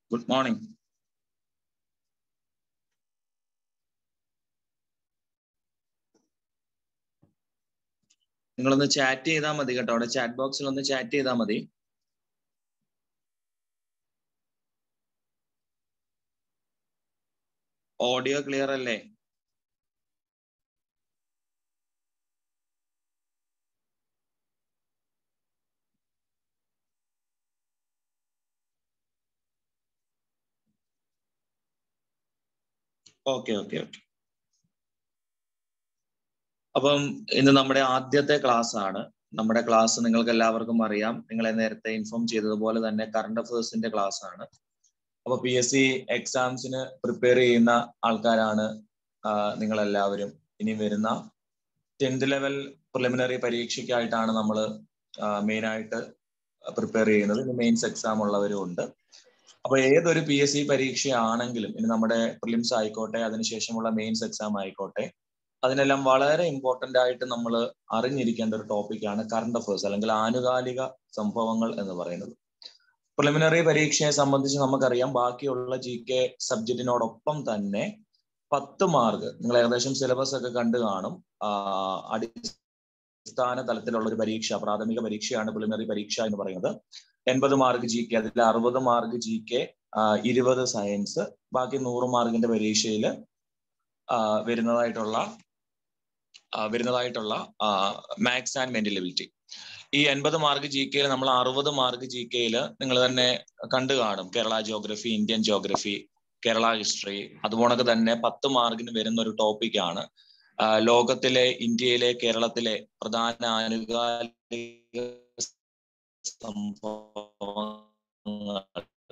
Good morning നിങ്ങളൊന്ന് chat ചെയ്താൽ മതി കേട്ടോ അവിടെ ചാറ്റ് ബോക്സിൽ ഒന്ന് ചാറ്റ് ചെയ്താൽ മതി ഓഡിയോ ക്ലിയർ അല്ലേ ഓക്കെ ഓക്കെ ഓക്കെ അപ്പം ഇന്ന് നമ്മുടെ ആദ്യത്തെ ക്ലാസ് ആണ് നമ്മുടെ ക്ലാസ് നിങ്ങൾക്ക് എല്ലാവർക്കും അറിയാം നിങ്ങളെ നേരത്തെ ഇൻഫോം ചെയ്തതുപോലെ തന്നെ കറണ്ട് അഫേഴ്സിന്റെ ക്ലാസ് ആണ് അപ്പൊ പി എസ് സി എക്സാംസിന് പ്രിപ്പയർ ചെയ്യുന്ന ആൾക്കാരാണ് നിങ്ങൾ എല്ലാവരും ഇനി വരുന്ന ടെൻത്ത് ലെവൽ പ്രിലിമിനറി പരീക്ഷയ്ക്കായിട്ടാണ് നമ്മൾ മെയിൻ ആയിട്ട് പ്രിപ്പയർ ചെയ്യുന്നത് ഇനി മെയിൻസ് എക്സാം ഉള്ളവരും ഉണ്ട് അപ്പൊ ഏതൊരു പി എസ് സി പരീക്ഷയാണെങ്കിലും ഇനി നമ്മുടെ പ്രിലിംസ് ആയിക്കോട്ടെ അതിനുശേഷമുള്ള മെയിൻസ് എക്സാം ആയിക്കോട്ടെ അതിനെല്ലാം വളരെ ഇമ്പോർട്ടന്റ് ആയിട്ട് നമ്മൾ അറിഞ്ഞിരിക്കേണ്ട ഒരു ടോപ്പിക്കാണ് കറണ്ട് അഫേഴ്സ് അല്ലെങ്കിൽ ആനുകാലിക സംഭവങ്ങൾ എന്ന് പറയുന്നത് പ്രിലിമിനറി പരീക്ഷയെ സംബന്ധിച്ച് നമുക്കറിയാം ബാക്കിയുള്ള ജി കെ സബ്ജക്റ്റിനോടൊപ്പം തന്നെ പത്ത് മാർക്ക് നിങ്ങൾ ഏകദേശം സിലബസ് ഒക്കെ കണ്ടു കാണും അടിസ്ഥാന തലത്തിലുള്ള ഒരു പരീക്ഷ പ്രാഥമിക പരീക്ഷയാണ് പ്രിലിമിനറി പരീക്ഷ എന്ന് പറയുന്നത് എൺപത് മാർക്ക് ജി കെ അതിൽ അറുപത് മാർക്ക് ജി കെ ഇരുപത് സയൻസ് ബാക്കി നൂറ് മാർക്കിന്റെ പരീക്ഷയിൽ വരുന്നതായിട്ടുള്ള വരുന്നതായിട്ടുള്ള മാത്സ് ആൻഡ് മെന്റലബിലിറ്റി ഈ എൺപത് മാർക്ക് ജി കെയിൽ നമ്മൾ അറുപത് മാർക്ക് ജി കെയിൽ നിങ്ങൾ തന്നെ കണ്ടു കാണും Kerala geography Indian geography Kerala history അതുപോലെ തന്നെ പത്ത് മാർക്കിന് വരുന്ന ഒരു ടോപ്പിക്കാണ് ലോകത്തിലെ ഇന്ത്യയിലെ കേരളത്തിലെ പ്രധാന ആനുകാലിക സംഭവങ്ങൾ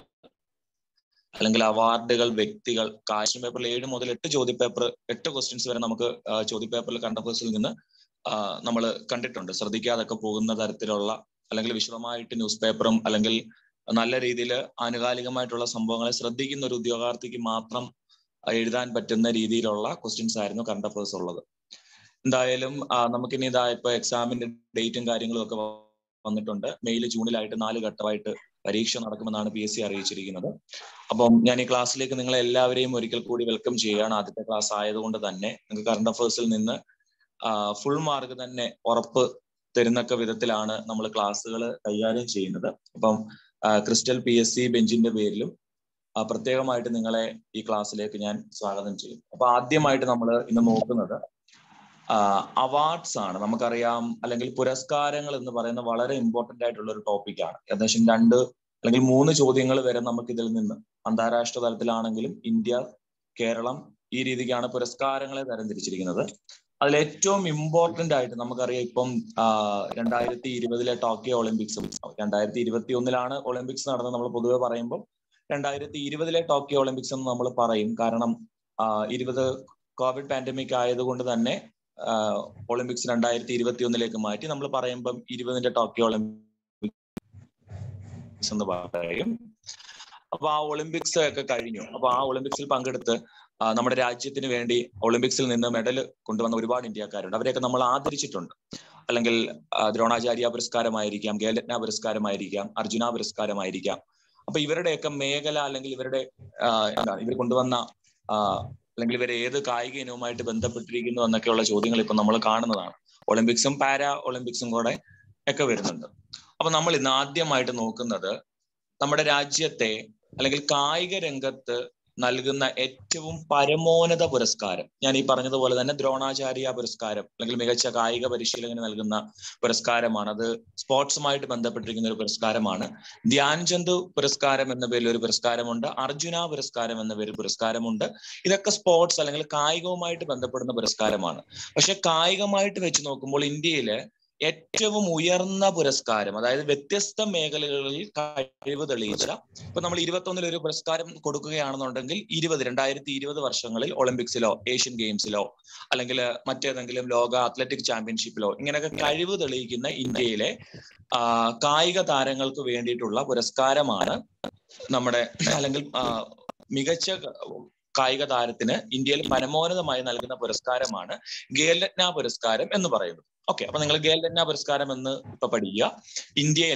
അല്ലെങ്കിൽ അവാർഡുകൾ വ്യക്തികൾ കാശ്മീർ പേപ്പറിൽ ഏഴ് മുതൽ എട്ട് ചോദ്യപേപ്പർ എട്ട് ക്വസ്റ്റ്യൻസ് വരെ നമുക്ക് ചോദ്യപേപ്പറിൽ കണ്ടഫേഴ്സിൽ നിന്ന് നമ്മൾ കണ്ടിട്ടുണ്ട് ശ്രദ്ധിക്കാതൊക്കെ പോകുന്ന തരത്തിലുള്ള അല്ലെങ്കിൽ വിശദമായിട്ട് ന്യൂസ് പേപ്പറും അല്ലെങ്കിൽ നല്ല രീതിയിൽ ആനുകാലികമായിട്ടുള്ള സംഭവങ്ങളെ ശ്രദ്ധിക്കുന്ന ഒരു ഉദ്യോഗാർത്ഥിക്ക് മാത്രം എഴുതാൻ പറ്റുന്ന രീതിയിലുള്ള ക്വസ്റ്റ്യൻസ് ആയിരുന്നു കറണ്ട് അഫേഴ്സ് ഉള്ളത് എന്തായാലും നമുക്കിനി ഇതാ ഇപ്പൊ എക്സാമിന്റെ ഡേറ്റും കാര്യങ്ങളും ഒക്കെ വന്നിട്ടുണ്ട് മെയിൽ ജൂണിലായിട്ട് നാല് ഘട്ടമായിട്ട് പരീക്ഷ നടക്കുമെന്നാണ് പി എസ് സി അറിയിച്ചിരിക്കുന്നത് അപ്പം ഞാൻ ഈ ക്ലാസ്സിലേക്ക് നിങ്ങളെ എല്ലാവരെയും ഒരിക്കൽ കൂടി വെൽക്കം ചെയ്യുകയാണ് ആദ്യത്തെ ക്ലാസ് ആയതുകൊണ്ട് തന്നെ നിങ്ങൾക്ക് കറണ്ട് അഫേഴ്സിൽ നിന്ന് ഫുൾ മാർക്ക് തന്നെ ഉറപ്പ് തരുന്നൊക്കെ വിധത്തിലാണ് നമ്മൾ ക്ലാസ്സുകൾ കൈകാര്യം ചെയ്യുന്നത് അപ്പം ക്രിസ്റ്റൽ പി എസ് സി ബെഞ്ചിന്റെ പേരിലും പ്രത്യേകമായിട്ട് നിങ്ങളെ ഈ ക്ലാസ്സിലേക്ക് ഞാൻ സ്വാഗതം ചെയ്യും അപ്പൊ ആദ്യമായിട്ട് നമ്മൾ ഇന്ന് നോക്കുന്നത് അവാർഡ്സ് ആണ് നമുക്കറിയാം അല്ലെങ്കിൽ പുരസ്കാരങ്ങൾ എന്ന് പറയുന്ന വളരെ ഇമ്പോർട്ടന്റ് ആയിട്ടുള്ള ഒരു ടോപ്പിക്കാണ് ഏകദേശം രണ്ട് അല്ലെങ്കിൽ മൂന്ന് ചോദ്യങ്ങൾ വരെ നമുക്ക് ഇതിൽ നിന്ന് അന്താരാഷ്ട്ര തലത്തിലാണെങ്കിലും ഇന്ത്യ കേരളം ഈ രീതിക്കാണ് പുരസ്കാരങ്ങളെ തരംതിരിച്ചിരിക്കുന്നത് അതിൽ ഏറ്റവും ഇമ്പോർട്ടന്റ് ആയിട്ട് നമുക്കറിയാം ഇപ്പം രണ്ടായിരത്തി ഇരുപതിലെ ടോക്കിയോ ഒളിമ്പിക്സും രണ്ടായിരത്തി ഇരുപത്തി ഒന്നിലാണ് ഒളിമ്പിക്സ് നടന്നത് നമ്മൾ പൊതുവെ പറയുമ്പോൾ രണ്ടായിരത്തി ഇരുപതിലെ ടോക്കിയോ ഒളിമ്പിക്സ് എന്ന് നമ്മൾ പറയും കാരണം ഇരുപത് കോവിഡ് പാൻഡമിക് ആയതുകൊണ്ട് തന്നെ ഒളിമ്പിക്സ് രണ്ടായിരത്തി ഇരുപത്തി ഒന്നിലേക്ക് മാറ്റി നമ്മൾ പറയുമ്പം ഇരുപതിന്റെ ടോക്കിയോ ഒളിമ്പിക്സ് എന്ന് പറയും അപ്പൊ ആ ഒളിമ്പിക്സ് ഒക്കെ കഴിഞ്ഞു അപ്പൊ ആ ഒളിമ്പിക്സിൽ പങ്കെടുത്ത് നമ്മുടെ രാജ്യത്തിന് വേണ്ടി ഒളിമ്പിക്സിൽ നിന്ന് മെഡൽ കൊണ്ടുവന്ന ഒരുപാട് ഇന്ത്യക്കാരുണ്ട് അവരെയൊക്കെ നമ്മൾ ആദരിച്ചിട്ടുണ്ട് അല്ലെങ്കിൽ ദ്രോണാചാര്യ പുരസ്കാരമായിരിക്കാം ഖേൽരത്ന പുരസ്കാരമായിരിക്കാം അർജുന പുരസ്കാരമായിരിക്കാം അപ്പൊ ഇവരുടെയൊക്കെ മേഖല അല്ലെങ്കിൽ ഇവരുടെ എന്താണ് ഇവർ കൊണ്ടുവന്ന അല്ലെങ്കിൽ ഇവർ ഏത് കായിക ഇനവുമായിട്ട് ബന്ധപ്പെട്ടിരിക്കുന്നു എന്നൊക്കെയുള്ള ചോദ്യങ്ങൾ ഇപ്പൊ നമ്മൾ കാണുന്നതാണ് ഒളിമ്പിക്സും പാരാ ഒളിമ്പിക്സും കൂടെ ഒക്കെ വരുന്നുണ്ട് അപ്പൊ നമ്മൾ ഇന്ന് ആദ്യമായിട്ട് നോക്കുന്നത് നമ്മുടെ രാജ്യത്തെ അല്ലെങ്കിൽ കായിക രംഗത്ത് നൽകുന്ന ഏറ്റവും പരമോന്നത പുരസ്കാരം ഞാൻ ഈ പറഞ്ഞതുപോലെ തന്നെ ദ്രോണാചാര്യ പുരസ്കാരം അല്ലെങ്കിൽ മികച്ച കായിക പരിശീലകന് നൽകുന്ന പുരസ്കാരമാണ് അത് സ്പോർട്സുമായിട്ട് ബന്ധപ്പെട്ടിരിക്കുന്ന ഒരു പുരസ്കാരമാണ് ധ്യാൻചന്ദ് പുരസ്കാരം എന്ന പേരിൽ ഒരു പുരസ്കാരമുണ്ട് അർജുന പുരസ്കാരം എന്ന പേരിൽ പുരസ്കാരമുണ്ട് ഇതൊക്കെ സ്പോർട്സ് അല്ലെങ്കിൽ കായികവുമായിട്ട് ബന്ധപ്പെടുന്ന പുരസ്കാരമാണ് പക്ഷെ കായികമായിട്ട് വെച്ച് നോക്കുമ്പോൾ ഇന്ത്യയില് ഏറ്റവും ഉയർന്ന പുരസ്കാരം അതായത് വ്യത്യസ്ത മേഖലകളിൽ കഴിവ് തെളിയിച്ച ഇപ്പൊ നമ്മൾ ഇരുപത്തൊന്നിൽ ഒരു പുരസ്കാരം കൊടുക്കുകയാണെന്നുണ്ടെങ്കിൽ ഇരുപത് രണ്ടായിരത്തി ഇരുപത് വർഷങ്ങളിൽ ഒളിമ്പിക്സിലോ ഏഷ്യൻ ഗെയിംസിലോ അല്ലെങ്കിൽ മറ്റേതെങ്കിലും ലോക അത്ലറ്റിക് ചാമ്പ്യൻഷിപ്പിലോ ഇങ്ങനെയൊക്കെ കഴിവ് തെളിയിക്കുന്ന ഇന്ത്യയിലെ കായിക താരങ്ങൾക്ക് വേണ്ടിയിട്ടുള്ള പുരസ്കാരമാണ് നമ്മുടെ അല്ലെങ്കിൽ മികച്ച കായിക താരത്തിന് ഇന്ത്യയിൽ പരമോന്നതമായി നൽകുന്ന പുരസ്കാരമാണ് ഖേൽരത്ന പുരസ്കാരം എന്ന് പറയുന്നത് ഓക്കെ അപ്പൊ നിങ്ങൾ ഖേൽരത്ന പുരസ്കാരം എന്ന് ഇപ്പൊ പഠിക്കുക ഇന്ത്യയിലെ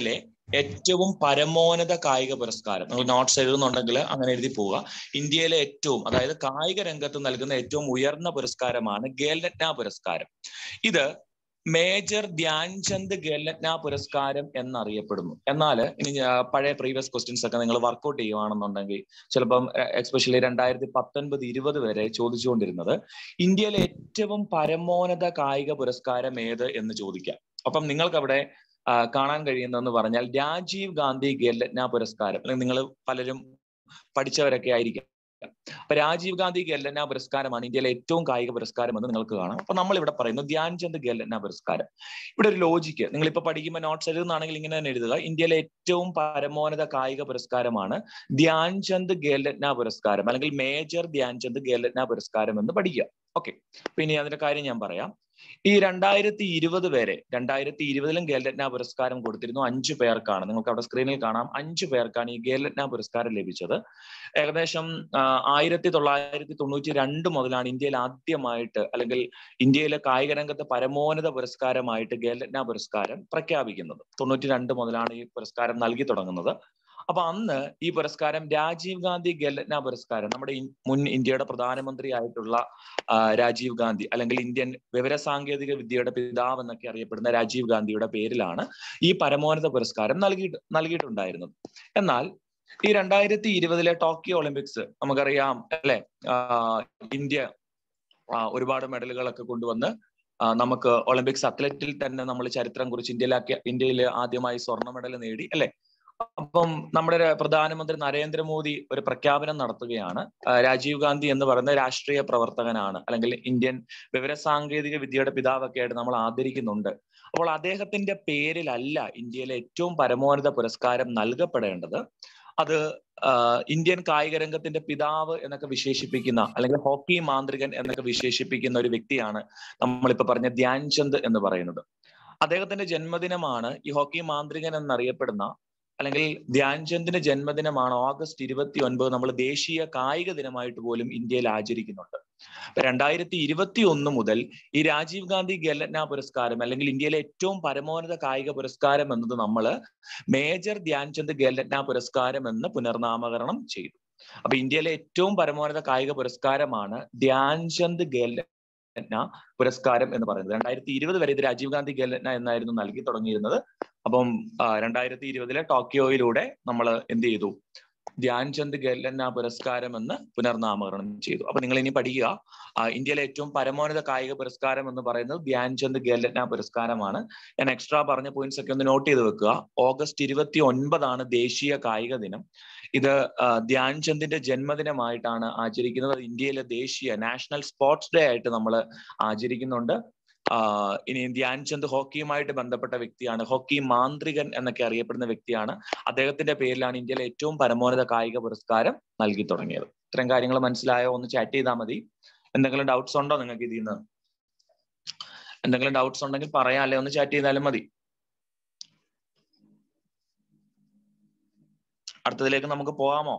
ഏറ്റവും പരമോന്നത കായിക പുരസ്കാരം നിങ്ങൾ നോട്ട്സ് എഴുതുന്നുണ്ടെങ്കിൽ അങ്ങനെ എഴുതി പോവുക ഇന്ത്യയിലെ ഏറ്റവും അതായത് കായിക രംഗത്ത് നൽകുന്ന ഏറ്റവും ഉയർന്ന പുരസ്കാരമാണ് ഖേൽരത്ന പുരസ്കാരം ഇത് മേജർ ധ്യാൻചന്ദ് ഖേൽരത്ന പുരസ്കാരം എന്നറിയപ്പെടുന്നു എന്നാൽ ഇനി പഴയ പ്രീവിയസ് ക്വസ്റ്റ്യൻസ് ഒക്കെ നിങ്ങൾ വർക്ക്ഔട്ട് ചെയ്യുവാണെന്നുണ്ടെങ്കിൽ ചിലപ്പം എക്സ്പെഷ്യലി രണ്ടായിരത്തി പത്തൊൻപത് ഇരുപത് വരെ ചോദിച്ചുകൊണ്ടിരുന്നത് ഇന്ത്യയിലെ ഏറ്റവും പരമോന്നത കായിക പുരസ്കാരം ഏത് എന്ന് ചോദിക്കാം അപ്പം നിങ്ങൾക്ക് അവിടെ കാണാൻ കഴിയുന്നതെന്ന് പറഞ്ഞാൽ രാജീവ് ഗാന്ധി ഖേൽരത്ന പുരസ്കാരം അല്ലെങ്കിൽ നിങ്ങൾ പലരും പഠിച്ചവരൊക്കെ ആയിരിക്കും അപ്പൊ രാജീവ് ഗാന്ധി ഖേൽരത്ന പുരസ്കാരമാണ് ഇന്ത്യയിലെ ഏറ്റവും കായിക പുരസ്കാരം എന്ന് നിങ്ങൾക്ക് കാണാം അപ്പൊ നമ്മൾ ഇവിടെ പറയുന്നു ധ്യാൻചന്ദ് ഖേൽരത്ന പുരസ്കാരം ഇവിടെ ഒരു ലോജിക്ക് നിങ്ങൾ ഇപ്പൊ പഠിക്കുമ്പോൾ നോട്ട്സ് എഴുതുന്നാണെങ്കിൽ ഇങ്ങനെ തന്നെ എഴുതുക ഇന്ത്യയിലെ ഏറ്റവും പരമോന്നത കായിക പുരസ്കാരമാണ് ധ്യാൻചന്ദ് ഖേൽരത്ന പുരസ്കാരം അല്ലെങ്കിൽ മേജർ ധ്യാൻചന്ദ് ഖേൽരത്ന പുരസ്കാരം എന്ന് പഠിക്കുക ഓക്കെ പിന്നെ അതിന്റെ കാര്യം ഞാൻ പറയാം ഈ രണ്ടായിരത്തി ഇരുപത് വരെ രണ്ടായിരത്തി ഇരുപതിലും ഖേൽരത്ന പുരസ്കാരം കൊടുത്തിരുന്നു അഞ്ചു പേർക്കാണ് നിങ്ങൾക്ക് അവിടെ സ്ക്രീനിൽ കാണാം അഞ്ചു പേർക്കാണ് ഈ ഖേൽരത്ന പുരസ്കാരം ലഭിച്ചത് ഏകദേശം ആയിരത്തി തൊള്ളായിരത്തി തൊണ്ണൂറ്റി രണ്ട് മുതലാണ് ഇന്ത്യയിൽ ആദ്യമായിട്ട് അല്ലെങ്കിൽ ഇന്ത്യയിലെ കായിക രംഗത്ത് പരമോന്നത പുരസ്കാരമായിട്ട് ഖേൽരത്ന പുരസ്കാരം പ്രഖ്യാപിക്കുന്നത് തൊണ്ണൂറ്റി രണ്ട് മുതലാണ് ഈ പുരസ്കാരം നൽകി തുടങ്ങുന്നത് അപ്പൊ അന്ന് ഈ പുരസ്കാരം രാജീവ് ഗാന്ധി ഖേൽരത്ന പുരസ്കാരം നമ്മുടെ മുൻ ഇന്ത്യയുടെ പ്രധാനമന്ത്രി ആയിട്ടുള്ള രാജീവ് ഗാന്ധി അല്ലെങ്കിൽ ഇന്ത്യൻ വിവരസാങ്കേതിക വിദ്യയുടെ പിതാവ് എന്നൊക്കെ അറിയപ്പെടുന്ന രാജീവ് ഗാന്ധിയുടെ പേരിലാണ് ഈ പരമോന്നത പുരസ്കാരം നൽകി നൽകിയിട്ടുണ്ടായിരുന്നത് എന്നാൽ ഈ രണ്ടായിരത്തി ഇരുപതിലെ ടോക്കിയോ ഒളിമ്പിക്സ് നമുക്കറിയാം അല്ലെ ഇന്ത്യ ഒരുപാട് മെഡലുകളൊക്കെ കൊണ്ടുവന്ന് നമുക്ക് ഒളിമ്പിക്സ് അത്ലറ്റിൽ തന്നെ നമ്മൾ ചരിത്രം കുറിച്ച് ഇന്ത്യയിലാക്കിയ ഇന്ത്യയിൽ ആദ്യമായി സ്വർണ്ണ മെഡൽ നേടി അല്ലെ അപ്പം നമ്മുടെ പ്രധാനമന്ത്രി നരേന്ദ്രമോദി ഒരു പ്രഖ്യാപനം നടത്തുകയാണ് രാജീവ് ഗാന്ധി എന്ന് പറയുന്ന രാഷ്ട്രീയ പ്രവർത്തകനാണ് അല്ലെങ്കിൽ ഇന്ത്യൻ വിവരസാങ്കേതിക വിദ്യയുടെ പിതാവൊക്കെ ആയിട്ട് നമ്മൾ ആദരിക്കുന്നുണ്ട് അപ്പോൾ അദ്ദേഹത്തിന്റെ പേരിലല്ല ഇന്ത്യയിലെ ഏറ്റവും പരമോന്നത പുരസ്കാരം നൽകപ്പെടേണ്ടത് അത് ഇന്ത്യൻ കായിക രംഗത്തിന്റെ പിതാവ് എന്നൊക്കെ വിശേഷിപ്പിക്കുന്ന അല്ലെങ്കിൽ ഹോക്കി മാന്ത്രികൻ എന്നൊക്കെ വിശേഷിപ്പിക്കുന്ന ഒരു വ്യക്തിയാണ് നമ്മളിപ്പോ പറഞ്ഞ ധ്യാൻചന്ദ് എന്ന് പറയുന്നത് അദ്ദേഹത്തിന്റെ ജന്മദിനമാണ് ഈ ഹോക്കി മാന്ത്രികൻ എന്നറിയപ്പെടുന്ന അല്ലെങ്കിൽ ധ്യാൻചന്ദിന്റെ ജന്മദിനമാണ് ഓഗസ്റ്റ് ഇരുപത്തി ഒൻപത് നമ്മൾ ദേശീയ കായിക ദിനമായിട്ട് പോലും ഇന്ത്യയിൽ ആചരിക്കുന്നുണ്ട് രണ്ടായിരത്തി ഇരുപത്തി ഒന്ന് മുതൽ ഈ രാജീവ് ഗാന്ധി ഖേൽരത്ന പുരസ്കാരം അല്ലെങ്കിൽ ഇന്ത്യയിലെ ഏറ്റവും പരമോന്നത കായിക പുരസ്കാരം എന്നത് നമ്മൾ മേജർ ധ്യാൻചന്ദ് ഖേൽരത്ന പുരസ്കാരം എന്ന് പുനർനാമകരണം ചെയ്തു അപ്പൊ ഇന്ത്യയിലെ ഏറ്റവും പരമോന്നത കായിക പുരസ്കാരമാണ് ധ്യാൻചന്ദ് ഖേൽരത്ന പുരസ്കാരം എന്ന് പറയുന്നത് രണ്ടായിരത്തി ഇരുപത് വരെ ഇത് രാജീവ് ഗാന്ധി ഖേൽരത്ന എന്നായിരുന്നു നൽകി തുടങ്ങിയിരുന്നത് അപ്പം രണ്ടായിരത്തി ഇരുപതിലെ ടോക്കിയോയിലൂടെ നമ്മൾ എന്ത് ചെയ്തു ധ്യാൻചന്ദ് ഖേൽരത്ന പുരസ്കാരം എന്ന് പുനർനാമകരണം ചെയ്തു അപ്പൊ നിങ്ങൾ ഇനി പഠിക്കുക ഇന്ത്യയിലെ ഏറ്റവും പരമോന്നത കായിക പുരസ്കാരം എന്ന് പറയുന്നത് ധ്യാൻചന്ദ് ഖേൽരത്ന പുരസ്കാരമാണ് ഞാൻ എക്സ്ട്രാ പറഞ്ഞ പോയിന്റ്സ് ഒക്കെ ഒന്ന് നോട്ട് ചെയ്ത് വെക്കുക ഓഗസ്റ്റ് ഇരുപത്തി ഒൻപതാണ് ദേശീയ കായിക ദിനം ഇത് ധ്യാൻചന്ദിന്റെ ജന്മദിനമായിട്ടാണ് ആചരിക്കുന്നത് ഇന്ത്യയിലെ ദേശീയ നാഷണൽ സ്പോർട്സ് ഡേ ആയിട്ട് നമ്മൾ ആചരിക്കുന്നുണ്ട് ഇനി ധ്യാൻചന്ദ് ഹോക്കിയുമായിട്ട് ബന്ധപ്പെട്ട വ്യക്തിയാണ് ഹോക്കി മാന്ത്രികൻ എന്നൊക്കെ അറിയപ്പെടുന്ന വ്യക്തിയാണ് അദ്ദേഹത്തിന്റെ പേരിലാണ് ഇന്ത്യയിലെ ഏറ്റവും പരമോന്നത കായിക പുരസ്കാരം നൽകി തുടങ്ങിയത് ഇത്തരം കാര്യങ്ങൾ മനസ്സിലായോ ഒന്ന് ചാറ്റ് ചെയ്താൽ മതി എന്തെങ്കിലും ഡൗട്ട്സ് ഉണ്ടോ നിങ്ങൾക്ക് ഇതിൽ നിന്ന് എന്തെങ്കിലും ഡൗട്ട്സ് ഉണ്ടെങ്കിൽ പറയാം അല്ലെ ഒന്ന് ചാറ്റ് ചെയ്താലും മതി അടുത്തതിലേക്ക് നമുക്ക് പോകാമോ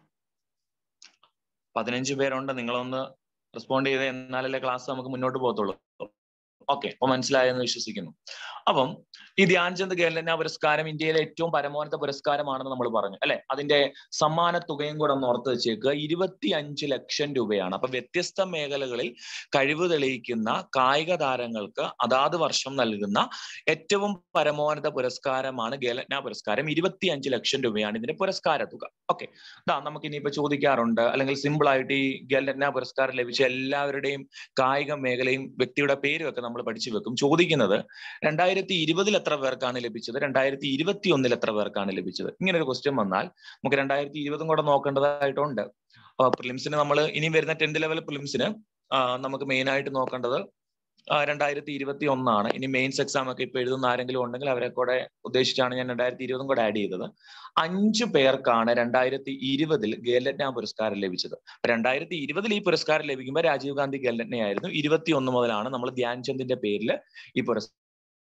പതിനഞ്ച് പേരുണ്ട് നിങ്ങളൊന്ന് റെസ്പോണ്ട് ചെയ്ത് എന്നാലല്ലേ ക്ലാസ് നമുക്ക് മുന്നോട്ട് പോകത്തുള്ളൂ ഓക്കെ അപ്പൊ മനസ്സിലായെന്ന് വിശ്വസിക്കുന്നു അപ്പം ഈ ധ്യാൻചന്ദ് ഖേൽരത്ന പുരസ്കാരം ഇന്ത്യയിലെ ഏറ്റവും പരമോന്നത പുരസ്കാരമാണെന്ന് നമ്മൾ പറഞ്ഞു അല്ലെ അതിന്റെ സമ്മാന തുകയും കൂടെ ഒന്ന് ഓർത്ത് വെച്ചേക്കുക ഇരുപത്തി അഞ്ച് ലക്ഷം രൂപയാണ് അപ്പൊ വ്യത്യസ്ത മേഖലകളിൽ കഴിവ് തെളിയിക്കുന്ന കായിക താരങ്ങൾക്ക് അതാത് വർഷം നൽകുന്ന ഏറ്റവും പരമോന്നത പുരസ്കാരമാണ് ഖേൽരത്ന പുരസ്കാരം ഇരുപത്തി അഞ്ച് ലക്ഷം രൂപയാണ് ഇതിന്റെ പുരസ്കാര തുക ഓക്കെ ഇതാ നമുക്ക് ഇനിയിപ്പോ ചോദിക്കാറുണ്ട് അല്ലെങ്കിൽ സിമ്പിൾ ആയിട്ട് ഈ ഖേൽരത്ന പുരസ്കാരം ലഭിച്ച എല്ലാവരുടെയും കായിക മേഖലയും വ്യക്തിയുടെ പേരും ഒക്കെ നമ്മൾ പഠിച്ചു വെക്കും ചോദിക്കുന്നത് രണ്ടായിരത്തി ഇരുപതിൽ എത്ര പേർക്കാണ് ലഭിച്ചത് രണ്ടായിരത്തി ഇരുപത്തി ഒന്നിൽ എത്ര പേർക്കാണ് ലഭിച്ചത് ഇങ്ങനെ ഒരു ക്വസ്റ്റ്യൻ വന്നാൽ നമുക്ക് രണ്ടായിരത്തി ഇരുപതും കൂടെ നോക്കേണ്ടതായിട്ടുണ്ട് പ്രിലിംസിന് നമ്മൾ ഇനി വരുന്ന ടെൻത്ത് ലെവൽ പ്രിലിംസിന് നമുക്ക് മെയിൻ ആയിട്ട് നോക്കേണ്ടത് രണ്ടായിരത്തി ഇരുപത്തി ഒന്നാണ് ഇനി മെയിൻസ് എക്സാം ഒക്കെ ഇപ്പൊ എഴുതുന്ന ആരെങ്കിലും ഉണ്ടെങ്കിൽ അവരെ കൂടെ ഉദ്ദേശിച്ചാണ് ഞാൻ രണ്ടായിരത്തി ഇരുപതും കൂടെ ആഡ് ചെയ്തത് അഞ്ചു പേർക്കാണ് രണ്ടായിരത്തി ഇരുപതിൽ ഖേൽരത്ന പുരസ്കാരം ലഭിച്ചത് രണ്ടായിരത്തി ഇരുപതിൽ ഈ പുരസ്കാരം ലഭിക്കുമ്പോൾ രാജീവ് ഗാന്ധി ഖേൽരത്നയായിരുന്നു ഇരുപത്തി ഒന്ന് മുതലാണ് നമ്മൾ ധ്യാൻചന്ദിന്റെ പേരിൽ ഈ പുരസ്കാരം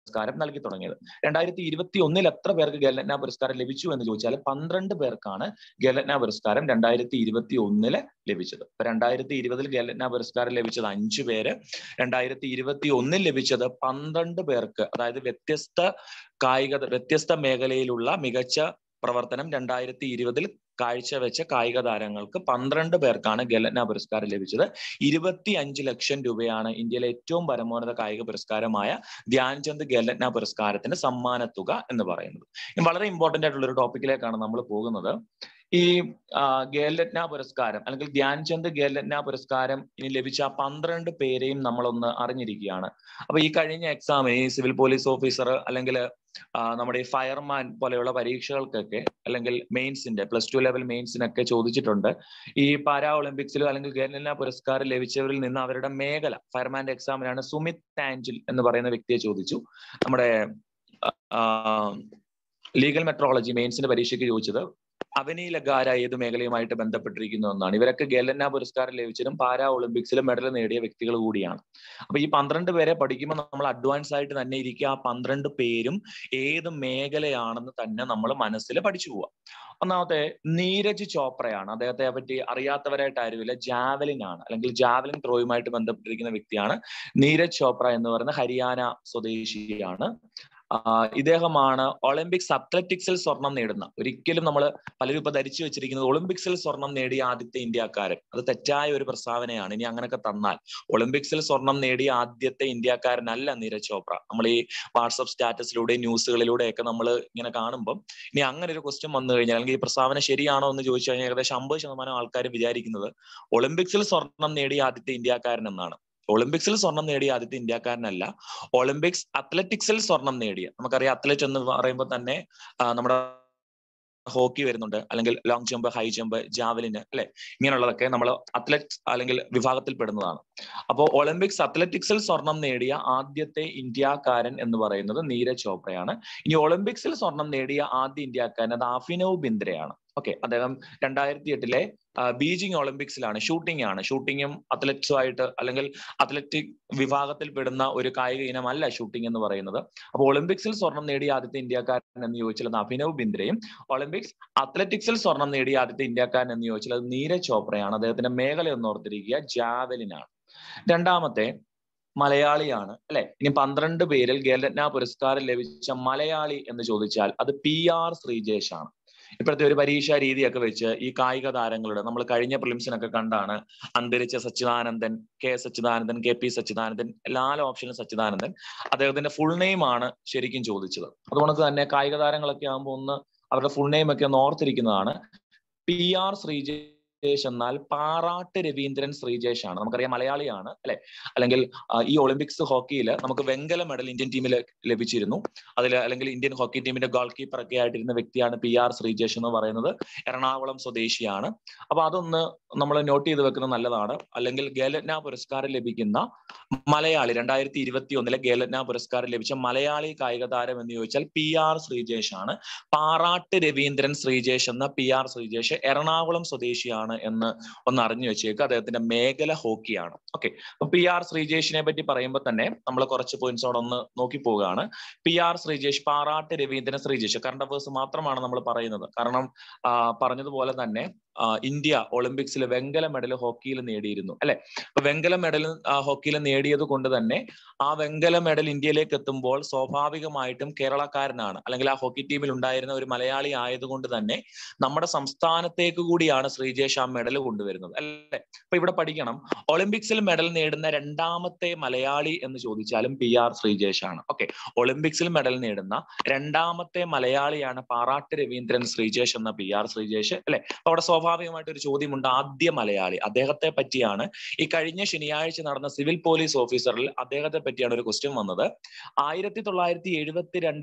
പുരസ്കാരം നൽകി തുടങ്ങിയത് രണ്ടായിരത്തി ഇരുപത്തി ഒന്നിൽ എത്ര പേർക്ക് ഖേൽരത്ന പുരസ്കാരം ലഭിച്ചു എന്ന് ചോദിച്ചാൽ പന്ത്രണ്ട് പേർക്കാണ് ഖേൽരത്ന പുരസ്കാരം രണ്ടായിരത്തി ഇരുപത്തി ഒന്നില് ലഭിച്ചത് ഇപ്പൊ രണ്ടായിരത്തി ഇരുപതിൽ ഖേൽരത്ന പുരസ്കാരം ലഭിച്ചത് അഞ്ചു പേര് രണ്ടായിരത്തി ഇരുപത്തി ഒന്നിൽ ലഭിച്ചത് പന്ത്രണ്ട് പേർക്ക് അതായത് വ്യത്യസ്ത കായിക വ്യത്യസ്ത മേഖലയിലുള്ള മികച്ച പ്രവർത്തനം രണ്ടായിരത്തി ഇരുപതിൽ കാഴ്ചവെച്ച കായിക താരങ്ങൾക്ക് പന്ത്രണ്ട് പേർക്കാണ് ഖേൽരത്ന പുരസ്കാരം ലഭിച്ചത് ഇരുപത്തി അഞ്ച് ലക്ഷം രൂപയാണ് ഇന്ത്യയിലെ ഏറ്റവും പരമോന്നത കായിക പുരസ്കാരമായ ധ്യാൻചന്ദ് ഖേൽരത്ന പുരസ്കാരത്തിന്റെ സമ്മാനത്തുക എന്ന് പറയുന്നത് വളരെ ഇമ്പോർട്ടന്റ് ആയിട്ടുള്ള ഒരു ടോപ്പിക്കിലേക്കാണ് നമ്മൾ പോകുന്നത് ഈ ഖേൽരത്ന പുരസ്കാരം അല്ലെങ്കിൽ ധ്യാൻചന്ദ് ഖേൽരത്ന പുരസ്കാരം ഇനി ലഭിച്ച പന്ത്രണ്ട് പേരെയും നമ്മളൊന്ന് അറിഞ്ഞിരിക്കുകയാണ് അപ്പൊ ഈ കഴിഞ്ഞ എക്സാമിന് ഈ സിവിൽ പോലീസ് ഓഫീസർ അല്ലെങ്കിൽ നമ്മുടെ ഈ ഫയർമാൻ പോലെയുള്ള പരീക്ഷകൾക്കൊക്കെ അല്ലെങ്കിൽ മെയിൻസിന്റെ പ്ലസ് ടു ലെവൽ മെയിൻസിനൊക്കെ ചോദിച്ചിട്ടുണ്ട് ഈ പാരാ ഒളിമ്പിക്സിലോ അല്ലെങ്കിൽ ഖേൽരത്ന പുരസ്കാരം ലഭിച്ചവരിൽ നിന്ന് അവരുടെ മേഖല ഫയർമാന്റെ എക്സാമിനാണ് സുമിത് ടാഞ്ചിൽ എന്ന് പറയുന്ന വ്യക്തിയെ ചോദിച്ചു നമ്മുടെ ലീഗൽ മെട്രോളജി മെയിൻസിന്റെ പരീക്ഷയ്ക്ക് ചോദിച്ചത് അവനി ലഗാര ഏത് മേഖലയുമായിട്ട് ബന്ധപ്പെട്ടിരിക്കുന്നു എന്നാണ് ഇവരൊക്കെ ഗേലന്ന പുരസ്കാരം ലഭിച്ചതും പാരാ ഒളിമ്പിക്സിലും മെഡൽ നേടിയ വ്യക്തികൾ കൂടിയാണ് അപ്പൊ ഈ പന്ത്രണ്ട് പേരെ പഠിക്കുമ്പോൾ നമ്മൾ അഡ്വാൻസ് ആയിട്ട് തന്നെ ഇരിക്കുക ആ പന്ത്രണ്ട് പേരും ഏത് മേഖലയാണെന്ന് തന്നെ നമ്മൾ മനസ്സിൽ പഠിച്ചു പോവാം ഒന്നാമത്തെ നീരജ് ചോപ്രയാണ് അദ്ദേഹത്തെ പറ്റി അറിയാത്തവരായിട്ട് ആരുമില്ല ജാവലിൻ ആണ് അല്ലെങ്കിൽ ജാവലിൻ ത്രോയുമായിട്ട് ബന്ധപ്പെട്ടിരിക്കുന്ന വ്യക്തിയാണ് നീരജ് ചോപ്ര എന്ന് പറയുന്ന ഹരിയാന സ്വദേശിയാണ് ഇദ്ദേഹമാണ് ഒളിമ്പിക്സ് അത്ലറ്റിക്സിൽ സ്വർണം നേടുന്ന ഒരിക്കലും നമ്മൾ പലരും ഇപ്പൊ ധരിച്ചു വെച്ചിരിക്കുന്നത് ഒളിമ്പിക്സിൽ സ്വർണം നേടിയ ആദ്യത്തെ ഇന്ത്യക്കാരൻ അത് തെറ്റായ ഒരു പ്രസ്താവനയാണ് ഇനി അങ്ങനെയൊക്കെ തന്നാൽ ഒളിമ്പിക്സിൽ സ്വർണം നേടിയ ആദ്യത്തെ ഇന്ത്യക്കാരനല്ല നീരജ് ചോപ്ര നമ്മൾ ഈ വാട്സപ്പ് സ്റ്റാറ്റസിലൂടെ ന്യൂസുകളിലൂടെയൊക്കെ നമ്മൾ ഇങ്ങനെ കാണുമ്പോൾ ഇനി അങ്ങനെ ഒരു ക്വസ്റ്റ്യൻ വന്നു കഴിഞ്ഞാൽ അല്ലെങ്കിൽ ഈ പ്രസ്താവന ശരിയാണോ എന്ന് ചോദിച്ചു കഴിഞ്ഞാൽ ഏകദേശം അമ്പത് ശതമാനം ആൾക്കാർ വിചാരിക്കുന്നത് ഒളിമ്പിക്സിൽ സ്വർണം നേടിയ ആദ്യത്തെ ഇന്ത്യക്കാരൻ എന്നാണ് ഒളിമ്പിക്സിൽ സ്വർണം നേടിയ ആദ്യത്തെ ഇന്ത്യക്കാരനല്ല ഒളിമ്പിക്സ് അത്ലറ്റിക്സിൽ സ്വർണം നേടിയ നമുക്കറിയാം അത്ലറ്റ് എന്ന് പറയുമ്പോൾ തന്നെ നമ്മുടെ ഹോക്കി വരുന്നുണ്ട് അല്ലെങ്കിൽ ലോങ് ജമ്പ് ഹൈ ജമ്പ് ജാവലിന് അല്ലെ ഇങ്ങനെയുള്ളതൊക്കെ നമ്മൾ അത്ലറ്റ് അല്ലെങ്കിൽ വിഭാഗത്തിൽ പെടുന്നതാണ് അപ്പോൾ ഒളിമ്പിക്സ് അത്ലറ്റിക്സിൽ സ്വർണം നേടിയ ആദ്യത്തെ ഇന്ത്യക്കാരൻ എന്ന് പറയുന്നത് നീരജ് ചോപ്രയാണ് ഇനി ഒളിമ്പിക്സിൽ സ്വർണം നേടിയ ആദ്യ ഇന്ത്യക്കാരൻ അത് അഭിനവ് ബിന്ദ്രയാണ് ഓക്കെ അദ്ദേഹം രണ്ടായിരത്തി എട്ടിലെ ബീജിംഗ് ഒളിമ്പിക്സിലാണ് ഷൂട്ടിംഗ് ആണ് ഷൂട്ടിങ്ങും അത്ലറ്റ്സും ആയിട്ട് അല്ലെങ്കിൽ അത്ലറ്റിക് വിഭാഗത്തിൽ പെടുന്ന ഒരു കായിക ഇനമല്ല ഷൂട്ടിംഗ് എന്ന് പറയുന്നത് അപ്പോൾ ഒളിമ്പിക്സിൽ സ്വർണം നേടിയ ആദ്യത്തെ ഇന്ത്യക്കാരൻ എന്ന് ചോദിച്ചാൽ അത് അഭിനവ് ബിന്ദ്രയും ഒളിമ്പിക്സ് അത്ലറ്റിക്സിൽ സ്വർണം നേടിയ ആദ്യത്തെ ഇന്ത്യക്കാരൻ എന്ന് ചോദിച്ചാൽ അത് നീരജ് ചോപ്രയാണ് അദ്ദേഹത്തിന്റെ മേഖല ഒന്ന് ഓർത്തിരിക്കുക ജാവലിനാണ് രണ്ടാമത്തെ മലയാളിയാണ് അല്ലെ ഇനി പന്ത്രണ്ട് പേരിൽ ഖേൽരത്ന പുരസ്കാരം ലഭിച്ച മലയാളി എന്ന് ചോദിച്ചാൽ അത് പി ആർ ശ്രീജേഷ് ആണ് ഇപ്പോഴത്തെ ഒരു പരീക്ഷാ രീതിയൊക്കെ വെച്ച് ഈ കായിക താരങ്ങളുടെ നമ്മൾ കഴിഞ്ഞ പ്രിലിംസിനൊക്കെ കണ്ടാണ് അന്തരിച്ച Sachidanandan K Sachidanandan K P Sachidanandan നാല് ഓപ്ഷനും സച്ചിദാനന്ദൻ അദ്ദേഹത്തിന്റെ ഫുൾ നെയിം ആണ് ശരിക്കും ചോദിച്ചത് അതുകൊണ്ട് തന്നെ കായിക താരങ്ങളൊക്കെ ആകുമ്പോൾ ഒന്ന് അവരുടെ ഫുൾ നെയിം ഒക്കെ ഒന്ന് ഓർത്തിരിക്കുന്നതാണ് പി ആർ ശ്രീജേഷ് ശ്രീജേഷ് എന്നാൽ പാറാട്ട് രവീന്ദ്രൻ ശ്രീജേഷ് ആണ് നമുക്കറിയാം മലയാളിയാണ് അല്ലെ അല്ലെങ്കിൽ ഈ ഒളിമ്പിക്സ് ഹോക്കിയിൽ നമുക്ക് വെങ്കല മെഡൽ ഇന്ത്യൻ ടീമിൽ ലഭിച്ചിരുന്നു അതിൽ അല്ലെങ്കിൽ ഇന്ത്യൻ ഹോക്കി ടീമിന്റെ ഗോൾ കീപ്പർ ഒക്കെ ആയിട്ടിരുന്ന വ്യക്തിയാണ് പി ആർ ശ്രീജേഷ് എന്ന് പറയുന്നത് എറണാകുളം സ്വദേശിയാണ് അപ്പൊ അതൊന്ന് നമ്മൾ നോട്ട് ചെയ്ത് വെക്കുന്നത് നല്ലതാണ് അല്ലെങ്കിൽ ഗേലറ്റ്ന പുരസ്കാരം ലഭിക്കുന്ന മലയാളി രണ്ടായിരത്തി ഇരുപത്തി ഒന്നിലെ ഗേലറ്റ്ന പുരസ്കാരം ലഭിച്ച മലയാളി കായിക താരം എന്ന് ചോദിച്ചാൽ പി ആർ ശ്രീജേഷ് ആണ് പാറാട്ട് രവീന്ദ്രൻ ശ്രീജേഷ് എന്ന പി ആർ ശ്രീജേഷ് എറണാകുളം സ്വദേശിയാണ് ആണ് എന്ന് ഒന്ന് അറിഞ്ഞു വെച്ചേക്ക് അദ്ദേഹത്തിന്റെ മേഖല ഹോക്കിയാണ് ഓക്കെ അപ്പൊ പി ആർ ശ്രീജേഷിനെ പറ്റി പറയുമ്പോൾ തന്നെ നമ്മൾ കുറച്ച് പോയിന്റ്സോടെ ഒന്ന് നോക്കി പോവുകയാണ് P R Sreejesh Parattu Raveendran Sreejesh current affairs മാത്രമാണ് നമ്മൾ പറയുന്നത് കാരണം പറഞ്ഞതുപോലെ തന്നെ ഇന്ത്യ ഒളിമ്പിക്സിൽ വെങ്കല മെഡൽ ഹോക്കിയിൽ നേടിയിരുന്നു അല്ലെ അപ്പൊ വെങ്കല മെഡൽ ഹോക്കിയിൽ നേടിയത് കൊണ്ട് തന്നെ ആ വെങ്കല മെഡൽ ഇന്ത്യയിലേക്ക് എത്തുമ്പോൾ സ്വാഭാവികമായിട്ടും കേരളക്കാരനാണ് അല്ലെങ്കിൽ ആ ഹോക്കി ടീമിൽ ഉണ്ടായിരുന്ന ഒരു മലയാളി ആയതുകൊണ്ട് തന്നെ നമ്മുടെ സംസ്ഥാനത്തേക്ക് കൂടിയാണ് ശ്രീജേഷ് ആ മെഡൽ കൊണ്ടുവരുന്നത് അല്ലെ അപ്പൊ ഇവിടെ പഠിക്കണം ഒളിമ്പിക്സിൽ മെഡൽ നേടുന്ന രണ്ടാമത്തെ മലയാളി എന്ന് ചോദിച്ചാലും പി ആർ ശ്രീജേഷ് ആണ് ഓക്കെ ഒളിമ്പിക്സിൽ മെഡൽ നേടുന്ന രണ്ടാമത്തെ മലയാളിയാണ് പാറാട്ട് രവീന്ദ്രൻ ശ്രീജേഷ് എന്ന പി ആർ ശ്രീജേഷ് അല്ലെ അപ്പൊ അവിടെ സ്വാഭാവികമായിട്ട് ഒരു ചോദ്യമുണ്ട് ആദ്യ മലയാളി അദ്ദേഹത്തെ പറ്റിയാണ് ഈ കഴിഞ്ഞ ശനിയാഴ്ച നടന്ന സിവിൽ പോലീസ് ഓഫീസറിൽ അദ്ദേഹത്തെ പറ്റിയാണ് ഒരു ക്വസ്റ്റ്യൻ വന്നത് ആയിരത്തി തൊള്ളായിരത്തി എഴുപത്തിരണ്ടിൽ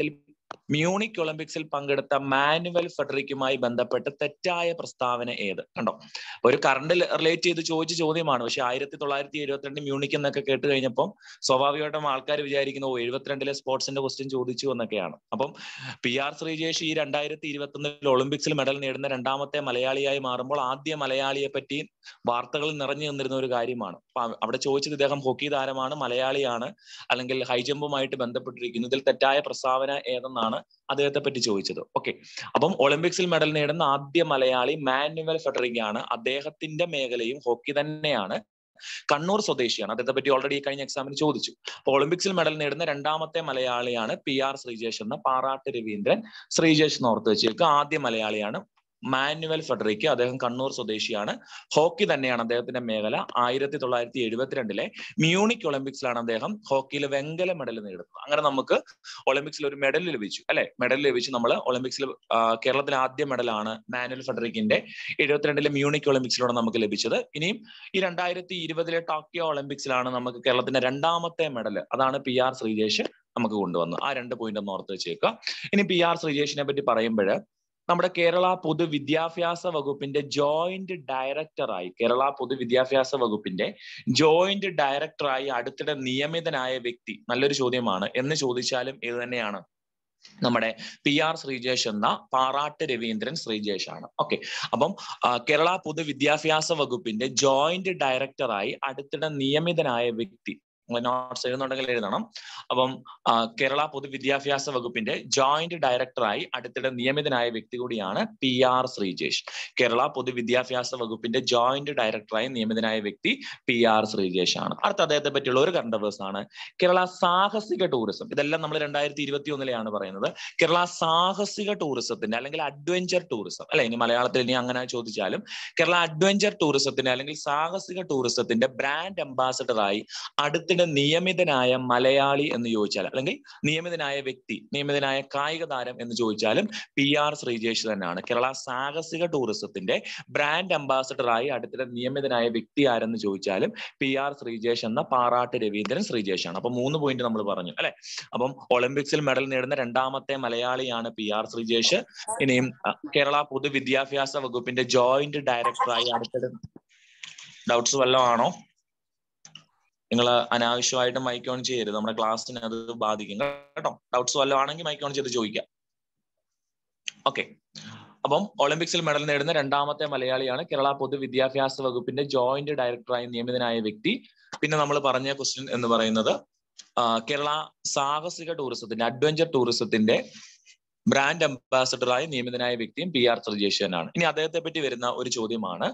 മ്യൂണിക് ഒളിമ്പിക്സിൽ പങ്കെടുത്ത മാനുവൽ ഫെഡറിക്കുമായി ബന്ധപ്പെട്ട് തെറ്റായ പ്രസ്താവന ഏത് കണ്ടോ ഒരു കറണ്ട് റിലേറ്റ് ചെയ്ത് ചോദിച്ച ചോദ്യമാണ് പക്ഷെ ആയിരത്തി തൊള്ളായിരത്തി എഴുപത്തിരണ്ട് മ്യൂണിക് എന്നൊക്കെ കേട്ട് കഴിഞ്ഞപ്പോൾ സ്വാഭാവികമായിട്ടും ആൾക്കാർ വിചാരിക്കുന്നു ഓ എഴുപത്തിരണ്ടിലെ സ്പോർട്സിന്റെ ക്വസ്റ്റ്യൻ ചോദിച്ചു എന്നൊക്കെയാണ് അപ്പം പി ആർ ശ്രീജേഷ് ഈ രണ്ടായിരത്തി ഇരുപത്തി ഒന്നിൽ ഒളിമ്പിക്സിൽ മെഡൽ നേടുന്ന രണ്ടാമത്തെ മലയാളിയായി മാറുമ്പോൾ ആദ്യ മലയാളിയെ പറ്റി വാർത്തകൾ നിറഞ്ഞു നിന്നിരുന്ന ഒരു കാര്യമാണ് അപ്പൊ അവിടെ ചോദിച്ചത് ഇദ്ദേഹം ഹോക്കി താരമാണ് മലയാളിയാണ് അല്ലെങ്കിൽ ഹൈജമ്പുമായിട്ട് ബന്ധപ്പെട്ടിരിക്കുന്നു ഇതിൽ തെറ്റായ പ്രസ്താവന ഏതെന്നാണ് അദ്ദേഹത്തെ പറ്റി ചോദിച്ചത് ഓക്കെ അപ്പം ഒളിമ്പിക്സിൽ മെഡൽ നേടുന്ന ആദ്യ മലയാളി മാനുവൽ ഫെഡറിക്കാണ് അദ്ദേഹത്തിന്റെ മേഖലയും ഹോക്കി തന്നെയാണ് കണ്ണൂർ സ്വദേശിയാണ് അദ്ദേഹത്തെ പറ്റി ഓൾറെഡി കഴിഞ്ഞ എക്സാമിന് ചോദിച്ചു അപ്പൊ ഒളിമ്പിക്സിൽ മെഡൽ നേടുന്ന രണ്ടാമത്തെ മലയാളിയാണ് പി ആർ ശ്രീജേഷ് എന്ന പാറാട്ട് രവീന്ദ്രൻ ശ്രീജേഷ് എന്ന് ഓർത്ത് വെച്ചേക്ക് ആദ്യ മലയാളിയാണ് മാനുവൽ ഫെഡറിക്ക് അദ്ദേഹം കണ്ണൂർ സ്വദേശിയാണ് ഹോക്കി തന്നെയാണ് അദ്ദേഹത്തിന്റെ മേഖല ആയിരത്തി തൊള്ളായിരത്തി എഴുപത്തിരണ്ടിലെ മ്യൂണിക് ഒളിമ്പിക്സിലാണ് അദ്ദേഹം ഹോക്കിയിൽ വെങ്കല മെഡൽ നേടുന്നത് അങ്ങനെ നമുക്ക് ഒളിമ്പിക്സിൽ ഒരു മെഡൽ ലഭിച്ചു അല്ലെ മെഡൽ ലഭിച്ചു നമ്മൾ ഒളിമ്പിക്സിൽ കേരളത്തിലെ ആദ്യ മെഡലാണ് മാനുവൽ ഫെഡറിക്കിന്റെ എഴുപത്തിരണ്ടിലെ മ്യൂണിക് ഒളിമ്പിക്സിലൂടെ നമുക്ക് ലഭിച്ചത് ഇനിയും ഈ രണ്ടായിരത്തി ഇരുപതിലെ ടോക്കിയോ ഒളിമ്പിക്സിലാണ് നമുക്ക് കേരളത്തിന്റെ രണ്ടാമത്തെ മെഡൽ അതാണ് പി ആർ ശ്രീജേഷ് നമുക്ക് കൊണ്ടുവന്നു ആ രണ്ട് പോയിന്റ് ഒന്ന് ഓർത്ത് വെച്ചേക്കുക ഇനി പി ആർ ശ്രീജേഷിനെ പറ്റി പറയുമ്പോൾ നമ്മുടെ കേരള പൊതുവിദ്യാഭ്യാസ വകുപ്പിന്റെ ജോയിന്റ് ഡയറക്ടറായി കേരള പൊതുവിദ്യാഭ്യാസ വകുപ്പിന്റെ ജോയിന്റ് ഡയറക്ടറായി അടുത്തിടെ നിയമിതനായ വ്യക്തി നല്ലൊരു ചോദ്യമാണ് എന്ന് ചോദിച്ചാലും ഇത് തന്നെയാണ് നമ്മുടെ പി ആർ ശ്രീജേഷ് എന്ന പാറാട്ട് രവീന്ദ്രൻ ശ്രീജേഷ് ആണ് ഓക്കെ അപ്പം കേരള പൊതുവിദ്യാഭ്യാസ വകുപ്പിന്റെ ജോയിന്റ് ഡയറക്ടറായി അടുത്തിടെ നിയമിതനായ വ്യക്തി നോട്ട്സ് എഴുതുന്നുണ്ടെങ്കിൽ എഴുതണം അപ്പം കേരള പൊതുവിദ്യാഭ്യാസ വകുപ്പിന്റെ ജോയിന്റ് ഡയറക്ടറായി അടുത്തിടെ നിയമിതനായ വ്യക്തി കൂടിയാണ് പി ആർ ശ്രീജേഷ് കേരള പൊതുവിദ്യാഭ്യാസ വകുപ്പിന്റെ ജോയിന്റ് ഡയറക്ടറായി നിയമിതനായ വ്യക്തി പി ആർ ശ്രീജേഷ് ആണ് അടുത്ത അദ്ദേഹത്തെ പറ്റിയുള്ള ഒരു കറണ്ട് അഫേഴ്സ് ആണ് കേരള സാഹസിക ടൂറിസം ഇതെല്ലാം നമ്മൾ രണ്ടായിരത്തി ഇരുപത്തി ഒന്നിലെയാണ് പറയുന്നത് കേരള സാഹസിക ടൂറിസത്തിന്റെ അല്ലെങ്കിൽ അഡ്വഞ്ചർ ടൂറിസം അല്ലെ ഇനി മലയാളത്തിൽ ഇനി അങ്ങനെ ചോദിച്ചാലും കേരള അഡ്വഞ്ചർ ടൂറിസത്തിന്റെ അല്ലെങ്കിൽ സാഹസിക ടൂറിസത്തിന്റെ ബ്രാൻഡ് അംബാസഡറായി അടുത്ത അദ്ദേഹത്തിന്റെ നിയമിതനായ മലയാളി എന്ന് ചോദിച്ചാൽ അല്ലെങ്കിൽ നിയമിതനായ വ്യക്തി നിയമിതനായ കായിക താരം എന്ന് ചോദിച്ചാലും പി ആർ ശ്രീജേഷ് തന്നെയാണ് കേരള സാഹസിക ടൂറിസത്തിന്റെ ബ്രാൻഡ് അംബാസഡറായി അടുത്തിടെ നിയമിതനായ വ്യക്തി ആരെന്ന് ചോദിച്ചാലും പി ആർ ശ്രീജേഷ് എന്ന പാറാട്ട് രവീന്ദ്രൻ ശ്രീജേഷ് ആണ് അപ്പൊ മൂന്ന് പോയിന്റ് നമ്മൾ പറഞ്ഞു അല്ലെ അപ്പം ഒളിമ്പിക്സിൽ മെഡൽ നേടുന്ന രണ്ടാമത്തെ മലയാളിയാണ് പി ആർ ശ്രീജേഷ് ഇനിയും കേരള പൊതുവിദ്യാഭ്യാസ വകുപ്പിന്റെ ജോയിന്റ് ഡയറക്ടറായി അടുത്തിടെ ഡൗട്ട്സ് വല്ലതും ആണോ നിങ്ങൾ അനാവശ്യമായിട്ട് മൈക്ക് ഓൺ ചെയ്യരുത് നമ്മുടെ ക്ലാസ്സിനെ അത് ബാധിക്കും കേട്ടോ ഡൗട്ട്സ് വല്ലതും ആണെങ്കിൽ മൈക്ക് ഓൺ ചെയ്ത് ചോദിക്കാം ഓക്കെ അപ്പം ഒളിമ്പിക്സിൽ മെഡൽ നേടുന്ന രണ്ടാമത്തെ മലയാളിയാണ് കേരള പൊതുവിദ്യാഭ്യാസ വകുപ്പിന്റെ ജോയിന്റ് ഡയറക്ടറായി നിയമിതനായ വ്യക്തി പിന്നെ നമ്മൾ പറഞ്ഞ ക്വസ്റ്റ്യൻ എന്ന് പറയുന്നത് കേരള സാഹസിക ടൂറിസത്തിന്റെ അഡ്വഞ്ചർ ടൂറിസത്തിന്റെ ബ്രാൻഡ് അംബാസഡറായി നിയമിതനായ വ്യക്തിയും പി ആർ സർജേഷനാണ് ഇനി അദ്ദേഹത്തെ പറ്റി വരുന്ന ഒരു ചോദ്യമാണ്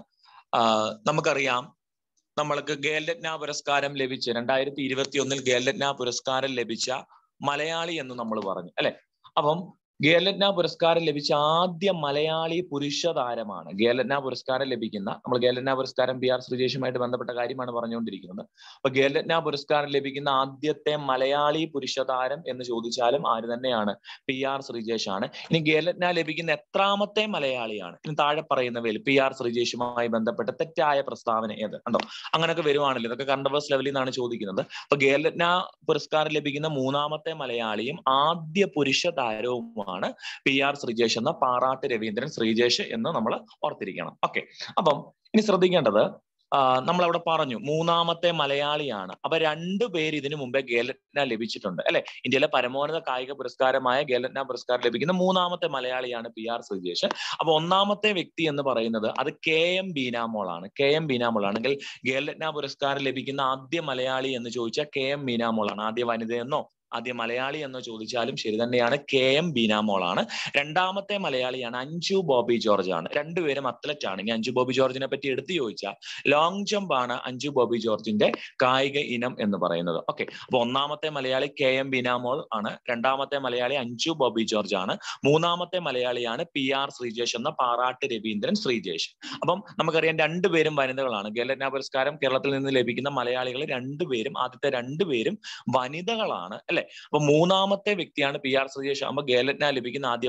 നമുക്കറിയാം നമ്മൾക്ക് ഗേൽരത്ന പുരസ്കാരം ലഭിച്ച രണ്ടായിരത്തി ഇരുപത്തി ഒന്നിൽ ഗേൽരത്ന പുരസ്കാരം ലഭിച്ച മലയാളി എന്ന് നമ്മൾ പറഞ്ഞു അല്ലെ അപ്പം ഗേൽരത്ന പുരസ്കാരം ലഭിച്ച ആദ്യ മലയാളി പുരുഷ താരമാണ് ഗേൽരത്ന പുരസ്കാരം ലഭിക്കുന്ന നമ്മൾ ഗേൽരത്ന പുരസ്കാരം പി ആർ ശ്രീജേഷുമായിട്ട് ബന്ധപ്പെട്ട കാര്യമാണ് പറഞ്ഞുകൊണ്ടിരിക്കുന്നത് അപ്പൊ ഗേൽരത്ന പുരസ്കാരം ലഭിക്കുന്ന ആദ്യത്തെ മലയാളി പുരുഷ താരം എന്ന് ചോദിച്ചാലും ആര് തന്നെയാണ് പി ആർ ശ്രീജേഷ് ആണ് ഇനി ഗേൽരത്ന ലഭിക്കുന്ന എത്രാമത്തെ മലയാളിയാണ് ഇനി താഴെ പറയുന്നവയിൽ പി ആർ ശ്രീജേഷുമായി ബന്ധപ്പെട്ട തെറ്റായ പ്രസ്താവന ഏത് കണ്ടോ അങ്ങനെയൊക്കെ വരുവാണല്ലോ ഇതൊക്കെ കണ്ടവേഴ്സ് ലെവലിൽ നിന്നാണ് ചോദിക്കുന്നത് അപ്പൊ ഗേൽരത്ന പുരസ്കാരം ലഭിക്കുന്ന മൂന്നാമത്തെ മലയാളിയും ആദ്യ പുരുഷ താരവുമാണ് ആണ് പി ആർ ശ്രീജേഷ് എന്ന പാറാട്ട് രവീന്ദ്രൻ ശ്രീജേഷ് എന്ന് നമ്മൾ ഓർത്തിരിക്കണം ഓക്കെ അപ്പം ഇനി ശ്രദ്ധിക്കേണ്ടത് നമ്മൾ അവിടെ പറഞ്ഞു മൂന്നാമത്തെ മലയാളിയാണ് അപ്പൊ രണ്ടു പേര് ഇതിനു മുമ്പേ ഗേലറ്റ്ന ലഭിച്ചിട്ടുണ്ട് അല്ലെ ഇന്ത്യയിലെ പരമോന്നത കായിക പുരസ്കാരമായ ഗേലറ്റ്ന പുരസ്കാരം ലഭിക്കുന്ന മൂന്നാമത്തെ മലയാളിയാണ് പി ആർ ശ്രീജേഷ് അപ്പൊ ഒന്നാമത്തെ വ്യക്തി എന്ന് പറയുന്നത് അത് കെ എം ബീനാമോളാണ് കെ എം ബീനാമോൾ ആണെങ്കിൽ ഗേലറ്റ്ന പുരസ്കാരം ലഭിക്കുന്ന ആദ്യ മലയാളി എന്ന് ചോദിച്ചാൽ കെ എം ബീനാമോളാണ് ആദ്യ വനിതയെന്നോ ആദ്യം മലയാളി എന്ന് ചോദിച്ചാലും ശരി തന്നെയാണ് കെ എം ബീനാമോളാണ് രണ്ടാമത്തെ മലയാളിയാണ് അഞ്ജു ബോബി ജോർജ് ആണ് രണ്ടുപേരും അത്ലറ്റ് ആണ് ഇനി അഞ്ജു ബോബി ജോർജിനെ പറ്റി എടുത്തു ചോദിച്ചാൽ ലോങ് ജമ്പ് ആണ് അഞ്ജു ബോബി ജോർജിന്റെ കായിക ഇനം എന്ന് പറയുന്നത് ഓക്കെ അപ്പൊ ഒന്നാമത്തെ മലയാളി കെ എം ബീനാമോൾ ആണ് രണ്ടാമത്തെ മലയാളി അഞ്ജു ബോബി ജോർജ് ആണ് മൂന്നാമത്തെ മലയാളിയാണ് പി ആർ ശ്രീജേഷ് എന്ന പാറാട്ട് രവീന്ദ്രൻ ശ്രീജേഷ് അപ്പം നമുക്കറിയാം രണ്ടുപേരും വനിതകളാണ് ഗേലറ്റ്ന പുരസ്കാരം കേരളത്തിൽ നിന്ന് ലഭിക്കുന്ന മലയാളികൾ രണ്ടുപേരും ആദ്യത്തെ രണ്ടുപേരും വനിതകളാണ് അല്ലെ അപ്പൊ മൂന്നാമത്തെ വ്യക്തിയാണ് പി ആർ ശ്രീജേഷ് ആകുമ്പോൾ ഗേലറ്റ്ന ലഭിക്കുന്ന ആദ്യ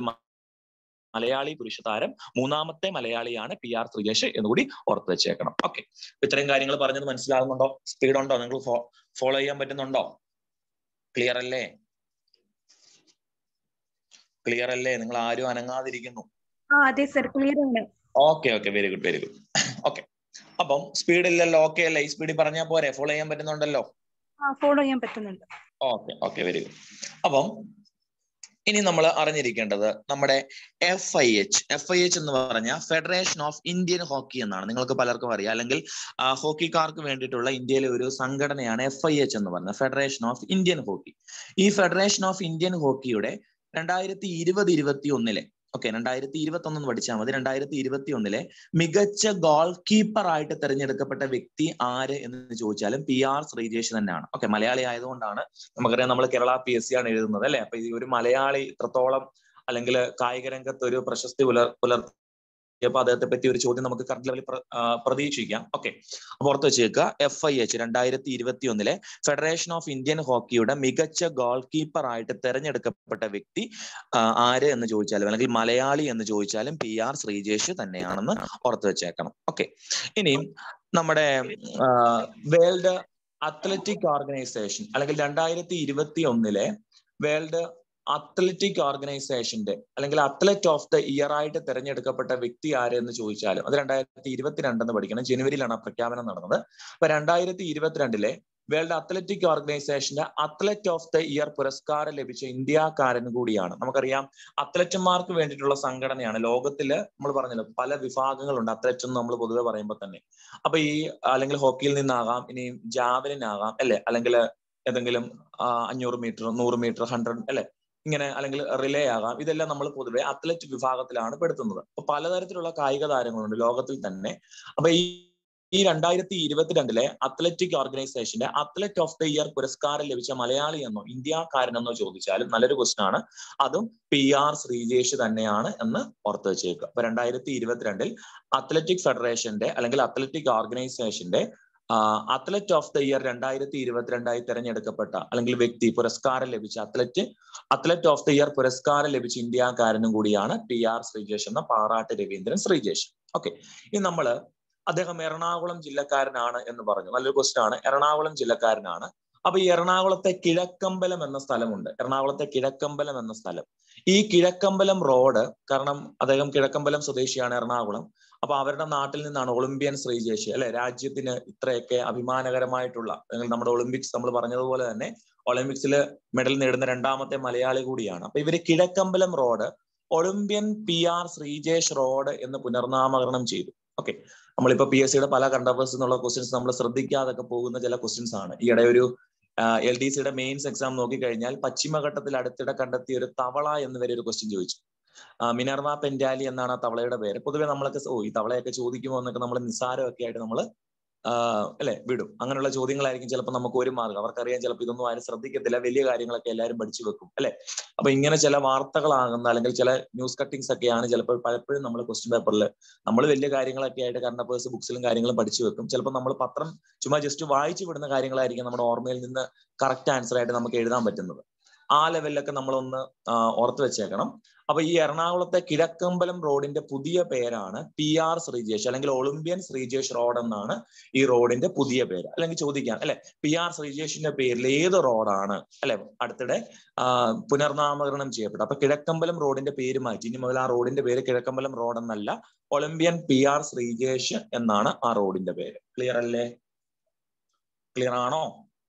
മലയാളി പുരുഷ താരം മൂന്നാമത്തെ മലയാളിയാണ് പി ആർ ശ്രീജേഷ് എന്നുകൂടി ഓർത്ത് വെച്ചേക്കണം ഓക്കെ ഇത്രയും കാര്യങ്ങൾ പറഞ്ഞത് മനസ്സിലാകുന്നുണ്ടോ സ്പീഡ് ഉണ്ടോ നിങ്ങൾ ഫോളോ ചെയ്യാൻ പറ്റുന്നുണ്ടോ ക്ലിയർ അല്ലേ ക്ലിയർ അല്ലേ നിങ്ങൾ ആരും അനങ്ങാതിരിക്കുന്നു ആ അതെ സർ ക്ലിയർ ആണ് okay okay very good very good okay അപ്പം സ്പീഡ് ഇല്ലല്ലോ ഓക്കെ അല്ലേ ഈ സ്പീഡിൽ പറഞ്ഞാൽ പോരെ ഫോളോ ചെയ്യാൻ പറ്റുന്നുണ്ടല്ലോ ആ ഫോളോ ചെയ്യാൻ പറ്റുന്നുണ്ട് ഓക്കെ ഓക്കെ വെരി ഗുഡ് അപ്പം ഇനി നമ്മൾ അറിഞ്ഞിരിക്കേണ്ടത് നമ്മുടെ F I H F I H എന്ന് പറഞ്ഞാൽ ഫെഡറേഷൻ ഓഫ് ഇന്ത്യൻ ഹോക്കി എന്നാണ് നിങ്ങൾക്ക് പലർക്കും അറിയാം അല്ലെങ്കിൽ ആ, ഹോക്കിക്കാർക്ക് വേണ്ടിയിട്ടുള്ള ഇന്ത്യയിലെ ഒരു സംഘടനയാണ് എഫ് ഐ എച്ച് എന്ന് പറയുന്നത് ഫെഡറേഷൻ ഓഫ് ഇന്ത്യൻ ഹോക്കി ഈ ഫെഡറേഷൻ ഓഫ് ഇന്ത്യൻ ഹോക്കിയുടെ രണ്ടായിരത്തി ഇരുപത് ഇരുപത്തി ഒന്നിലെ ഓക്കെ രണ്ടായിരത്തി ഇരുപത്തി ഒന്ന് പഠിച്ചാൽ മതി രണ്ടായിരത്തി ഇരുപത്തി ഒന്നിലെ മികച്ച ഗോൾ കീപ്പർ ആയിട്ട് തെരഞ്ഞെടുക്കപ്പെട്ട വ്യക്തി ആര് എന്ന് ചോദിച്ചാലും പി ആർ ശ്രീജേഷ് തന്നെയാണ് ഓക്കെ മലയാളി ആയതുകൊണ്ടാണ് നമുക്കറിയാം നമ്മൾ കേരള പി എസ് സി ആണ് എഴുതുന്നത് അല്ലെ അപ്പൊ ഈ ഒരു മലയാളി ഇത്രത്തോളം അല്ലെങ്കിൽ കായിക രംഗത്ത് ഒരു പ്രശസ്തി പുലർ പുലർത്തി അപ്പൊ അദ്ദേഹത്തെ പറ്റി ഒരു ചോദ്യം നമുക്ക് കറണ്ട് ലെവലിൽ പ്ര- ആ, പ്രതീക്ഷിക്കാം ഓക്കെ അപ്പൊ ഓർത്ത് വെച്ചേക്കുക എഫ് ഐ എച്ച് രണ്ടായിരത്തി ഇരുപത്തി ഒന്നിലെ ഫെഡറേഷൻ ഓഫ് ഇന്ത്യൻ ഹോക്കിയുടെ മികച്ച ഗോൾ കീപ്പർ ആയിട്ട് തെരഞ്ഞെടുക്കപ്പെട്ട വ്യക്തി ആ, ആര് എന്ന് ചോദിച്ചാലും അല്ലെങ്കിൽ മലയാളി എന്ന് ചോദിച്ചാലും പി ആർ ശ്രീജേഷ് തന്നെയാണെന്ന് ഓർത്ത് വെച്ചേക്കണം ഓക്കെ ഇനിയും നമ്മുടെ വേൾഡ് അത്ലറ്റിക് ഓർഗനൈസേഷൻ അല്ലെങ്കിൽ രണ്ടായിരത്തി ഇരുപത്തി ഒന്നിലെ വേൾഡ് അത്ലറ്റിക് ഓർഗനൈസേഷന്റെ അല്ലെങ്കിൽ അത്ലറ്റ് ഓഫ് ദ ഇയർ ആയിട്ട് തെരഞ്ഞെടുക്കപ്പെട്ട വ്യക്തി ആര് എന്ന് ചോദിച്ചാലും അത് രണ്ടായിരത്തി ഇരുപത്തിരണ്ടെന്ന് പഠിക്കണം ജനുവരിയിലാണ് ആ പ്രഖ്യാപനം നടന്നത് അപ്പൊ രണ്ടായിരത്തി ഇരുപത്തിരണ്ടിലെ വേൾഡ് അത്ലറ്റിക് ഓർഗനൈസേഷന്റെ അത്ലറ്റ് ഓഫ് ദ ഇയർ പുരസ്കാരം ലഭിച്ച ഇന്ത്യക്കാരൻ കൂടിയാണ് നമുക്കറിയാം അത്ലറ്റുമാർക്ക് വേണ്ടിയിട്ടുള്ള സംഘടനയാണ് ലോകത്തില് നമ്മൾ പറഞ്ഞല്ലോ പല വിഭാഗങ്ങളുണ്ട് അത്ലറ്റ് എന്ന് നമ്മൾ പൊതുവെ പറയുമ്പോൾ തന്നെ അപ്പൊ ഈ അല്ലെങ്കിൽ ഹോക്കിയിൽ നിന്നാകാം ഇനി ജാവലിൻ ആകാം അല്ലെ അല്ലെങ്കിൽ ഏതെങ്കിലും ആ, അഞ്ഞൂറ് മീറ്റർ നൂറ് മീറ്റർ ഹൺഡ്രഡ് അല്ലെ ഇങ്ങനെ അല്ലെങ്കിൽ റിലേ ആകാം ഇതെല്ലാം നമ്മൾ പൊതുവെ അത്ലറ്റ് വിഭാഗത്തിലാണ് പെടുത്തുന്നത് അപ്പൊ പലതരത്തിലുള്ള കായിക താരങ്ങളുണ്ട് ലോകത്തിൽ തന്നെ അപ്പൊ ഈ ഈ രണ്ടായിരത്തി ഇരുപത്തിരണ്ടിലെ അത്ലറ്റിക് ഓർഗനൈസേഷന്റെ അത്ലറ്റ് ഓഫ് ദ ഇയർ പുരസ്കാരം ലഭിച്ച മലയാളി എന്നോ ഇന്ത്യക്കാരനെന്നോ ചോദിച്ചാലും നല്ലൊരു ക്വസ്റ്റൻ ആണ് അതും പി ആർ ശ്രീജേഷ് തന്നെയാണ് എന്ന് ഓർത്ത് വെച്ചേക്കുക അപ്പൊ രണ്ടായിരത്തി ഇരുപത്തിരണ്ടിൽ അത്ലറ്റിക് ഫെഡറേഷന്റെ അല്ലെങ്കിൽ അത്ലറ്റിക് ഓർഗനൈസേഷന്റെ അത്ലറ്റ് ഓഫ് ദ ഇയർ രണ്ടായിരത്തി ഇരുപത്തിരണ്ടായി തെരഞ്ഞെടുക്കപ്പെട്ട അല്ലെങ്കിൽ വ്യക്തി പുരസ്കാരം ലഭിച്ച athlete athlete of the year പുരസ്കാരം ലഭിച്ച ഇന്ത്യക്കാരനും കൂടിയാണ് പി ആർ ശ്രീജേഷ് എന്ന പാറാട്ട് രവീന്ദ്രൻ ശ്രീജേഷ് ഓക്കെ ഇനി നമ്മള് അദ്ദേഹം എറണാകുളം ജില്ലക്കാരനാണ് എന്ന് പറഞ്ഞു നല്ലൊരു ക്വസ്റ്റൻ ആണ് എറണാകുളം ജില്ലക്കാരനാണ് അപ്പൊ ഈ എറണാകുളത്തെ കിഴക്കമ്പലം എന്ന സ്ഥലമുണ്ട് എറണാകുളത്തെ കിഴക്കമ്പലം എന്ന സ്ഥലം ഈ കിഴക്കമ്പലം റോഡ് കാരണം അദ്ദേഹം കിഴക്കമ്പലം സ്വദേശിയാണ് എറണാകുളം അപ്പൊ അവരുടെ നാട്ടിൽ നിന്നാണ് ഒളിമ്പ്യൻ ശ്രീജേഷ് അല്ലെ രാജ്യത്തിന് ഇത്രയൊക്കെ അഭിമാനകരമായിട്ടുള്ള അല്ലെങ്കിൽ നമ്മുടെ ഒളിമ്പിക്സ് നമ്മൾ പറഞ്ഞതുപോലെ തന്നെ ഒളിമ്പിക്സിൽ മെഡൽ നേടുന്ന രണ്ടാമത്തെ മലയാളി കൂടിയാണ് അപ്പൊ ഇവര് Kizhakkambalam road Olympian P R Sreejesh road എന്ന് പുനർനാമകരണം ചെയ്തു ഓക്കെ നമ്മളിപ്പോ പി എസ് സിയുടെ പല കണ്ടവേഴ്സ് എന്നുള്ള ക്വസ്റ്റ്യൻസ് നമ്മൾ ശ്രദ്ധിക്കാതൊക്കെ പോകുന്ന ചില ക്വസ്റ്റ്യൻസ് ആണ് ഈയിടെ ഒരു എൽ ഡി സിയുടെ മെയിൻസ് എക്സാം നോക്കിക്കഴിഞ്ഞാൽ പശ്ചിമഘട്ടത്തിൽ അടുത്തിടെ കണ്ടെത്തിയ ഒരു തവള എന്ന് വരെ ഒരു ക്വസ്റ്റ്യൻ ചോദിച്ചു ആ, മിനർവ പെൻഡാലി എന്നാണ് ആ തവളയുടെ പേര് പൊതുവെ നമ്മളൊക്കെ ഓ ഈ തവളയൊക്കെ ചോദിക്കുമോ എന്നൊക്കെ നമ്മൾ നിസ്സാരമൊക്കെ ആയിട്ട് നമ്മൾ അല്ലെ വിടും അങ്ങനെയുള്ള ചോദ്യങ്ങളായിരിക്കും ചിലപ്പോൾ നമുക്ക് ഒരു മാർഗം അവർക്കറിയാം ചിലപ്പോൾ ഇതൊന്നും ആരും ശ്രദ്ധിക്കത്തില്ല വലിയ കാര്യങ്ങളൊക്കെ എല്ലാവരും പഠിച്ചു വെക്കും അല്ലെ അപ്പൊ ഇങ്ങനെ ചില വാർത്തകളാകുന്ന അല്ലെങ്കിൽ ചില ന്യൂസ് കട്ടിങ്സ് ഒക്കെയാണ് ചിലപ്പോൾ പലപ്പോഴും നമ്മൾ ക്വസ്റ്റ്യൻ പേപ്പറിൽ നമ്മൾ വലിയ കാര്യങ്ങളൊക്കെ ആയിട്ട് കറണ്ട് അഫേഴ്സ് ബുക്സിലും കാര്യങ്ങളും പഠിച്ചു വെക്കും ചിലപ്പോൾ നമ്മൾ പത്രം ചുമ്മാ ജസ്റ്റ് വായിച്ചു വിടുന്ന കാര്യങ്ങളായിരിക്കും നമ്മുടെ ഓർമ്മയിൽ നിന്ന് കറക്റ്റ് ആൻസർ ആയിട്ട് നമുക്ക് എഴുതാൻ പറ്റുന്നത് ആ ലെവലിലൊക്കെ നമ്മളൊന്ന് ഓർത്ത് വെച്ചേക്കണം അപ്പൊ ഈ എറണാകുളത്തെ കിഴക്കമ്പലം റോഡിന്റെ പുതിയ പേരാണ് പി ആർ ശ്രീജേഷ് അല്ലെങ്കിൽ ഒളിമ്പ്യൻ ശ്രീജേഷ് റോഡ് എന്നാണ് ഈ റോഡിന്റെ പുതിയ പേര് അല്ലെങ്കിൽ ചോദിക്കാം അല്ലെ പി ആർ ശ്രീജേഷിന്റെ പേരിൽ ഏത് റോഡാണ് അല്ലെ അടുത്തിടെ ആ, പുനർനാമകരണം ചെയ്യപ്പെട്ടു അപ്പൊ കിഴക്കമ്പലം റോഡിന്റെ പേര് മാറ്റി ഇനി മുതൽ ആ റോഡിന്റെ പേര് കിഴക്കമ്പലം റോഡ് എന്നല്ല ഒളിമ്പ്യൻ പി ആർ ശ്രീജേഷ് എന്നാണ് ആ റോഡിന്റെ പേര് ക്ലിയർ അല്ലേ ക്ലിയർ ആണോ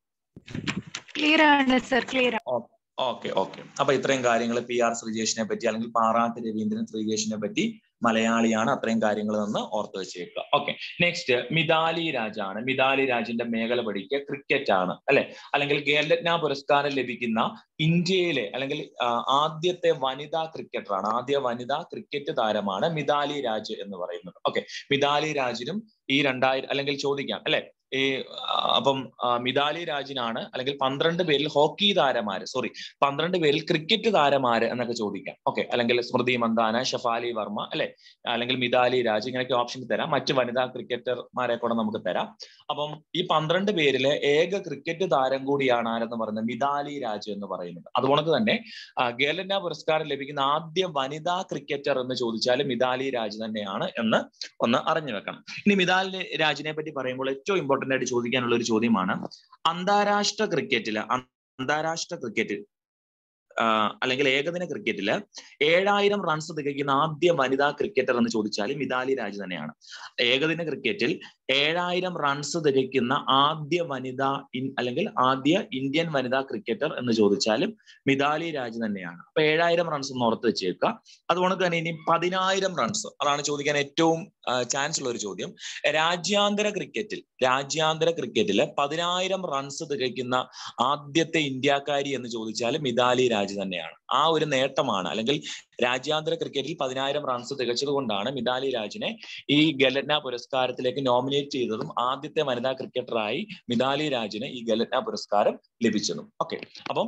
ക്ലിയർ ആണ് സർ ക്ലിയർ ഓക്കെ ഓക്കെ അപ്പൊ ഇത്രയും കാര്യങ്ങൾ പി ആർ ശ്രീജേഷിനെ പറ്റി അല്ലെങ്കിൽ പാറാട്ട് രവീന്ദ്രൻ ശ്രീജേഷിനെ പറ്റി മലയാളിയാണ് അത്രയും കാര്യങ്ങൾ നിന്ന് ഓർത്ത് വെച്ചേക്കുക ഓക്കെ നെക്സ്റ്റ് മിതാലി രാജാണ് മിതാലി രാജിന്റെ മേഖല പഠിക്കുക ക്രിക്കറ്റ് ആണ് അല്ലെ അല്ലെങ്കിൽ ഖേൽരത്ന പുരസ്കാരം ലഭിക്കുന്ന ഇന്ത്യയിലെ അല്ലെങ്കിൽ ആ, ആദ്യത്തെ വനിതാ ക്രിക്കറ്ററാണ് ആദ്യ വനിതാ ക്രിക്കറ്റ് താരമാണ് മിതാലി രാജ് എന്ന് പറയുന്നത് ഓക്കെ മിതാലി രാജിനും ഈ രണ്ടായിരം അല്ലെങ്കിൽ ചോദിക്കാം അല്ലെ ഈ ആ, അപ്പം ആ, മിതാലി രാജിനാണ് അല്ലെങ്കിൽ പന്ത്രണ്ട് പേരിൽ ഹോക്കി താരമാര് സോറി പന്ത്രണ്ട് പേരിൽ ക്രിക്കറ്റ് താരമാര് എന്നൊക്കെ ചോദിക്കാം ഓക്കെ അല്ലെങ്കിൽ സ്മൃതി മന്ദാന ഷഫാലി വർമ്മ അല്ലെ അല്ലെങ്കിൽ മിതാലി രാജ് ഇങ്ങനെയൊക്കെ ഓപ്ഷൻ തരാം മറ്റ് വനിതാ ക്രിക്കറ്റർമാരെ കൂടെ നമുക്ക് തരാം അപ്പം ഈ പന്ത്രണ്ട് പേരിലെ ഏക ക്രിക്കറ്റ് താരം കൂടിയാണ് ആരെന്ന് പറയുന്നത് മിതാലി രാജ് എന്ന് പറയുന്നത് അതുകൊണ്ട് തന്നെ ആ, ഖേൽരത്ന പുരസ്കാരം ലഭിക്കുന്ന ആദ്യ വനിതാ ക്രിക്കറ്റർ എന്ന് ചോദിച്ചാൽ മിതാലി രാജ് തന്നെയാണ് എന്ന് ഒന്ന് അറിഞ്ഞു വെക്കണം ഇനി മിതാലി രാജിനെ പറ്റി പറയുമ്പോൾ ഏറ്റവും ഇമ്പോർട്ടന്റ് ആയിട്ട് ചോദിക്കാനുള്ള ഒരു ചോദ്യമാണ് അന്താരാഷ്ട്ര ക്രിക്കറ്റില് അന്താരാഷ്ട്ര ക്രിക്കറ്റിൽ അല്ലെങ്കിൽ ഏകദിന ക്രിക്കറ്റില് ഏഴായിരം റൺസ് തികയ്ക്കുന്ന ആദ്യ വനിതാ ക്രിക്കറ്റർ എന്ന് ചോദിച്ചാൽ മിതാലി രാജ് തന്നെയാണ് ഏകദിന ക്രിക്കറ്റിൽ ഏഴായിരം റൺസ് തികയ്ക്കുന്ന ആദ്യ വനിതാ അല്ലെങ്കിൽ ആദ്യ ഇന്ത്യൻ വനിതാ ക്രിക്കറ്റർ എന്ന് ചോദിച്ചാലും മിതാലി രാജ് തന്നെയാണ് അപ്പൊ ഏഴായിരം റൺസ് ഒന്ന് ഓർത്ത് വെച്ചേക്കുക അതുകൊണ്ട് തന്നെ ഇനി പതിനായിരം റൺസ് അതാണ് ചോദിക്കാൻ ഏറ്റവും ചാൻസ് ഉള്ള ഒരു ചോദ്യം രാജ്യാന്തര ക്രിക്കറ്റിൽ രാജ്യാന്തര ക്രിക്കറ്റില് പതിനായിരം റൺസ് തികയ്ക്കുന്ന ആദ്യത്തെ ഇന്ത്യക്കാരി എന്ന് ചോദിച്ചാൽ മിതാലി രാജ് തന്നെയാണ് ആ ഒരു നേട്ടമാണ് അല്ലെങ്കിൽ രാജ്യാന്തര ക്രിക്കറ്റിൽ പതിനായിരം റൺസ് തികച്ചത് കൊണ്ടാണ് മിതാലി രാജിനെ ഈ ഗലറ്റ്ന പുരസ്കാരത്തിലേക്ക് നോമിനേറ്റ് ചെയ്തതും ആദ്യത്തെ വനിതാ ക്രിക്കറ്ററായി മിതാലി രാജിന് ഈ ഗലറ്റ്ന പുരസ്കാരം ലഭിച്ചതും ഓക്കെ അപ്പം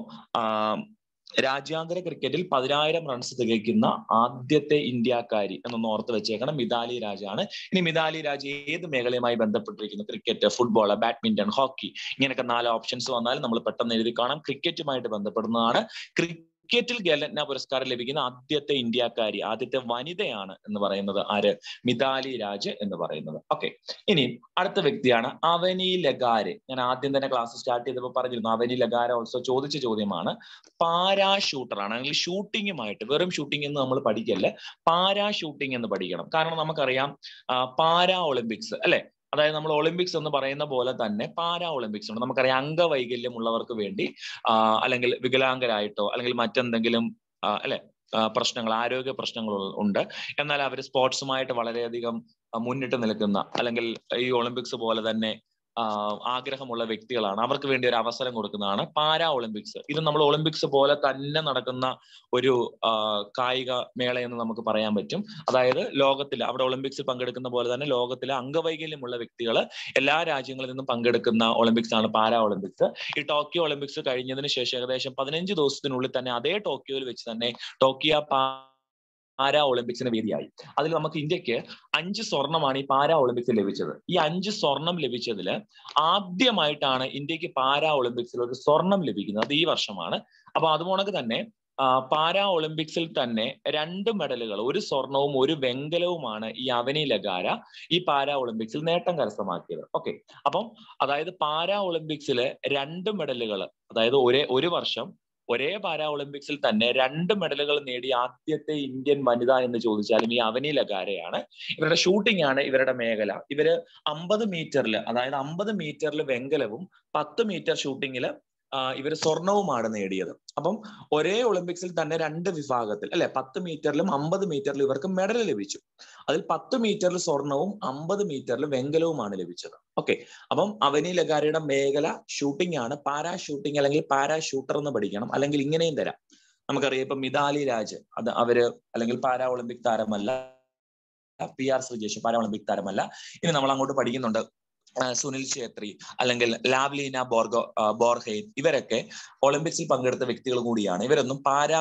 രാജ്യാന്തര ക്രിക്കറ്റിൽ പതിനായിരം റൺസ് തികയ്ക്കുന്ന ആദ്യത്തെ ഇന്ത്യക്കാരി എന്നൊന്ന് ഓർത്ത് വെച്ചേക്കണം മിതാലി രാജാണ് ഇനി മിതാലി രാജ് ഏത് മേഖലയുമായി ബന്ധപ്പെട്ടിരിക്കുന്നു ക്രിക്കറ്റ് ഫുട്ബോൾ ബാഡ്മിന്റൺ ഹോക്കി ഇങ്ങനെയൊക്കെ നാല് ഓപ്ഷൻസ് വന്നാൽ നമ്മൾ പെട്ടെന്ന് എഴുതി കാണാം ക്രിക്കറ്റുമായിട്ട് ബന്ധപ്പെടുന്നതാണ് ക്രിക്കറ്റിൽ ഗലറ്റ്ന പുരസ്കാരം ലഭിക്കുന്ന ആദ്യത്തെ ഇന്ത്യക്കാരി ആദ്യത്തെ വനിതയാണ് എന്ന് പറയുന്നത് ആര് മിതാലി രാജ് എന്ന് പറയുന്നത് ഓക്കെ ഇനി അടുത്ത വ്യക്തിയാണ് അവനി ലഗാരെ ഞാൻ ആദ്യം തന്നെ ക്ലാസ് സ്റ്റാർട്ട് ചെയ്തപ്പോൾ പറഞ്ഞിരുന്നു അവനി ലഗാര ഓൾസോ ചോദിച്ച ചോദ്യമാണ് പാരാ ഷൂട്ടറാണ് അല്ലെങ്കിൽ ഷൂട്ടിങ്ങുമായിട്ട് വെറും ഷൂട്ടിംഗ് എന്ന് നമ്മൾ പഠിക്കല്ല പാരാ ഷൂട്ടിംഗ് എന്ന് പഠിക്കണം കാരണം നമുക്കറിയാം പാരാ ഒളിമ്പിക്സ് അല്ലെ അതായത് നമ്മൾ ഒളിമ്പിക്സ് എന്ന് പറയുന്ന പോലെ തന്നെ പാരാ ഒളിമ്പിക്സ് ഉണ്ട് നമുക്കറിയാം അംഗവൈകല്യം ഉള്ളവർക്ക് വേണ്ടി അല്ലെങ്കിൽ വികലാംഗരായിട്ടോ അല്ലെങ്കിൽ മറ്റെന്തെങ്കിലും അല്ലെ പ്രശ്നങ്ങൾ ആരോഗ്യ പ്രശ്നങ്ങൾ ഉണ്ട് എന്നാൽ അവർ സ്പോർട്സുമായിട്ട് വളരെയധികം മുന്നിട്ട് നിൽക്കുന്ന അല്ലെങ്കിൽ ഈ ഒളിമ്പിക്സ് പോലെ തന്നെ ആഗ്രഹമുള്ള വ്യക്തികളാണ് അവർക്ക് വേണ്ടി ഒരു അവസരം കൊടുക്കുന്നതാണ് പാരാ ഒളിമ്പിക്സ് ഇത് നമ്മൾ ഒളിമ്പിക്സ് പോലെ തന്നെ നടക്കുന്ന ഒരു കായിക മേള എന്ന് നമുക്ക് പറയാൻ പറ്റും അതായത് ലോകത്തിൽ അവിടെ ഒളിമ്പിക്സിൽ പങ്കെടുക്കുന്ന പോലെ തന്നെ ലോകത്തിലെ അംഗവൈകല്യമുള്ള വ്യക്തികൾ എല്ലാ രാജ്യങ്ങളിൽ നിന്നും പങ്കെടുക്കുന്ന ഒളിമ്പിക്സ് ആണ് പാരാ ഒളിമ്പിക്സ് ഈ ടോക്കിയോ ഒളിമ്പിക്സ് കഴിഞ്ഞതിന് ശേഷം ഏകദേശം പതിനഞ്ച് ദിവസത്തിനുള്ളിൽ തന്നെ അതേ ടോക്കിയോയിൽ വെച്ച് തന്നെ ടോക്കിയോ പാരാ ഒളിമ്പിക്സിന് വേദിയായി അതിൽ നമുക്ക് ഇന്ത്യക്ക് അഞ്ച് സ്വർണമാണ് ഈ പാരാ ഒളിമ്പിക്സിൽ ലഭിച്ചത് ഈ അഞ്ച് സ്വർണം ലഭിച്ചതിൽ ആദ്യമായിട്ടാണ് ഇന്ത്യക്ക് പാരാ ഒളിമ്പിക്സിൽ ഒരു സ്വർണം ലഭിക്കുന്നത് അത് ഈ വർഷമാണ് അപ്പൊ അതുപോലെ തന്നെ പാരാ ഒളിമ്പിക്സിൽ തന്നെ രണ്ട് മെഡലുകൾ ഒരു സ്വർണവും ഒരു വെങ്കലവുമാണ് ഈ അവനി ലഗാര ഈ പാരാ ഒളിമ്പിക്സിൽ നേട്ടം കരസ്ഥമാക്കിയത് ഓക്കെ അപ്പം അതായത് പാരാ ഒളിമ്പിക്സിലെ രണ്ട് മെഡലുകൾ അതായത് ഒരേ ഒരു വർഷം ഒരേ പാരാ ഒളിമ്പിക്സിൽ തന്നെ രണ്ട് മെഡലുകൾ നേടിയ ആദ്യത്തെ ഇന്ത്യൻ വനിത എന്ന് ചോദിച്ചാലും ഈ അവനി ലഗാരയാണ് ഇവരുടെ ഷൂട്ടിംഗ് ആണ് ഇവരുടെ മേഖല ഇവര് അമ്പത് മീറ്ററിൽ അതായത് അമ്പത് മീറ്ററിൽ വെങ്കലവും പത്ത് മീറ്റർ ഷൂട്ടിങ്ങിൽ ഇവർ സ്വർണവുമാണ് നേടിയത് അപ്പം ഒരേ ഒളിമ്പിക്സിൽ തന്നെ രണ്ട് വിഭാഗത്തിൽ അല്ലെ പത്ത് മീറ്ററിലും അമ്പത് മീറ്ററിലും ഇവർക്ക് മെഡൽ ലഭിച്ചു അതിൽ പത്ത് മീറ്ററിൽ സ്വർണവും അമ്പത് മീറ്ററിൽ വെങ്കലവുമാണ് ലഭിച്ചത് ഓക്കെ അപ്പം അവനി ലഗാരയുടെ മേഖല ഷൂട്ടിംഗ് ആണ് പാരാ ഷൂട്ടിംഗ് അല്ലെങ്കിൽ പാരാ ഷൂട്ടർ എന്ന് പഠിക്കണം അല്ലെങ്കിൽ ഇങ്ങനെയും തരാം നമുക്കറിയാം ഇപ്പൊ മിതാലി രാജ് അത് അവര് അല്ലെങ്കിൽ പാരാ ഒളിമ്പിക് താരമല്ല P R Sreejesh para Olympic താരമല്ല ഇനി നമ്മൾ അങ്ങോട്ട് പഠിക്കുന്നുണ്ട് സുനിൽ ഛേത്രി അല്ലെങ്കിൽ ലാവ്ലീന ബോർഗോ ബോർഹെയ്ൻ ഇവരൊക്കെ ഒളിമ്പിക്സിൽ പങ്കെടുത്ത വ്യക്തികൾ കൂടിയാണ് ഇവരൊന്നും പാരാ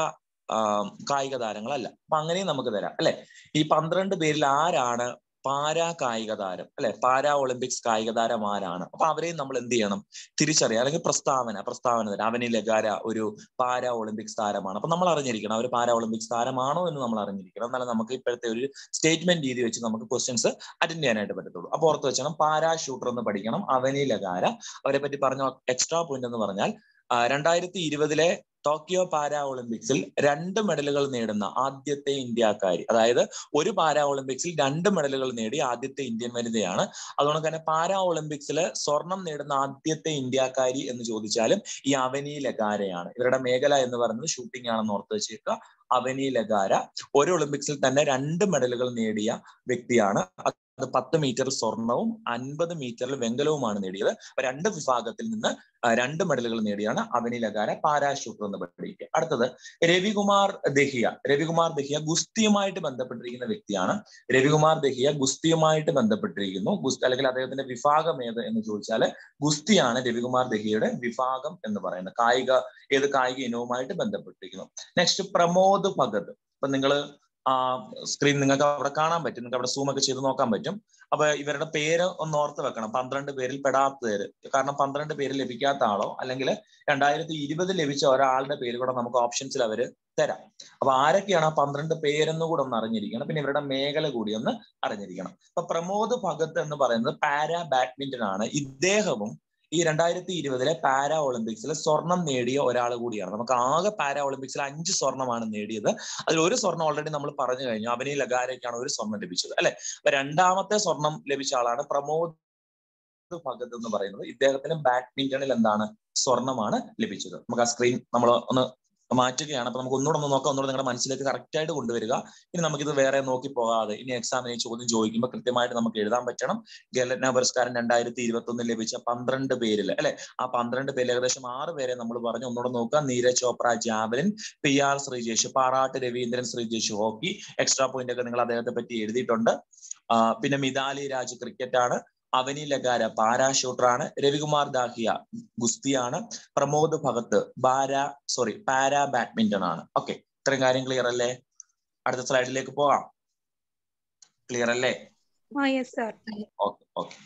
കായിക താരങ്ങളല്ല അപ്പൊ അങ്ങനെയും നമുക്ക് തരാം അല്ലെ ഈ പന്ത്രണ്ട് പേരിൽ ആരാണ് പാരാ കായിക താരം അല്ലെ പാരാ ഒളിമ്പിക്സ് കായിക താരം ആരാണ് അപ്പൊ അവരെയും നമ്മൾ എന്ത് ചെയ്യണം തിരിച്ചറിയാം അല്ലെങ്കിൽ പ്രസ്താവന പ്രസ്താവന തരാം അവനി ലഗാര ഒരു പാരാ ഒളിമ്പിക്സ് താരമാണ് അപ്പൊ നമ്മൾ അറിഞ്ഞിരിക്കണം അവർ പാരാ ഒളിമ്പിക്സ് താരമാണോ എന്ന് നമ്മൾ അറിഞ്ഞിരിക്കണം എന്നാലും നമുക്ക് ഇപ്പോഴത്തെ ഒരു സ്റ്റേറ്റ്മെന്റ് രീതി വെച്ച് നമുക്ക് ക്വസ്റ്റ്യൻസ് അറ്റൻഡ് ചെയ്യാനായിട്ട് പറ്റത്തുള്ളൂ അപ്പൊ ഓർത്ത് വെച്ചണം പാരാ ഷൂട്ടർ എന്ന് പഠിക്കണം അവനി ലഗാര അവരെ പറ്റി പറഞ്ഞ എക്സ്ട്രാ പോയിന്റ് എന്ന് പറഞ്ഞാൽ രണ്ടായിരത്തി ഇരുപതിലെ ടോക്കിയോ പാരാ ഒളിമ്പിക്സിൽ രണ്ട് മെഡലുകൾ നേടുന്ന ആദ്യത്തെ ഇന്ത്യക്കാരി അതായത് ഒരു പാരാ ഒളിമ്പിക്സിൽ രണ്ട് മെഡലുകൾ നേടി ആദ്യത്തെ ഇന്ത്യൻ വനിതയാണ് അതുകൊണ്ട് തന്നെ പാരാ ഒളിമ്പിക്സിൽ സ്വർണം നേടുന്ന ആദ്യത്തെ ഇന്ത്യക്കാരി എന്ന് ചോദിച്ചാലും ഈ അവനി ലഗാരയാണ് ഇവരുടെ മേഖല എന്ന് പറയുന്നത് ഷൂട്ടിംഗ് ആണെന്ന് ഓർത്ത് വെച്ചേക്കുക അവനി ലഗാര ഒരു ഒളിമ്പിക്സിൽ തന്നെ രണ്ട് മെഡലുകൾ നേടിയ വ്യക്തിയാണ് അത് പത്ത് മീറ്റർ സ്വർണവും അൻപത് മീറ്ററിൽ വെങ്കലവുമാണ് നേടിയത് രണ്ട് വിഭാഗത്തിൽ നിന്ന് രണ്ട് മെഡലുകൾ നേടിയാണ് അവനി ലഗാര പാരാഷൂട്ടർ എന്ന് പഠിക്കുക അടുത്തത് രവികുമാർ ദഹിയ രവികുമാർ ദഹിയ ഗുസ്തിയുമായിട്ട് ബന്ധപ്പെട്ടിരിക്കുന്ന വ്യക്തിയാണ് രവികുമാർ ദഹിയ ഗുസ്തിയുമായിട്ട് ബന്ധപ്പെട്ടിരിക്കുന്നു ഗുസ്തി അല്ലെങ്കിൽ അദ്ദേഹത്തിന്റെ വിഭാഗം ഏത് എന്ന് ചോദിച്ചാൽ ഗുസ്തിയാണ് രവികുമാർ ദഹിയയുടെ വിഭാഗം എന്ന് പറയുന്നത് കായിക ഏത് കായിക ഇനവുമായിട്ട് ബന്ധപ്പെട്ടിരിക്കുന്നു നെക്സ്റ്റ് പ്രമോദ് ഭഗത് ഇപ്പൊ നിങ്ങൾ ആ സ്ക്രീൻ നിങ്ങൾക്ക് അവിടെ കാണാൻ പറ്റും നിങ്ങൾക്ക് അവിടെ സൂം ഒക്കെ ചെയ്ത് നോക്കാൻ പറ്റും അപ്പൊ ഇവരുടെ പേര് ഒന്ന് ഓർത്ത് വെക്കണം പന്ത്രണ്ട് പേരിൽ പെടാത്ത പേര് കാരണം പന്ത്രണ്ട് പേര് ലഭിക്കാത്ത ആളോ അല്ലെങ്കിൽ രണ്ടായിരത്തി ഇരുപത് ലഭിച്ച ഒരാളുടെ പേര് കൂടെ നമുക്ക് ഓപ്ഷൻസിൽ അവര് തരാം അപ്പൊ ആരൊക്കെയാണ് ആ പന്ത്രണ്ട് പേരെന്ന് കൂടെ ഒന്ന് അറിഞ്ഞിരിക്കണം പിന്നെ ഇവരുടെ മേഖല കൂടി ഒന്ന് അറിഞ്ഞിരിക്കണം അപ്പൊ പ്രമോദ് ഭഗത് എന്ന് പറയുന്നത് പാരാ ബാഡ്മിന്റൺ ആണ് ഇദ്ദേഹവും ഈ രണ്ടായിരത്തി ഇരുപതിലെ പാരാ ഒളിമ്പിക്സിൽ സ്വർണം നേടിയ ഒരാൾ കൂടിയാണ് നമുക്ക് ആകെ പാരാ ഒളിമ്പിക്സിൽ അഞ്ച് സ്വർണമാണ് നേടിയത് അതിൽ ഒരു സ്വർണം ഓൾറെഡി നമ്മൾ പറഞ്ഞു കഴിഞ്ഞു അവനി ലഗാരയ്ക്കാണ് ഒരു സ്വർണം ലഭിച്ചത് അല്ലെ അപ്പൊ രണ്ടാമത്തെ സ്വർണം ലഭിച്ച ആളാണ് പ്രമോദ് ഭഗത് എന്ന് പറയുന്നത് ഇദ്ദേഹത്തിന് ബാഡ്മിന്റണിൽ എന്താണ് സ്വർണമാണ് ലഭിച്ചത് നമുക്ക് ആ സ്ക്രീൻ നമ്മൾ ഒന്ന് മാറ്റുകയാണ് അപ്പൊ നമുക്ക് ഒന്നുകൂടെ ഒന്ന് നോക്കാം ഒന്നുകൂടെ നിങ്ങളുടെ മനസ്സിലേക്ക് കറക്റ്റ് ആയിട്ട് കൊണ്ടുവരിക ഇനി നമുക്കിത് വേറെ നോക്കി പോകാതെ ഇനി എക്സാമിന് ഈ ചോദ്യം ചോദിക്കുമ്പോൾ കൃത്യമായിട്ട് നമുക്ക് എഴുതാൻ പറ്റണം ഗലന പുരസ്കാരം രണ്ടായിരത്തി ഇരുപത്തി ഒന്നിൽ ലഭിച്ച പന്ത്രണ്ട് പേരിൽ അല്ലെ ആ പന്ത്രണ്ട് പേരിൽ ഏകദേശം ആറ് പേരെ നമ്മൾ പറഞ്ഞു ഒന്നുകൂടെ നോക്കാം Neeraj Chopra javelin P R Sreejesh Parattu Raveendran Sreejesh hockey extra point ഒക്കെ നിങ്ങൾ അദ്ദേഹത്തെ പറ്റി എഴുതിയിട്ടുണ്ട് പിന്നെ മിതാലി രാജ് ക്രിക്കറ്റ് ആണ് അവനി ലഗാര പാരാഷൂട്ടറാണ് രവികുമാർ ദാഹിയ ഗുസ്തിയാണ് പ്രമോദ് ഭഗത്ത് ബാര സോറി പാരാ ബാഡ്മിന്റൺ ആണ് ഓക്കെ ഇത്രയും കാര്യം ക്ലിയർ അല്ലേ അടുത്ത സ്ലൈഡിലേക്ക് പോകാം ക്ലിയർ അല്ലേ ആ യെസ് സർ ഓക്കെ ഓക്കെ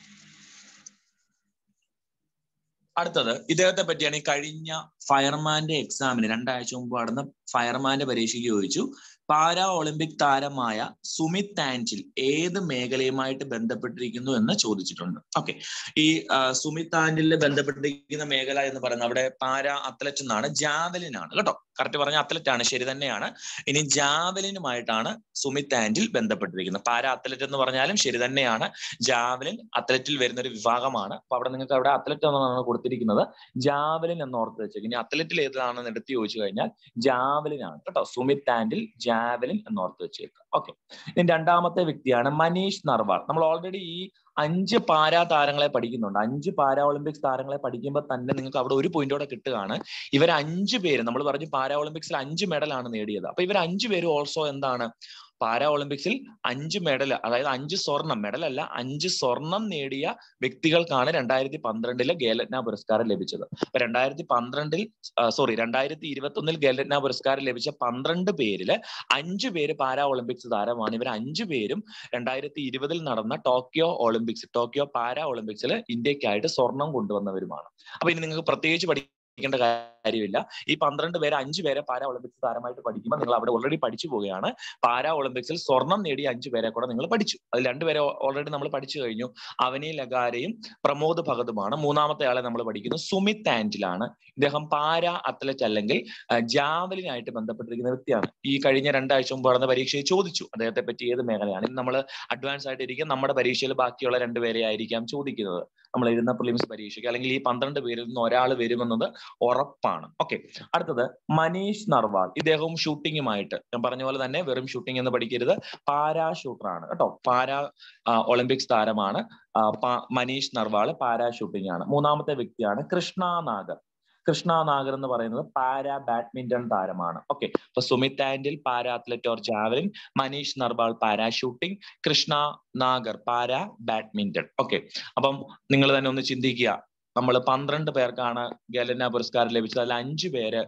അടുത്തത് ഇദ്ദേഹത്തെ പറ്റിയാണ് ഈ കഴിഞ്ഞ ഫയർമാന്റെ എക്സാമിന് രണ്ടാഴ്ച മുമ്പ് നടന്ന ഫയർമാന്റെ പരീക്ഷയ്ക്ക് ചോദിച്ചു പാരാ ഒളിമ്പിക് താരമായ സുമിത് ആൻറ്റിൽ ഏത് മേഖലയുമായിട്ട് ബന്ധപ്പെട്ടിരിക്കുന്നു എന്ന് ചോദിച്ചിട്ടുണ്ട് ഓക്കെ ഈ സുമിത് ആൻറ്റിലിൽ ബന്ധപ്പെട്ടിരിക്കുന്ന മേഖല എന്ന് പറയുന്നത് അവിടെ പാരാ അത്ലറ്റ് എന്നാണ് ജാവലിൻ ആണ് കേട്ടോ കറക്റ്റ് പറഞ്ഞ അത്ലറ്റ് ആണ് ശരി തന്നെയാണ് ഇനി ജാവലിനുമായിട്ടാണ് സുമിത് ആൻറ്റിൽ ബന്ധപ്പെട്ടിരിക്കുന്നത് പാരാ അത്ലറ്റ് എന്ന് പറഞ്ഞാലും ശരി തന്നെയാണ് ജാവലിൻ അത്ലറ്റിൽ വരുന്ന ഒരു വിഭാഗമാണ് അപ്പൊ അവിടെ നിങ്ങൾക്ക് അവിടെ അത്ലറ്റ് എന്നാണ് കൊടുത്തിരിക്കുന്നത് ജാവലിൻ എന്ന് ഓർത്ത് വെച്ചേക്ക് ഇനി അത്ലറ്റിൽ ഏതാണെന്ന് എടുത്ത് ചോദിച്ചു കഴിഞ്ഞാൽ ജാവലിൻ ആണ് കേട്ടോ സുമിത് ആൻഡിൽ ജാവലിൻ എന്ന് ഓർത്ത് വെച്ചേക്കുക ഓക്കെ ഇനി രണ്ടാമത്തെ വ്യക്തിയാണ് മനീഷ് നർവാൾ നമ്മൾ ഓൾറെഡി ഈ അഞ്ച് പാരാ താരങ്ങളെ പഠിക്കുന്നുണ്ട് അഞ്ച് പാരാ ഒളിമ്പിക്സ് താരങ്ങളെ പഠിക്കുമ്പോൾ തന്നെ നിങ്ങൾക്ക് അവിടെ ഒരു പോയിന്റോടെ കിട്ടുകയാണ് ഇവർ അഞ്ചു പേര് നമ്മൾ പറഞ്ഞു പാരാ ഒളിമ്പിക്സിൽ അഞ്ച് മെഡലാണ് നേടിയത് അപ്പൊ ഇവർ അഞ്ചു പേരും ഓൾസോ എന്താണ് പാരാ ഒളിമ്പിക്സിൽ അഞ്ച് മെഡൽ അതായത് അഞ്ച് സ്വർണം മെഡൽ അല്ല അഞ്ച് സ്വർണം നേടിയ വ്യക്തികൾക്കാണ് രണ്ടായിരത്തി പന്ത്രണ്ടിലെ ഗേലറ്റ്ന പുരസ്കാരം ലഭിച്ചത് അപ്പൊ രണ്ടായിരത്തി പന്ത്രണ്ടിൽ സോറി രണ്ടായിരത്തി ഇരുപത്തി ഒന്നിൽ ഗേലറ്റ്ന പുരസ്കാരം ലഭിച്ച പന്ത്രണ്ട് പേരില് അഞ്ചു പേര് പാരാ ഒളിമ്പിക്സ് താരമാണ് ഇവർ അഞ്ചു പേരും രണ്ടായിരത്തി ഇരുപതിൽ നടന്ന ടോക്കിയോ ഒളിമ്പിക്സ് ടോക്കിയോ പാരാ ഒളിമ്പിക്സിൽ ഇന്ത്യക്കായിട്ട് സ്വർണം കൊണ്ടുവന്നവരുമാണ് അപ്പൊ ഇനി നിങ്ങൾക്ക് പ്രത്യേകിച്ച് പഠി പഠിക്കേണ്ട കാര്യമില്ല ഈ പന്ത്രണ്ട് പേരെ അഞ്ചു പേരെ പാരാ ഒളിമ്പിക്സ് താരമായിട്ട് പഠിക്കുമ്പോൾ നിങ്ങൾ അവിടെ ഓൾറെഡി പഠിച്ചു പോവുകയാണ് പാരാ ഒളിമ്പിക്സിൽ സ്വർണം നേടിയ അഞ്ചു പേരെ കൂടെ നിങ്ങൾ പഠിച്ചു അതിൽ രണ്ടുപേരെ ഓൾറെഡി നമ്മൾ പഠിച്ചു കഴിഞ്ഞു അവനി ലഗാരയും പ്രമോദ് ഭഗതുമാണ് മൂന്നാമത്തെ ആളെ നമ്മൾ പഠിക്കുന്നു സുമിത് ആൻറ്റിലാണ് ഇദ്ദേഹം പാരാ അത്ലറ്റ് അല്ലെങ്കിൽ ജാവലിനായിട്ട് ബന്ധപ്പെട്ടിരിക്കുന്ന വ്യക്തിയാണ് ഈ കഴിഞ്ഞ രണ്ടാഴ്ച മുമ്പ് നടന്ന പരീക്ഷയിൽ ചോദിച്ചു അദ്ദേഹത്തെ പറ്റി ഏത് മേഖലയാണ് ഇന്ന് നമ്മൾ അഡ്വാൻസ് ആയിട്ട് ഇരിക്കും നമ്മുടെ പരീക്ഷയിൽ ബാക്കിയുള്ള രണ്ടുപേരെ ആയിരിക്കാം ചോദിക്കുന്നത് നമ്മൾ എഴുതുന്ന പ്രിലിംസ് പരീക്ഷയ്ക്ക് അല്ലെങ്കിൽ ഈ പന്ത്രണ്ട് പേരിൽ നിന്ന് ഒരാൾ വരുമെന്നത് ഉറപ്പാണ് ഓക്കെ അടുത്തത് മനീഷ് നർവാൾ ഇദ്ദേഹവും ഷൂട്ടിങ്ങുമായിട്ട് ഞാൻ പറഞ്ഞ പോലെ തന്നെ വെറും ഷൂട്ടിംഗ് എന്ന് പഠിക്കരുത് പാരാ ഷൂട്ടറാണ് കേട്ടോ പാരാ ഒളിമ്പിക്സ് താരമാണ് മനീഷ് നർവാൾ പാരാ ഷൂട്ടിംഗ് ആണ് മൂന്നാമത്തെ വ്യക്തിയാണ് കൃഷ്ണ നാഗർ കൃഷ്ണ നാഗർ എന്ന് പറയുന്നത് പാരാ ബാഡ്മിന്റൺ താരമാണ് ഓക്കെ അപ്പൊ Sumit Antil para athlete or javelin Manish Narwal para shooting Krishna Nagar para badminton okay അപ്പം നിങ്ങൾ തന്നെ ഒന്ന് ചിന്തിക്കുക നമ്മൾ പന്ത്രണ്ട് പേർക്കാണ് ഗലന പുരസ്കാരം ലഭിച്ചത് അതിൽ അഞ്ചു പേര്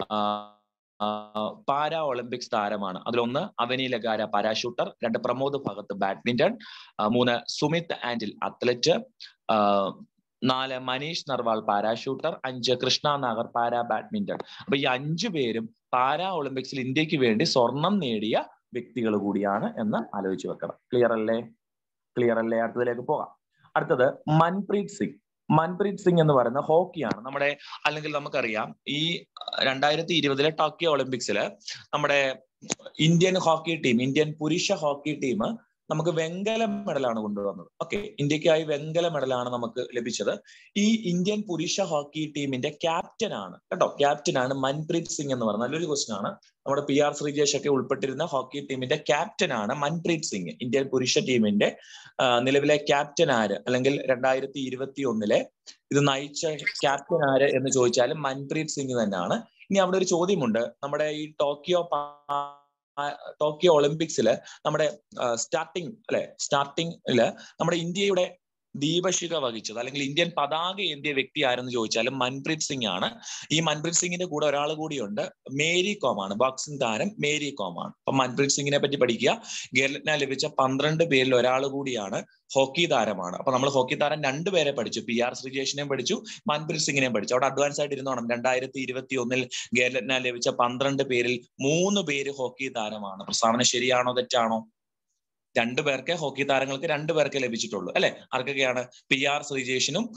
പാരാ ഒളിമ്പിക്സ് താരമാണ് അതിലൊന്ന് അവനി ലഗാര പാരാഷൂട്ടർ രണ്ട് പ്രമോദ് ഭഗത്ത് ബാഡ്മിന്റൺ മൂന്ന് സുമിത് ആൻഡിൽ അത്ലറ്റ് നാല് മനീഷ് നർവാൾ പാരാഷൂട്ടർ അഞ്ച് കൃഷ്ണ നാഗർ പാരാ ബാഡ്മിന്റൺ അപ്പൊ ഈ അഞ്ചു പേരും പാരാ ഒളിമ്പിക്സിൽ ഇന്ത്യക്ക് വേണ്ടി സ്വർണം നേടിയ വ്യക്തികൾ കൂടിയാണ് എന്ന് ആലോചിച്ച് വെക്കണം ക്ലിയർ അല്ലേ ക്ലിയർ അല്ലേ അടുത്തതിലേക്ക് പോകാം അടുത്തത് മൻപ്രീത് സിംഗ് മൻപ്രീത് സിംഗ് എന്ന് പറയുന്ന ഹോക്കിയാണ് നമ്മുടെ അല്ലെങ്കിൽ നമുക്കറിയാം ഈ രണ്ടായിരത്തി ഇരുപതിലെ ടോക്കിയോ ഒളിമ്പിക്സില് നമ്മുടെ ഇന്ത്യൻ ഹോക്കി ടീം ഇന്ത്യൻ പുരുഷ ഹോക്കി ടീം നമുക്ക് വെങ്കല മെഡലാണ് കൊണ്ടുവന്നത് ഓക്കെ ഇന്ത്യക്കായി വെങ്കല മെഡലാണ് നമുക്ക് ലഭിച്ചത് ഈ ഇന്ത്യൻ പുരുഷ ഹോക്കി ടീമിന്റെ ക്യാപ്റ്റൻ ആണ് കേട്ടോ ക്യാപ്റ്റൻ ആണ് മൻപ്രീത് സിംഗ് എന്ന് പറയുന്നത് നല്ലൊരു ക്വസ്റ്റൻ ആണ് നമ്മുടെ പി ആർ ശ്രീജേഷ് ഒക്കെ ഉൾപ്പെട്ടിരുന്ന ഹോക്കി ടീമിന്റെ ക്യാപ്റ്റൻ ആണ് മൻപ്രീത് സിംഗ് ഇന്ത്യൻ പുരുഷ ടീമിന്റെ നിലവിലെ ക്യാപ്റ്റൻ ആര് അല്ലെങ്കിൽ രണ്ടായിരത്തി ഇരുപത്തി ഒന്നിലെ ഇത് നയിച്ച ക്യാപ്റ്റൻ ആര് എന്ന് ചോദിച്ചാൽ മൻപ്രീത് സിംഗ് തന്നെയാണ് ഇനി അവിടെ ഒരു ചോദ്യമുണ്ട് നമ്മുടെ ഈ ടോക്കിയോ ടോക്കിയോ ഒളിമ്പിക്സില് നമ്മുടെ സ്റ്റാർട്ടിങ് അല്ലെ സ്റ്റാർട്ടിങ്ങില് നമ്മുടെ ഇന്ത്യയുടെ ദീപശിഖ വഹിച്ചത് അല്ലെങ്കിൽ ഇന്ത്യൻ പതാക ഏന്തിയ വ്യക്തി ആരെന്ന് ചോദിച്ചാലും മൻപ്രീത് സിംഗ് ആണ് ഈ മൻപ്രീത് സിംഗിന്റെ കൂടെ ഒരാൾ കൂടിയുണ്ട് മേരി കോം ആണ് ബോക്സിംഗ് താരം മേരി കോം ആണ് അപ്പൊ മൻപ്രീത് സിംഗിനെ പറ്റി പഠിക്കുക ഗേലറ്റിന ലഭിച്ച പന്ത്രണ്ട് പേരിൽ ഒരാൾ കൂടിയാണ് ഹോക്കി താരമാണ് അപ്പൊ നമ്മൾ ഹോക്കി താരം രണ്ടുപേരെ പഠിച്ചു പി ആർ ശ്രീജേഷിനെയും പഠിച്ചു മൻപ്രീത് സിംഗിനെയും പഠിച്ചു അവിടെ അഡ്വാൻസ് ആയിട്ട് ഇരുന്നോണം രണ്ടായിരത്തി ഇരുപത്തി ഒന്നിൽ ഗേലറ്റിന ലഭിച്ച പന്ത്രണ്ട് പേരിൽ മൂന്ന് പേര് ഹോക്കി താരമാണ് പ്രസ്താവന ശരിയാണോ തെറ്റാണോ രണ്ടു പേർക്ക് ഹോക്കി താരങ്ങൾക്ക് രണ്ടു പേർക്ക് ലഭിച്ചിട്ടുള്ളൂ അല്ലെ ആർക്കൊക്കെയാണ് പി ആർ ശ്രീജേഷിനും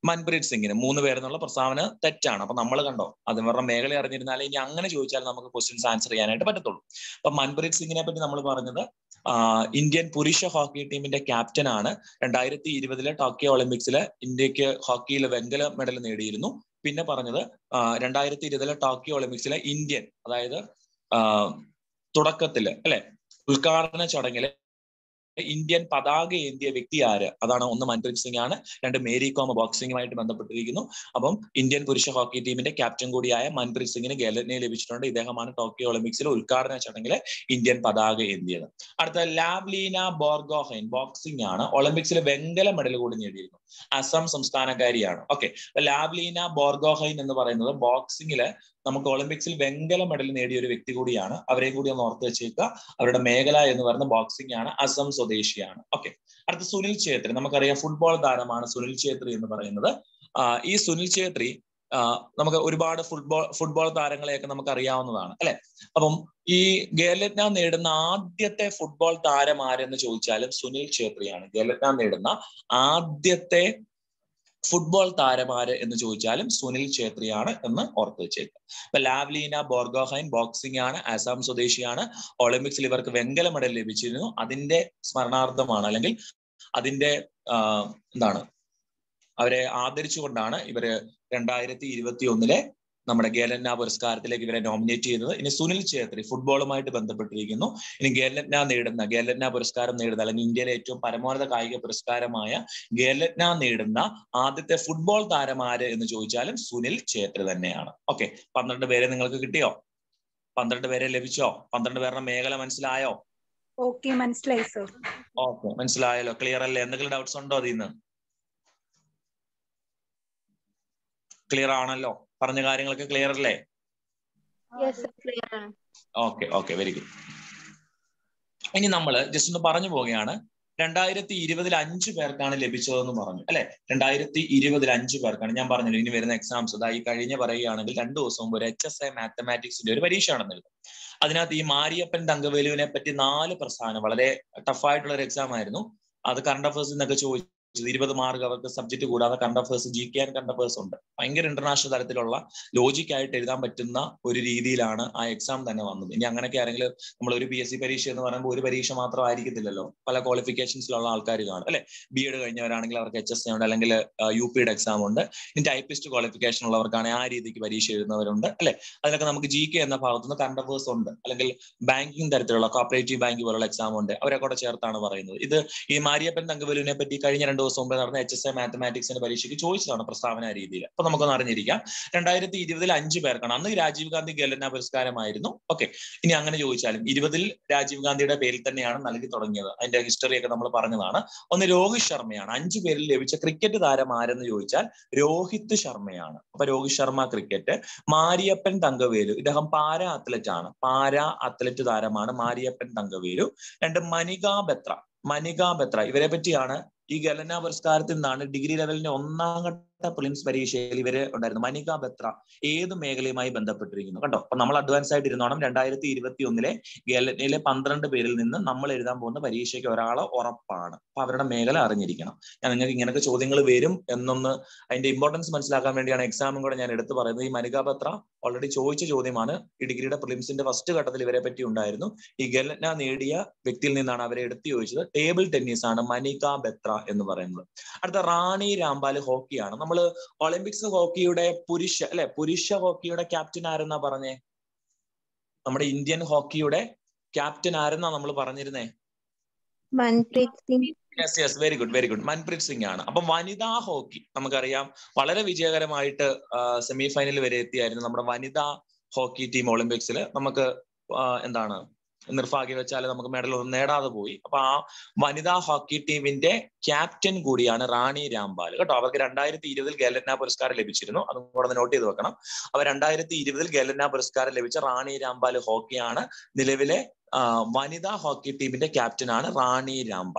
മൻപ്രീത് സിംഗിന് മൂന്ന് പേരെന്നുള്ള പ്രസ്താവന തെറ്റാണ് അപ്പൊ നമ്മൾ കണ്ടോ അത് ഇവരുടെ മേഖല അറിഞ്ഞിരുന്നാലേ ഇനി അങ്ങനെ ചോദിച്ചാൽ നമുക്ക് ക്വസ്റ്റ്യൻസ് ആൻസർ ചെയ്യാനായിട്ട് പറ്റത്തുള്ളൂ അപ്പൊ മൻപ്രീത് സിംഗിനെ പറ്റി നമ്മൾ പറഞ്ഞത് ഇന്ത്യൻ പുരുഷ ഹോക്കി ടീമിന്റെ ക്യാപ്റ്റൻ ആണ് രണ്ടായിരത്തി ഇരുപതിലെ ടോക്കിയോ ഒളിമ്പിക്സിലെ ഇന്ത്യക്ക് ഹോക്കിയിൽ വെങ്കല മെഡൽ നേടിയിരുന്നു പിന്നെ പറഞ്ഞത് രണ്ടായിരത്തി ഇരുപതിലെ ടോക്കിയോ ഒളിമ്പിക്സിലെ ഇന്ത്യൻ അതായത് തുടക്കത്തില് അല്ലെ ഉദ്ഘാടന ചടങ്ങിലെ ഇന്ത്യൻ പതാക ഏന്തിയ വ്യക്തി ആര് അതാണ് ഒന്ന് മൻപ്രീത് സിംഗ് ആണ് രണ്ട് മേരി കോം ബോക്സിംഗുമായിട്ട് ബന്ധപ്പെട്ടിരിക്കുന്നു അപ്പം ഇന്ത്യൻ പുരുഷ ഹോക്കി ടീമിന്റെ ക്യാപ്റ്റൻ കൂടിയായ മൻപ്രീത് സിംഗിന് ഗേലറ്റിനെ ലഭിച്ചിട്ടുണ്ട് ഇദ്ദേഹമാണ് ടോക്കിയോ ഒളിമ്പിക്സിലെ ഉദ്ഘാടന ചടങ്ങിലെ ഇന്ത്യൻ പതാക ഏന്തിയത് അടുത്ത ലാവ്ലീന ബോർഗോഹൈൻ ബോക്സിംഗ് ആണ് ഒളിമ്പിക്സിലെ വെങ്കല മെഡൽ കൂടി നേടിയിരുന്നു അസം സംസ്ഥാനക്കാരിയാണ് ഓക്കെ ലാവ്ലീന ബോർഗോഹൈൻ എന്ന് പറയുന്നത് ബോക്സിംഗില് നമുക്ക് ഒളിമ്പിക്സിൽ വെങ്കല മെഡൽ നേടിയ ഒരു വ്യക്തി കൂടിയാണ് അവരെയും കൂടി ഒന്ന് ഓർത്ത് വെച്ചേക്കുക അവരുടെ മേഖല എന്ന് പറയുന്നത് ബോക്സിംഗ് ആണ് അസം സ്വദേശിയാണ് ഓക്കെ അടുത്ത സുനിൽ ഛേത്രി നമുക്കറിയാം ഫുട്ബോൾ താരമാണ് സുനിൽ ഛേത്രി എന്ന് പറയുന്നത് ഈ സുനിൽ ഛേത്രി നമുക്ക് ഒരുപാട് ഫുട്ബോൾ ഫുട്ബോൾ താരങ്ങളെയൊക്കെ നമുക്ക് അറിയാവുന്നതാണ് അല്ലെ അപ്പം ഈ ഗേലറ്റ്ന നേടുന്ന ആദ്യത്തെ ഫുട്ബോൾ താരം ആരെന്ന് ചോദിച്ചാലും സുനിൽ ഛേത്രിയാണ് ഗേലറ്റ്ന നേടുന്ന ആദ്യത്തെ ഫുട്ബോൾ താരമാര് എന്ന് ചോദിച്ചാലും സുനിൽ ഛേത്രിയാണ് എന്ന് ഓർത്ത് വെച്ചേക്കുക ഇപ്പൊ ലാവ്ലീന ബോർഗോഹൈൻ ബോക്സിംഗ് ആണ് ആസാം സ്വദേശിയാണ് ഒളിമ്പിക്സിൽ ഇവർക്ക് വെങ്കല മെഡൽ ലഭിച്ചിരുന്നു അതിന്റെ സ്മരണാർത്ഥമാണ് അല്ലെങ്കിൽ അതിന്റെ എന്താണ് അവരെ ആദരിച്ചുകൊണ്ടാണ് ഇവര് രണ്ടായിരത്തി ഇരുപത്തി ഒന്നിലെ നമ്മുടെ ഗേലന്ന പുരസ്കാരത്തിലേക്ക് ഇവരെ നോമിനേറ്റ് ചെയ്തത് ഇനി സുനിൽ ഛേത്രി ഫുട്ബോളുമായിട്ട് ബന്ധപ്പെട്ടിരിക്കുന്നു ഇനി ഗേലന്ന നേടുന്ന ഗേലന്ന പുരസ്കാരം നേടുന്ന അല്ലെങ്കിൽ ഇന്ത്യയിലെ ഏറ്റവും പരമോന്നത കായിക പുരസ്കാരമായ ഗേലന്ന നേടുന്ന ആദ്യത്തെ ഫുട്ബോൾ താരം ആര് എന്ന് ചോദിച്ചാലും സുനിൽ ഛേത്രി തന്നെയാണ് ഓക്കെ പന്ത്രണ്ട് പേരെ നിങ്ങൾക്ക് കിട്ടിയോ പന്ത്രണ്ട് പേരെ ലഭിച്ചോ പന്ത്രണ്ട് പേരുടെ മേഖല മനസ്സിലായോ ഓക്കെ മനസ്സിലായി സർ ഓക്കെ മനസ്സിലായല്ലോ ക്ലിയർ അല്ലേ എന്തെങ്കിലും ഡൗട്ട്സ് ഉണ്ടോ അതിൽ നിന്ന് ക്ലിയർ ആണല്ലോ പറഞ്ഞ കാര്യങ്ങളൊക്കെ ക്ലിയർ അല്ലേ ഓക്കെ ഓക്കെ വെരി ഗുഡ് ഇനി നമ്മൾ ജസ്റ്റ് ഒന്ന് പറഞ്ഞു പോവുകയാണ് രണ്ടായിരത്തി ഇരുപതിൽ അഞ്ചു പേർക്കാണ് ലഭിച്ചതെന്ന് പറഞ്ഞു അല്ലെ രണ്ടായിരത്തി ഇരുപതിൽ അഞ്ചു പേർക്കാണ് ഞാൻ പറഞ്ഞല്ലോ ഇനി വരുന്ന എക്സാംസ് അതാ ഈ കഴിഞ്ഞ പറയുകയാണെങ്കിൽ രണ്ടു ദിവസം മുമ്പ് ഒരു എച്ച് എസ് എ മാത്തമാറ്റിക്സിന്റെ ഒരു പരീക്ഷ നടന്നിരുന്നു അതിനകത്ത് ഈ മാരിയപ്പൻ തങ്കവേലുവിനെ പറ്റി നാല് പ്രസ്ഥാനം വളരെ ടഫായിട്ടുള്ള ഒരു എക്സാം ആയിരുന്നു അത് കറണ്ട് അഫേഴ്സിൽ നിന്നൊക്കെ ചോദിച്ചു ഇരുപത് മാർക്ക് അവർക്ക് സബ്ജക്ട് കൂടാതെ current affairs G K and current affairs ഉണ്ട് ഭയങ്കര ഇന്റർനാഷണൽ തലത്തിലുള്ള ലോജിക് ആയിട്ട് എഴുതാൻ പറ്റുന്ന ഒരു രീതിയിലാണ് ആ എക്സാം തന്നെ വന്നത് ഇനി അങ്ങനെയൊക്കെ ആരെങ്കിലും നമ്മൾ ഒരു പി എസ് സി പരീക്ഷ എന്ന് പറയുമ്പോൾ ഒരു പരീക്ഷ മാത്രം ആയിരിക്കത്തില്ലല്ലോ പല ക്വാളിഫിക്കേഷൻസിലുള്ള ആൾക്കാർ കാണും അല്ലെ ബി എഡ് കഴിഞ്ഞവരാണെങ്കിൽ അവർക്ക് എച്ച് എസ് എ ഉണ്ട് അല്ലെങ്കിൽ യു പിയുടെ എക്സാം ഉണ്ട് ഇനി ടൈപ്പിസ്റ്റ് ക്വാളിഫിക്കേഷൻ ഉള്ളവർക്കാണെങ്കിൽ ആ രീതിക്ക് പരീക്ഷ എഴുതുന്നവരുണ്ട് അല്ലെ അതിലൊക്കെ നമുക്ക് ജി കെ എന്ന ഭാഗത്തുനിന്ന് കറണ്ട് അഫേഴ്സ് ഉണ്ട് അല്ലെങ്കിൽ ബാങ്കിങ് തരത്തിലുള്ള കോപ്പറേറ്റീവ് ബാങ്ക് പോലുള്ള എക്സാം ഉണ്ട് അവരെ കൂടെ ചേർത്താണ് പറയുന്നത് ഇത് ഈ മാരിയപ്പൻ തങ്കവേലുവിനെ പറ്റി കഴിഞ്ഞ രണ്ട് ദിവസം മുമ്പ് നടന്ന എച്ച് എസ് എ മാത്തമാറ്റിക്സിന്റെ പരീക്ഷയ്ക്ക് ചോദിച്ചതാണ് പ്രസ്താവന രീതിയിൽ അപ്പൊ നമുക്കൊന്ന് അറിഞ്ഞിരിക്കാം രണ്ടായിരത്തി ഇരുപതിൽ അഞ്ച് പേർക്കാണ് അന്ന് രാജീവ് ഗാന്ധി ഗലന്ന പുരസ്കാരമായിരുന്നു ഓക്കെ ഇനി അങ്ങനെ ചോദിച്ചാലും ഇരുപതിൽ രാജീവ് ഗാന്ധിയുടെ പേരിൽ തന്നെയാണ് നൽകി തുടങ്ങിയത് അതിന്റെ ഹിസ്റ്ററി ഒക്കെ നമ്മൾ പറഞ്ഞതാണ് ഒന്ന് രോഹിത് ശർമ്മയാണ് അഞ്ചു പേരിൽ ലഭിച്ച ക്രിക്കറ്റ് താരം ആരെന്ന് ചോദിച്ചാൽ രോഹിത് ശർമ്മയാണ് അപ്പൊ രോഹിത് ശർമ്മ ക്രിക്കറ്റ് മാരിയപ്പൻ തങ്കവേലു ഇദ്ദേഹം പാര അത്ലറ്റ് ആണ് പാര അത്ലറ്റ് താരമാണ് മാരിയപ്പൻ തങ്കവേലു രണ്ട് മനിക ബത്ര മനിക ബത്ര ഇവരെ പറ്റിയാണ് ഈ ഗലന പുരസ്കാരത്തിൽ നിന്നാണ് ഡിഗ്രി ലെവലിന്റെ ഒന്നാം ഘട്ട പ്രിലിംസ് പരീക്ഷയിൽ ഇവര് ഉണ്ടായിരുന്നു മനിക ബത്ര ഏത് മേഖലയുമായി ബന്ധപ്പെട്ടിരിക്കുന്നു കണ്ടോ അപ്പൊ നമ്മൾ അഡ്വാൻസ് ആയിട്ട് ഇരുന്നോണം രണ്ടായിരത്തി ഇരുപത്തി ഒന്നിലെ ഗലനയിലെ പന്ത്രണ്ട് പേരിൽ നിന്ന് നമ്മൾ എഴുതാൻ പോകുന്ന പരീക്ഷയ്ക്ക് ഒരാളെ ഉറപ്പാണ് അപ്പൊ അവരുടെ മേഖല അറിഞ്ഞിരിക്കണം ഞാൻ നിങ്ങൾക്ക് ഇങ്ങനൊക്കെ ചോദ്യങ്ങൾ വരും എന്നൊന്ന് അതിന്റെ ഇമ്പോർട്ടൻസ് മനസ്സിലാക്കാൻ വേണ്ടിയാണ് എക്സാമും കൂടെ ഞാൻ എടുത്തു പറയുന്നത് ഈ മനിക ബത്ര ഓൾറെഡി ചോദിച്ച ചോദ്യമാണ് ഈ ഡിഗ്രിയുടെ പ്രിലിംസിന്റെ ഫസ്റ്റ് ഘട്ടത്തിൽ ഇവരെ പറ്റി ഉണ്ടായിരുന്നു ഈ ഗലന നേടിയ വ്യക്തിയിൽ നിന്നാണ് അവരെ എടുത്തു ചോദിച്ചത് ടേബിൾ ടെന്നീസ് ആണ് മനിക ബത്ര എന്ന് പറയുന്നത് അടുത്ത റാണി രാംപാൽ ഹോക്കിയാണ് നമ്മൾ ഒളിമ്പിക്സ് ഹോക്കിയുടെ പുരുഷ അല്ലെ പുരുഷ ഹോക്കിയുടെ ക്യാപ്റ്റൻ ആരെന്നാ പറഞ്ഞേ നമ്മുടെ ഇന്ത്യൻ ഹോക്കിയുടെ ക്യാപ്റ്റൻ ആരെന്നാ നമ്മൾ പറഞ്ഞിരുന്നേ Manpreet Singh yes yes very good very good Manpreet Singh ആണ് അപ്പം വനിതാ ഹോക്കി നമുക്കറിയാം വളരെ വിജയകരമായിട്ട് സെമി ഫൈനൽ വരെ എത്തിയായിരുന്നു നമ്മുടെ വനിതാ ഹോക്കി ടീം ഒളിമ്പിക്സിൽ നമുക്ക് എന്താണ് നിർഭാഗ്യവശാൽ നമുക്ക് മെഡൽ ഒന്നും നേടാതെ പോയി അപ്പൊ ആ വനിതാ ഹോക്കി ടീമിന്റെ ക്യാപ്റ്റൻ കൂടിയാണ് റാണി രാംപാൽ കേട്ടോ അവർക്ക് രണ്ടായിരത്തി ഇരുപതിൽ ഗേലന്ന പുരസ്കാരം ലഭിച്ചിരുന്നു അതും കൂടെ നോട്ട് ചെയ്ത് വെക്കണം അവർ രണ്ടായിരത്തി ഇരുപതിൽ ഗേലന്ന പുരസ്കാരം ലഭിച്ച റാണി രാംപാൽ ഹോക്കിയാണ് നിലവിലെ വനിതാ ഹോക്കി ടീമിന്റെ ക്യാപ്റ്റനാണ് റാണി രാംപാൽ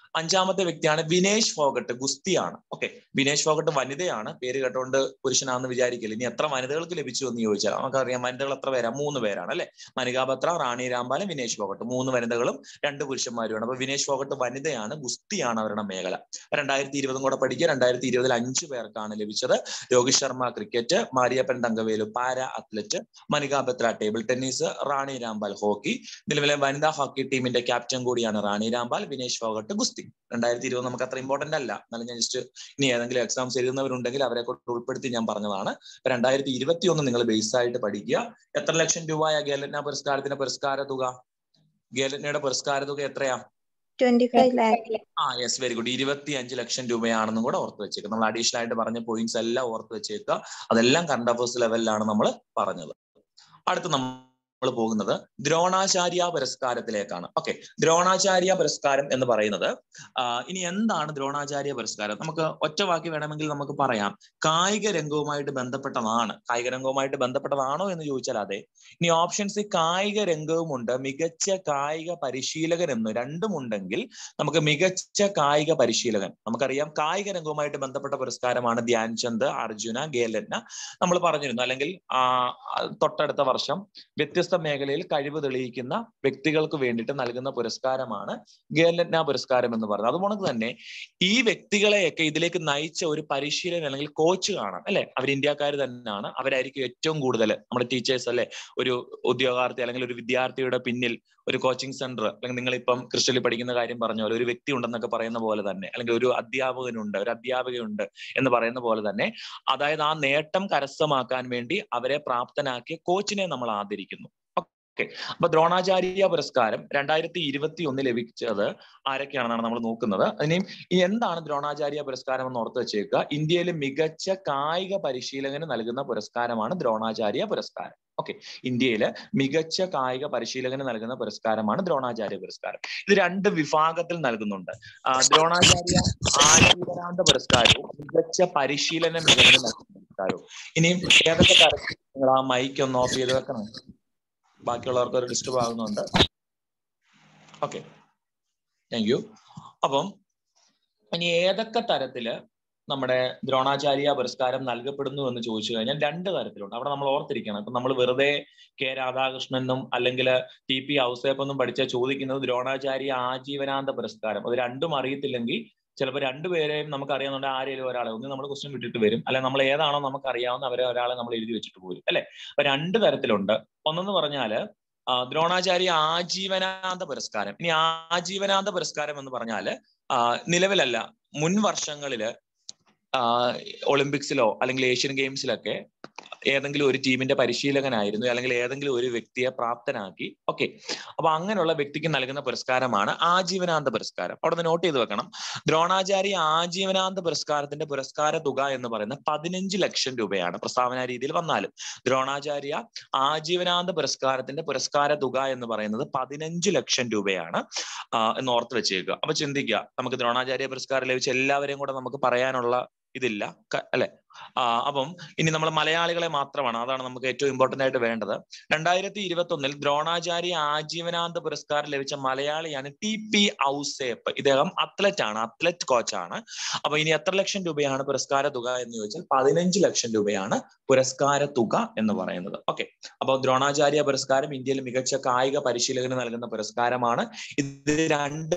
അഞ്ചാമത്തെ വ്യക്തിയാണ് വിനേഷ് ഫോഗട്ട് ഗുസ്തിയാണ് ഓക്കെ വിനേഷ് ഫോഗട്ട് വനിതയാണ് പേര് കേട്ടോണ്ട് പുരുഷനാണെന്ന് വിചാരിക്കില്ല ഇനി എത്ര വനിതകൾക്ക് ലഭിച്ചു എന്ന് ചോദിച്ചാൽ നമുക്കറിയാം വനിതകൾ എത്ര പേരാ മൂന്ന് പേരാണ് അല്ലെ മനികാ ബത്ര റാണി രാംപാലൻ വിനേഷ് ഫോഗട്ട് മൂന്ന് വനിതകളും രണ്ട് പുരുഷന്മാരുമാണ് അപ്പൊ വിനേഷ് ഫോഗട്ട് വനിതയാണ് ഗുസ്തിയാണ് അവരുടെ മേഖല രണ്ടായിരത്തി ഇരുപതും കൂടെ പഠിക്കുക രണ്ടായിരത്തി ഇരുപതിൽ അഞ്ചു പേർക്കാണ് ലഭിച്ചത് Rohit Sharma cricket Mariyappan Thangavelu para athlete Manika Batra table tennis Rani Rampal hockey നിലവിലെ വനിതാ ഹോക്കി ടീമിന്റെ ക്യാപ്റ്റൻ കൂടിയാണ് റാണി രാംപാൽ വിനേഷ് ഫോഗട്ട് ഗുസ്തി രണ്ടായിരത്തി ഇരുപത് നമുക്ക് അത്ര ഇമ്പോർട്ടന്റ് അല്ല എന്നാലും ഞാൻ ജസ്റ്റ് ഇനി ഏതെങ്കിലും എക്സാംസ് എഴുതുന്നവരുണ്ടെങ്കിൽ അവരെ കൊണ്ട് ഉൾപ്പെടുത്തി ഞാൻ പറഞ്ഞതാണ് രണ്ടായിരത്തി ഇരുപത്തി ഒന്ന് നിങ്ങൾ ബേസ് ആയിട്ട് പഠിക്കുക എത്ര ലക്ഷം രൂപയ ഗേലറ്റ്ന പുരസ്കാരത്തിന്റെ പുരസ്കാര തുക ഗേലറ്റ്നയുടെ പുരസ്കാര തുക എത്രയാ ട്വന്റി ഫൈവ് ലാക്ക് ആ യെസ് വെരി ഗുഡ് ഇരുപത്തി അഞ്ച് ലക്ഷം രൂപയാണെന്നും കൂടെ ഓർത്ത് വെച്ചേക്കുക നമ്മൾ അഡീഷണൽ ആയിട്ട് പറഞ്ഞ പോയിന്റ്സ് എല്ലാം ഓർത്ത് വെച്ചേക്കുക അതെല്ലാം കറണ്ട് അഫേഴ്സ് ലെവലിലാണ് നമ്മൾ പറഞ്ഞത് അടുത്ത് നമ്മൾ പോകുന്നത് ദ്രോണാചാര്യ പുരസ്കാരത്തിലേക്കാണ് ഓക്കെ ദ്രോണാചാര്യ പുരസ്കാരം എന്ന് പറയുന്നത് ഇനി എന്താണ് ദ്രോണാചാര്യ പുരസ്കാരം നമുക്ക് ഒറ്റ വാക്കി വേണമെങ്കിൽ നമുക്ക് പറയാം കായിക രംഗവുമായിട്ട് ബന്ധപ്പെട്ടതാണ് കായിക രംഗവുമായിട്ട് ബന്ധപ്പെട്ടതാണോ എന്ന് ചോദിച്ചാൽ അതെ ഇനി ഓപ്ഷൻസ് കായിക രംഗവുമുണ്ട് മികച്ച കായിക പരിശീലകൻ എന്ന് രണ്ടും ഉണ്ടെങ്കിൽ നമുക്ക് മികച്ച കായിക പരിശീലകൻ നമുക്കറിയാം കായിക രംഗവുമായിട്ട് ബന്ധപ്പെട്ട പുരസ്കാരമാണ് ധ്യാൻചന്ദ് അർജുന ഗേലന്ന നമ്മൾ പറഞ്ഞിരുന്നു അല്ലെങ്കിൽ തൊട്ടടുത്ത വർഷം വ്യത്യസ്ത മേഖലയിൽ കഴിവ് തെളിയിക്കുന്ന വ്യക്തികൾക്ക് വേണ്ടിയിട്ട് നൽകുന്ന പുരസ്കാരമാണ് ഗേലന്ന പുരസ്കാരം എന്ന് പറയുന്നത് അതുപോലെ തന്നെ ഈ വ്യക്തികളെയൊക്കെ ഇതിലേക്ക് നയിച്ച ഒരു പരിശീലനം അല്ലെങ്കിൽ കോച്ച് കാണാം അല്ലെ അവർ ഇന്ത്യക്കാർ തന്നെയാണ് അവരായിരിക്കും ഏറ്റവും കൂടുതൽ നമ്മുടെ ടീച്ചേഴ്സ് അല്ലെ ഒരു ഉദ്യോഗാർത്ഥി അല്ലെങ്കിൽ ഒരു വിദ്യാർത്ഥിയുടെ പിന്നിൽ ഒരു കോച്ചിങ് സെന്റർ അല്ലെങ്കിൽ നിങ്ങൾ ഇപ്പം ക്രിസ്റ്റലിൽ പഠിക്കുന്ന കാര്യം പറഞ്ഞ പോലെ ഒരു വ്യക്തി ഉണ്ടെന്നൊക്കെ പറയുന്ന പോലെ തന്നെ അല്ലെങ്കിൽ ഒരു അധ്യാപകനുണ്ട് ഒരു അധ്യാപികയുണ്ട് എന്ന് പറയുന്ന പോലെ തന്നെ അതായത് ആ നേട്ടം കരസ്ഥമാക്കാൻ വേണ്ടി അവരെ പ്രാപ്തനാക്കിയ കോച്ചിനെ നമ്മൾ ആദരിക്കുന്നു ഓക്കെ അപ്പൊ ദ്രോണാചാര്യ പുരസ്കാരം രണ്ടായിരത്തി ഇരുപത്തി ഒന്ന് ലഭിച്ചത് ആരൊക്കെയാണെന്നാണ് നമ്മൾ നോക്കുന്നത് ഇനിയും എന്താണ് ദ്രോണാചാര്യ പുരസ്കാരം എന്ന് ഓർത്ത് വെച്ചേക്കുക ഇന്ത്യയിലെ മികച്ച കായിക പരിശീലകന് നൽകുന്ന പുരസ്കാരമാണ് ദ്രോണാചാര്യ പുരസ്കാരം ഓക്കെ ഇന്ത്യയിലെ മികച്ച കായിക പരിശീലകന് നൽകുന്ന പുരസ്കാരമാണ് ദ്രോണാചാര്യ പുരസ്കാരം ഇത് രണ്ട് വിഭാഗത്തിൽ നൽകുന്നുണ്ട് ദ്രോണാചാര്യ ആജീവനാന്ത പുരസ്കാരവും മികച്ച പരിശീലന മികവിന് നൽകുന്ന പുരസ്കാരവും ഇനിയും ഏതൊക്കെ തരത്തിൽ നിങ്ങൾ ആ മൈക്ക് ഒന്ന് ഓഫ് ചെയ്ത് വെക്കണം ബാക്കിയുള്ളവർക്ക് ഒരു ഡിസ്റ്റർബ് ആകുന്നുണ്ട് ഓക്കെ താങ്ക് യു അപ്പം ഇനി ഏതൊക്കെ തരത്തില് നമ്മുടെ ദ്രോണാചാര്യ പുരസ്കാരം നൽകപ്പെടുന്നു എന്ന് ചോദിച്ചു കഴിഞ്ഞാൽ രണ്ട് തരത്തിലുണ്ട് അവിടെ നമ്മൾ ഓർത്തിരിക്കണം ഇപ്പൊ നമ്മൾ വെറുതെ കെ രാധാകൃഷ്ണനും അല്ലെങ്കിൽ ടി പി ഔസേപ്പ് എന്നും പഠിച്ചാൽ ചോദിക്കുന്നത് ദ്രോണാചാര്യ ആജീവനാന്ത പുരസ്കാരം അത് രണ്ടും അറിയത്തില്ലെങ്കിൽ ചിലപ്പോൾ രണ്ടുപേരെയും നമുക്ക് അറിയാവുന്ന ആരെങ്കിലും ഒരാളെ ഒന്ന് നമ്മൾ ക്വസ്റ്റ്യൻ വിട്ടിട്ട് വരും അല്ലെ നമ്മൾ ഏതാണോ നമുക്ക് അറിയാവുന്ന അവരെ ഒരാളെ നമ്മൾ എഴുതി വെച്ചിട്ട് പോരും അല്ലെ അപ്പൊ രണ്ട് തരത്തിലുണ്ട് ഒന്നെന്ന് പറഞ്ഞാല് ദ്രോണാചാര്യ ആജീവനാന്ത പുരസ്കാരം ഇനി ആജീവനാന്ത പുരസ്കാരം എന്ന് പറഞ്ഞാല് നിലവിലല്ല മുൻ വർഷങ്ങളില് ഒളിമ്പിക്സിലോ അല്ലെങ്കിൽ ഏഷ്യൻ ഗെയിംസിലൊക്കെ ഏതെങ്കിലും ഒരു ടീമിന്റെ പരിശീലകനായിരുന്നു അല്ലെങ്കിൽ ഏതെങ്കിലും ഒരു വ്യക്തിയെ പ്രാപ്തനാക്കി ഓക്കെ അപ്പൊ അങ്ങനെയുള്ള വ്യക്തിക്ക് നൽകുന്ന പുരസ്കാരമാണ് ആജീവനാന്ത പുരസ്കാരം അവിടെ നിന്ന് നോട്ട് ചെയ്ത് വെക്കണം ദ്രോണാചാര്യ ആജീവനാന്ത പുരസ്കാരത്തിന്റെ പുരസ്കാര തുക എന്ന് പറയുന്നത് പതിനഞ്ച് ലക്ഷം രൂപയാണ് പ്രസ്താവന രീതിയിൽ വന്നാലും ദ്രോണാചാര്യ ആജീവനാന്ത പുരസ്കാരത്തിന്റെ പുരസ്കാര തുക എന്ന് പറയുന്നത് പതിനഞ്ച് ലക്ഷം രൂപയാണ് എന്ന് ഓർത്ത് വെച്ചേക്കുക അപ്പൊ ചിന്തിക്കുക നമുക്ക് ദ്രോണാചാര്യ പുരസ്കാരം ലഭിച്ച എല്ലാവരെയും കൂടെ നമുക്ക് പറയാനുള്ള ഇതില്ല അല്ലെ അപ്പം ഇനി നമ്മൾ മലയാളികളെ മാത്രമാണ് അതാണ് നമുക്ക് ഏറ്റവും ഇമ്പോർട്ടന്റ് ആയിട്ട് വേണ്ടത് രണ്ടായിരത്തി ഇരുപത്തി ഒന്നിൽ ദ്രോണാചാര്യ ആജീവനാന്ത പുരസ്കാരം ലഭിച്ച മലയാളിയാണ് ടി പി ഔസേപ്പ് ഇദ്ദേഹം അത്ലറ്റ് ആണ് അത്ലറ്റ് കോച്ചാണ് അപ്പൊ ഇനി എത്ര ലക്ഷം രൂപയാണ് പുരസ്കാര തുക എന്ന് ചോദിച്ചാൽ പതിനഞ്ച് ലക്ഷം രൂപയാണ് പുരസ്കാര തുക എന്ന് പറയുന്നത് ഓക്കെ അപ്പൊ ദ്രോണാചാര്യ പുരസ്കാരം ഇന്ത്യയിൽ മികച്ച കായിക പരിശീലകന് നൽകുന്ന പുരസ്കാരമാണ് ഇത് രണ്ട്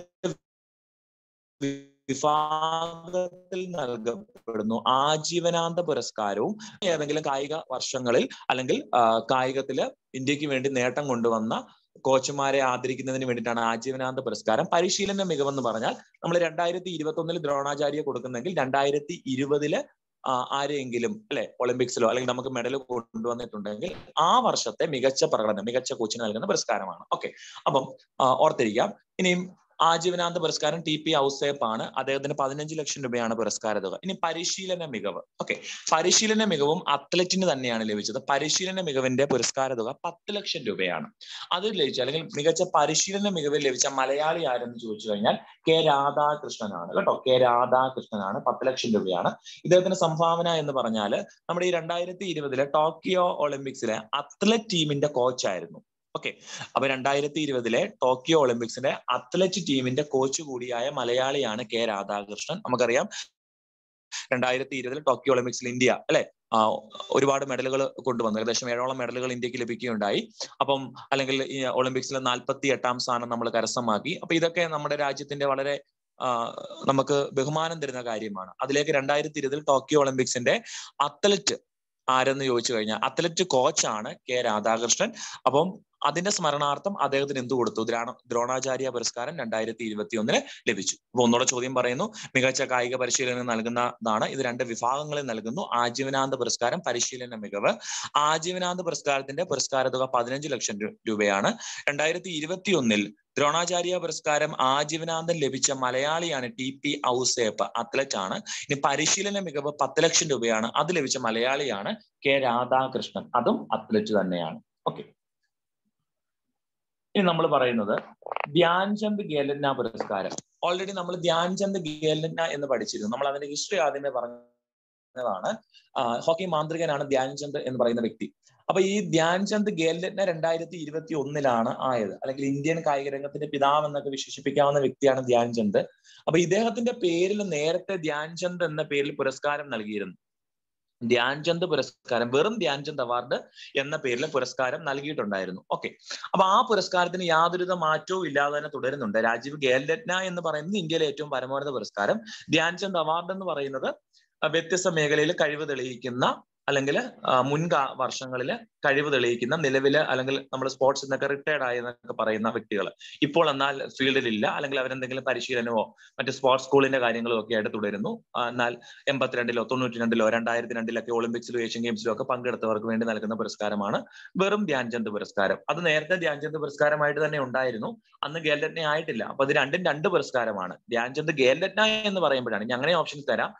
വിഭാഗത്തിൽ നൽകപ്പെടുന്നു ആജീവനാന്ത പുരസ്കാരവും ഏതെങ്കിലും കായിക വർഷങ്ങളിൽ അല്ലെങ്കിൽ കായികത്തില് ഇന്ത്യക്ക് വേണ്ടി നേട്ടം കൊണ്ടുവന്ന കോച്ചുമാരെ ആദരിക്കുന്നതിന് വേണ്ടിയിട്ടാണ് ആജീവനാന്ത പുരസ്കാരം പരിശീലന മികവെന്ന് പറഞ്ഞാൽ നമ്മൾ രണ്ടായിരത്തി ഇരുപത്തി ഒന്നിൽ ദ്രോണാചാര്യ കൊടുക്കുന്നെങ്കിൽ രണ്ടായിരത്തി ഇരുപതില് ആരെയെങ്കിലും അല്ലെ ഒളിമ്പിക്സിലോ അല്ലെങ്കിൽ നമുക്ക് മെഡൽ കൊണ്ടുവന്നിട്ടുണ്ടെങ്കിൽ ആ വർഷത്തെ മികച്ച പ്രകടനം മികച്ച കോച്ചിന് നൽകുന്ന പുരസ്കാരമാണ് ഓക്കെ അപ്പം ഓർത്തിരിക്കാം ഇനിയും ആജീവനാന്ത പുരസ്കാരം ടി പി ഔസേപ്പ് ആണ് അദ്ദേഹത്തിന് പതിനഞ്ച് ലക്ഷം രൂപയാണ് പുരസ്കാര തുക ഇനി പരിശീലന മികവ് ഓക്കെ പരിശീലന മികവും അത്ലറ്റിന് തന്നെയാണ് ലഭിച്ചത് പരിശീലന മികവിന്റെ പുരസ്കാര തുക പത്ത് ലക്ഷം രൂപയാണ് അത് ലഭിച്ച അല്ലെങ്കിൽ മികച്ച പരിശീലന മികവിൽ ലഭിച്ച മലയാളി ആരെന്ന് ചോദിച്ചു കഴിഞ്ഞാൽ കെ രാധാകൃഷ്ണനാണ് കേട്ടോ കെ രാധാകൃഷ്ണനാണ് പത്ത് ലക്ഷം രൂപയാണ് ഇദ്ദേഹത്തിന്റെ സംഭാവന എന്ന് പറഞ്ഞാൽ നമ്മുടെ ഈ രണ്ടായിരത്തി ഇരുപതിലെ ടോക്കിയോ ഒളിമ്പിക്സിലെ അത്ലറ്റ് ടീമിന്റെ കോച്ചായിരുന്നു ഓക്കെ അപ്പൊ രണ്ടായിരത്തി ഇരുപതിലെ ടോക്കിയോ ഒളിമ്പിക്സിന്റെ അത്ലറ്റ് ടീമിന്റെ കോച്ച് കൂടിയായ മലയാളിയാണ് കെ രാധാകൃഷ്ണൻ നമുക്കറിയാം രണ്ടായിരത്തി ഇരുപതിൽ ടോക്കിയോ ഒളിമ്പിക്സിൽ ഇന്ത്യ അല്ലെ ഒരുപാട് മെഡലുകൾ കൊണ്ടുവന്നു ഏകദേശം ഏഴോളം മെഡലുകൾ ഇന്ത്യക്ക് ലഭിക്കുകയുണ്ടായി അപ്പം അല്ലെങ്കിൽ ഈ ഒളിമ്പിക്സിൽ നാൽപ്പത്തി എട്ടാം സ്ഥാനം നമ്മൾ കരസ്ഥമാക്കി അപ്പൊ ഇതൊക്കെ നമ്മുടെ രാജ്യത്തിന്റെ വളരെ നമുക്ക് ബഹുമാനം തരുന്ന കാര്യമാണ് അതിലേക്ക് രണ്ടായിരത്തി ഇരുപതിൽ ടോക്കിയോ ഒളിമ്പിക്സിന്റെ അത്ലറ്റ് ആരെന്ന് ചോദിച്ചു കഴിഞ്ഞാൽ അത്ലറ്റ് കോച്ചാണ് കെ രാധാകൃഷ്ണൻ അപ്പം അതിന്റെ സ്മരണാർത്ഥം അദ്ദേഹത്തിന് എന്ത് കൊടുത്തു ദ്രോണ ദ്രോണാചാര്യ പുരസ്കാരം രണ്ടായിരത്തി ഇരുപത്തി ഒന്നിന് ലഭിച്ചു അപ്പൊ ഒന്നുകൂടെ ചോദ്യം പറയുന്നു മികച്ച കായിക പരിശീലനം നൽകുന്നതാണ് ഇത് രണ്ട് വിഭാഗങ്ങളിൽ നൽകുന്നു ആജീവനാന്ത പുരസ്കാരം പരിശീലന മികവ് ആജീവനാന്ത പുരസ്കാരത്തിന്റെ പുരസ്കാര തുക പതിനഞ്ച് ലക്ഷം രൂപയാണ് രണ്ടായിരത്തി ഇരുപത്തി ഒന്നിൽ ദ്രോണാചാര്യ പുരസ്കാരം ആജീവനാന്തം ലഭിച്ച മലയാളിയാണ് ടി പി ഔസേപ്പ് അത്ലറ്റ് ആണ് ഇനി പരിശീലന മികവ് പത്ത് ലക്ഷം രൂപയാണ് അത് ലഭിച്ച മലയാളിയാണ് കെ രാധാകൃഷ്ണൻ അതും അത്ലറ്റ് തന്നെയാണ് ഓക്കെ ഇനി നമ്മൾ പറയുന്നത് ധ്യാൻചന്ദ് ഖേൽരത്ന പുരസ്കാരം ഓൾറെഡി നമ്മൾ ധ്യാൻചന്ദ് ഖേൽരത്ന എന്ന് പഠിച്ചിരുന്നു നമ്മൾ അതിന്റെ ഹിസ്റ്ററി ആദ്യമേ പറഞ്ഞതാണ് ഹോക്കി മാന്ത്രികനാണ് ധ്യാൻചന്ദ് എന്ന് പറയുന്ന വ്യക്തി അപ്പൊ ഈ ധ്യാൻചന്ദ് ഖേൽരത്ന രണ്ടായിരത്തി ഇരുപത്തി ഒന്നിലാണ് ആയത് അല്ലെങ്കിൽ ഇന്ത്യൻ കായിക രംഗത്തിന്റെ പിതാവ് എന്നൊക്കെ വിശേഷിപ്പിക്കാവുന്ന വ്യക്തിയാണ് ധ്യാൻചന്ദ് അപ്പൊ ഇദ്ദേഹത്തിന്റെ പേരിൽ നേരത്തെ ധ്യാൻചന്ദ് എന്ന പേരിൽ പുരസ്കാരം നൽകിയിരുന്നു ധ്യാൻചന്ദ് പുരസ്കാരം വെറും ധ്യാൻചന്ദ് അവാർഡ് എന്ന പേരിൽ പുരസ്കാരം നൽകിയിട്ടുണ്ടായിരുന്നു ഓക്കെ അപ്പൊ ആ പുരസ്കാരത്തിന് യാതൊരുവിധ മാറ്റവും ഇല്ലാതെ തന്നെ തുടരുന്നുണ്ട് രാജീവ് ഖേൽരത്ന എന്ന് പറയുന്നത് ഇന്ത്യയിലെ ഏറ്റവും പരമോന്നത പുരസ്കാരം ധ്യാൻചന്ദ് അവാർഡ് എന്ന് പറയുന്നത് വ്യത്യസ്ത മേഖലയിൽ കഴിവ് തെളിയിക്കുന്ന അല്ലെങ്കിൽ മുൻകാ വർഷങ്ങളിൽ കഴിവ് തെളിയിക്കുന്ന നിലവില് അല്ലെങ്കിൽ നമ്മൾ സ്പോർട്സിൽ നിന്നൊക്കെ റിട്ടയർഡ് ആയി എന്നൊക്കെ പറയുന്ന വ്യക്തികൾ ഇപ്പോൾ എന്നാൽ ഫീൽഡിലില്ല അല്ലെങ്കിൽ അവരെന്തെങ്കിലും പരിശീലനമോ മറ്റ് സ്പോർട്സ് സ്കൂളിന്റെ കാര്യങ്ങളോ ഒക്കെ ആയിട്ട് തുടരുന്നു എന്നാൽ എൺപത്തിരണ്ടിലോ തൊണ്ണൂറ്റി രണ്ടിലോ രണ്ടായിരത്തി രണ്ടിലൊക്കെ ഒളിമ്പിക്സിലോ ഏഷ്യൻ ഗെയിംസിലോ ഒക്കെ പങ്കെടുത്തവർക്ക് വേണ്ടി നൽകുന്ന പുരസ്കാരമാണ് വെറും ധ്യാൻചന്ദ് പുരസ്കാരം അത് നേരത്തെ ധ്യാൻചന്ദ് പുരസ്കാരമായിട്ട് തന്നെ ഉണ്ടായിരുന്നു അന്ന് ഖേൽരത്ന ആയിട്ടില്ല അപ്പൊ ഇത് രണ്ടും രണ്ട് പുരസ്കാരമാണ് ധ്യാൻചന്ദ് ഖേൽരത്ന എന്ന് പറയുമ്പോഴാണ് ഞാൻ അങ്ങനെ ഓപ്ഷൻസ് തരാം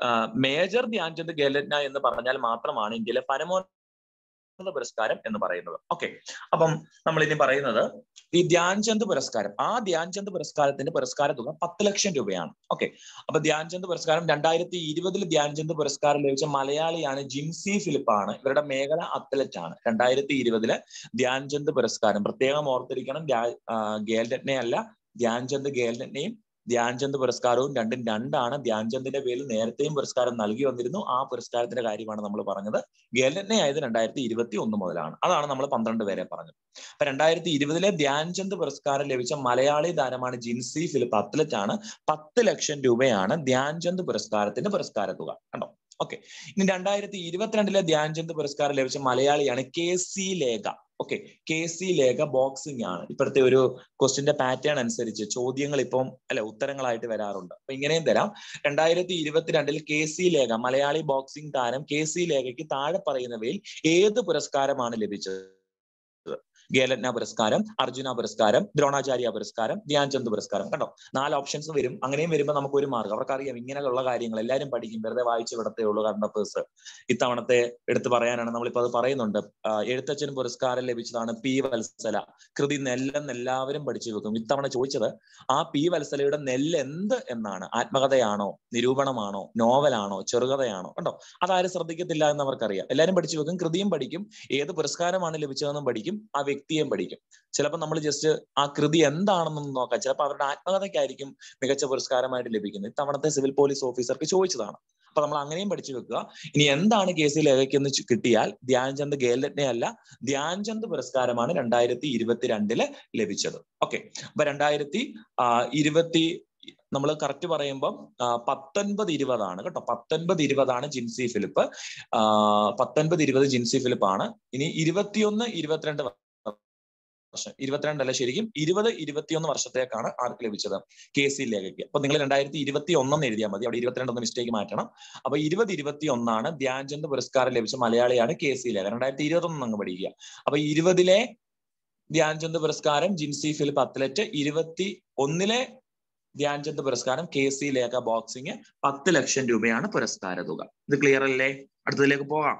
മേജർ ധ്യാൻചന്ദ് ഖേൽരത്ന എന്ന് പറഞ്ഞാൽ മാത്രമാണ് ഇന്ത്യയിലെ പരമോന്നത പുരസ്കാരം എന്ന് പറയുന്നത് ഓക്കെ അപ്പം നമ്മൾ ഇനി പറയുന്നത് ഈ ധ്യാൻചന്ദ് പുരസ്കാരം ആ ധ്യാൻചന്ദ് പുരസ്കാരത്തിന്റെ പുരസ്കാര തുക പത്ത് ലക്ഷം രൂപയാണ് ഓക്കെ അപ്പൊ ധ്യാൻചന്ദ് പുരസ്കാരം രണ്ടായിരത്തി ഇരുപതിൽ ധ്യാൻചന്ദ് പുരസ്കാരം ലഭിച്ച മലയാളിയാണ് ജിൻസി ഫിലിപ്പാണ് ഇവരുടെ മേഖല അത്ലറ്റ് ആണ് രണ്ടായിരത്തി ഇരുപതില് ധ്യാൻചന്ദ് പുരസ്കാരം പ്രത്യേകം ഓർത്തിരിക്കണം ഖേൽരത്നെ അല്ല ധ്യാൻചന്ദ് ഖേൽരത്നയും ധ്യാൻചന്ദ് പുരസ്കാരവും രണ്ടും രണ്ടാണ് ധ്യാൻചന്ദിന്റെ പേരിൽ നേരത്തെയും പുരസ്കാരം നൽകി വന്നിരുന്നു ആ പുരസ്കാരത്തിന്റെ കാര്യമാണ് നമ്മൾ പറഞ്ഞത് ഗേലനെ ആയത് രണ്ടായിരത്തി ഇരുപത്തി ഒന്ന് മുതലാണ് അതാണ് നമ്മൾ പന്ത്രണ്ട് പേരെ പറഞ്ഞത് അപ്പൊ രണ്ടായിരത്തി ഇരുപതിലെ ധ്യാൻചന്ദ് പുരസ്കാരം ലഭിച്ച മലയാളി താരമാണ് ജിൻസി ഫിലിപ്പ് അത്ലറ്റ് ആണ് പത്ത് ലക്ഷം രൂപയാണ് ധ്യാൻചന്ദ് പുരസ്കാരത്തിന്റെ പുരസ്കാര തുക കണ്ടോ ഓക്കെ ഇനി രണ്ടായിരത്തി ഇരുപത്തിരണ്ടിലെ ധ്യാൻചന്ദ് പുരസ്കാരം ലഭിച്ച മലയാളിയാണ് K C Lekha okay K C Lekha boxing ആണ് ഇപ്പോഴത്തെ ഒരു ക്വസ്റ്റിന്റെ പാറ്റേൺ അനുസരിച്ച് ചോദ്യങ്ങൾ ഇപ്പം അല്ലെ ഉത്തരങ്ങളായിട്ട് വരാറുണ്ട് അപ്പൊ ഇങ്ങനെയും തരാം രണ്ടായിരത്തി ഇരുപത്തിരണ്ടിൽ K C Lekha Malayali boxing താരം കെ സി ലേഖയ്ക്ക് താഴെ പറയുന്നവയിൽ ഏത് പുരസ്കാരമാണ് ലഭിച്ചത് ഗേലറ്റ്ന പുരസ്കാരം അർജുന പുരസ്കാരം ദ്രോണാചാര്യ പുരസ്കാരം ധ്യാൻചന്ദ് പുരസ്കാരം കണ്ടോ നാല് ഓപ്ഷൻസ് വരും അങ്ങനെയും വരുമ്പോൾ നമുക്ക് ഒരു മാർഗം അവർക്കറിയാം ഇങ്ങനെയുള്ള കാര്യങ്ങൾ എല്ലാവരും പഠിക്കും വെറുതെ വായിച്ചു വിടത്തേ ഉള്ളൂ കറണ്ട് അഫേഴ്സ് ഇത്തവണത്തെ എടുത്തു പറയാനാണ് നമ്മളിപ്പോ അത് പറയുന്നുണ്ട് എഴുത്തച്ഛൻ പുരസ്കാരം ലഭിച്ചതാണ് പി വത്സല കൃതി നെല്ലെന്ന് എല്ലാവരും പഠിച്ചു വെക്കും ഇത്തവണ ചോദിച്ചത് ആ പി വത്സലയുടെ നെല്ല് എന്ത് എന്നാണ് ആത്മകഥയാണോ നിരൂപണമാണോ നോവലാണോ ചെറുകഥയാണോ കണ്ടോ അതാരും ശ്രദ്ധിക്കത്തില്ല എന്ന് അവർക്കറിയാം എല്ലാവരും പഠിച്ചു വെക്കും കൃതിയും പഠിക്കും ഏത് പുരസ്കാരമാണ് ലഭിച്ചതെന്നും പഠിക്കും ആ വ്യക്തിയെയും പഠിക്കും ചിലപ്പോൾ നമ്മൾ ജസ്റ്റ് ആ കൃതി എന്താണെന്നൊന്നും നോക്കാം ചിലപ്പോൾ അവരുടെ ആത്മകഥയ്ക്കായിരിക്കും മികച്ച പുരസ്കാരമായിട്ട് ലഭിക്കുന്നത് ഇത്തവണത്തെ സിവിൽ പോലീസ് ഓഫീസർക്ക് ചോദിച്ചതാണ് അപ്പൊ നമ്മൾ അങ്ങനെയും പഠിച്ചു വെക്കുക ഇനി എന്താണ് കേസിൽ ലേഖയ്ക്കെന്ന് കിട്ടിയാൽ ധ്യാൻചന്ദ് ഖേൽരത്നെ അല്ല ധ്യാൻചന്ദ് പുരസ്കാരമാണ് രണ്ടായിരത്തി ഇരുപത്തിരണ്ടില് ലഭിച്ചത് ഓക്കെ അപ്പൊ രണ്ടായിരത്തി ഇരുപത്തി നമ്മൾ കറക്റ്റ് പറയുമ്പോൾ പത്തൊൻപത് ഇരുപതാണ് കേട്ടോ പത്തൊൻപത് ഇരുപതാണ് ജിൻസി ഫിലിപ്പ് പത്തൊൻപത് ഇരുപത് ജിൻസി ഫിലിപ്പ് ആണ് ഇനി ഇരുപത്തിയൊന്ന് ഇരുപത്തിരണ്ട് വർഷം ഇരുപത്തിരണ്ടല്ല ശരിക്കും ഇരുപത് ഇരുപത്തിയൊന്ന് വർഷത്തേക്കാണ് ആർക്ക് ലഭിച്ചത് കെ സി ലേഖയ്ക്ക് അപ്പൊ നിങ്ങൾ രണ്ടായിരത്തി ഇരുപത്തി ഒന്നെന്ന് എഴുതിയാൽ മതി അവിടെ ഇരുപത്തിരണ്ട് ഒന്ന് മിസ്റ്റേക്ക് മാറ്റണം അപ്പൊ ഇരുപത് ഇരുപത്തി ഒന്നാണ് ധ്യാൻചന്ദ് പുരസ്കാരം ലഭിച്ച മലയാളിയാണ് കെ സി ലേഖ രണ്ടായിരത്തി ഇരുപത്തൊന്ന് അങ്ങ് പഠിക്കുക അപ്പൊ ഇരുപതിലെ ധ്യാൻചന്ദ് പുരസ്കാരം ജിൻസി ഫിലിപ്പ് അത്ലറ്റ് ഇരുപത്തി ഒന്നിലെ ധ്യാൻചന്ദ് പുരസ്കാരം കെ സി ലേഖ ബോക്സിംഗ് പത്ത് ലക്ഷം രൂപയാണ് പുരസ്കാര തുക ഇത് ക്ലിയർ അല്ലേ അടുത്തതിലേക്ക് പോകാം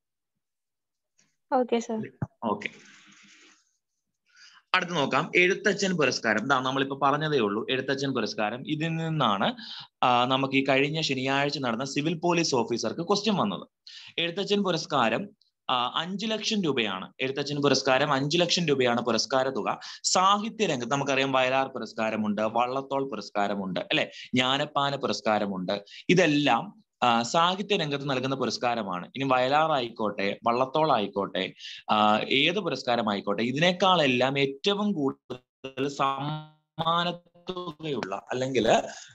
ഓക്കെ സർ ഓക്കെ അടുത്ത് നോക്കാം എഴുത്തച്ഛൻ പുരസ്കാരം ഇതാ നമ്മളിപ്പോ പറഞ്ഞതേ ഉള്ളൂ എഴുത്തച്ഛൻ പുരസ്കാരം ഇതിൽ നിന്നാണ് നമുക്ക് ഈ കഴിഞ്ഞ ശനിയാഴ്ച നടന്ന സിവിൽ പോലീസ് ഓഫീസർക്ക് ക്വസ്റ്റ്യൻ വന്നത് എഴുത്തച്ഛൻ പുരസ്കാരം അഞ്ചു ലക്ഷം രൂപയാണ് എഴുത്തച്ഛൻ പുരസ്കാരം അഞ്ചു ലക്ഷം രൂപയാണ് പുരസ്കാര തുക സാഹിത്യ രംഗത്ത് നമുക്കറിയാം വയലാർ പുരസ്കാരമുണ്ട് വള്ളത്തോൾ പുരസ്കാരമുണ്ട് അല്ലെ ജ്ഞാനപ്പാന പുരസ്കാരമുണ്ട് ഇതെല്ലാം സാഹിത്യ രംഗത്ത് നൽകുന്ന പുരസ്കാരമാണ് ഇനി വയലാർ ആയിക്കോട്ടെ വള്ളത്തോൾ ആയിക്കോട്ടെ ഏത് പുരസ്കാരമായിക്കോട്ടെ ഇതിനേക്കാളെല്ലാം ഏറ്റവും കൂടുതൽ സമ്മാനത്തുകയുള്ള അല്ലെങ്കിൽ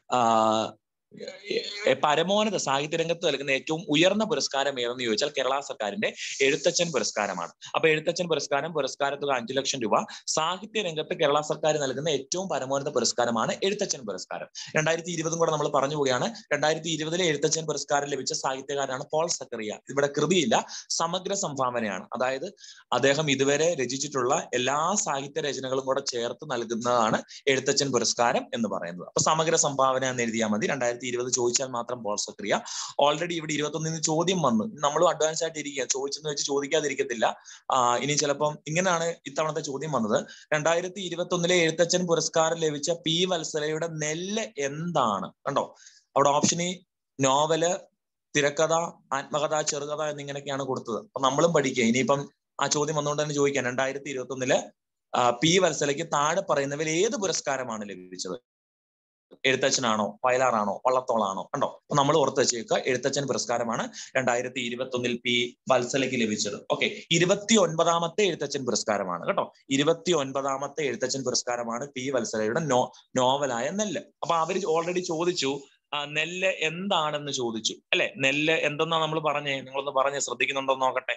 പരമോന്നത സാഹിത്യ രംഗത്ത് നൽകുന്ന ഏറ്റവും ഉയർന്ന പുരസ്കാരം ഏതെന്ന് ചോദിച്ചാൽ കേരള സർക്കാരിന്റെ എഴുത്തച്ഛൻ പുരസ്കാരമാണ് അപ്പൊ എഴുത്തച്ഛൻ പുരസ്കാരം പുരസ്കാര തുക അഞ്ചു ലക്ഷം രൂപ സാഹിത്യ രംഗത്ത് കേരള സർക്കാർ നൽകുന്ന ഏറ്റവും പരമോന്നത പുരസ്കാരമാണ് എഴുത്തച്ഛൻ പുരസ്കാരം രണ്ടായിരത്തി ഇരുപതും കൂടെ നമ്മൾ പറഞ്ഞു പോവുകയാണ് രണ്ടായിരത്തി ഇരുപതിലെ എഴുത്തച്ഛൻ പുരസ്കാരം ലഭിച്ച സാഹിത്യകാരനാണ് പോൾ സക്കറിയ ഇവിടെ കൃതിയില്ല സമഗ്ര സംഭാവനയാണ് അതായത് അദ്ദേഹം ഇതുവരെ രചിച്ചിട്ടുള്ള എല്ലാ സാഹിത്യ രചനകളും കൂടെ ചേർത്ത് നൽകുന്നതാണ് എഴുത്തച്ഛൻ പുരസ്കാരം എന്ന് പറയുന്നത് അപ്പൊ സമഗ്ര സംഭാവന എന്ന് എഴുതിയാൽ മതി രണ്ടായിരത്തി ഇരുപത് ചോദിച്ചാൽ മാത്രം പോൾ സക്രിയ ഓൾറെഡി ഇവിടെ ഇരുപത്തൊന്നിന് ചോദ്യം വന്നു നമ്മളും അഡ്വാൻസ് ആയിട്ട് ഇരിക്കുക ചോദിച്ചെന്ന് വെച്ച് ചോദിക്കാതിരിക്കത്തില്ല ഇനി ചിലപ്പം ഇങ്ങനെയാണ് ഇത്തവണത്തെ ചോദ്യം വന്നത് രണ്ടായിരത്തി ഇരുപത്തി ഒന്നിലെ എഴുത്തച്ഛൻ പുരസ്കാരം ലഭിച്ച പി വത്സലയുടെ നെല്ല് എന്താണ് കണ്ടോ അവിടെ ഓപ്ഷൻ ഈ നോവല് തിരക്കഥ ആത്മകഥ ചെറുകഥ എന്നിങ്ങനെയൊക്കെയാണ് കൊടുത്തത് അപ്പൊ നമ്മളും പഠിക്കുക ഇനിയിപ്പം ആ ചോദ്യം വന്നുകൊണ്ട് തന്നെ ചോദിക്കാം രണ്ടായിരത്തി ഇരുപത്തി ഒന്നില് പി വത്സലയ്ക്ക് താഴെ പറയുന്നവയിൽ ഏത് പുരസ്കാരമാണ് ലഭിച്ചത് എഴുത്തച്ഛനാണോ വയലാറാണോ വള്ളത്തോളാണോ കണ്ടോ അപ്പൊ നമ്മൾ ഓർത്ത് വെച്ചേക്കുക എഴുത്തച്ഛൻ പുരസ്കാരമാണ് രണ്ടായിരത്തി ഇരുപത്തി ഒന്നിൽ പി വത്സലയ്ക്ക് ലഭിച്ചത് ഓക്കെ ഇരുപത്തി ഒൻപതാമത്തെ എഴുത്തച്ഛൻ പുരസ്കാരമാണ് കേട്ടോ ഇരുപത്തി ഒൻപതാമത്തെ എഴുത്തച്ഛൻ പുരസ്കാരമാണ് പി വത്സലയുടെ നോ നോവലായ നെല്ല് അപ്പൊ അവര് ഓൾറെഡി ചോദിച്ചു നെല്ല് എന്താണെന്ന് ചോദിച്ചു അല്ലെ നെല്ല് എന്തെന്നാ നമ്മൾ പറഞ്ഞേ നിങ്ങളൊന്ന് പറഞ്ഞേ ശ്രദ്ധിക്കുന്നുണ്ടോ നോക്കട്ടെ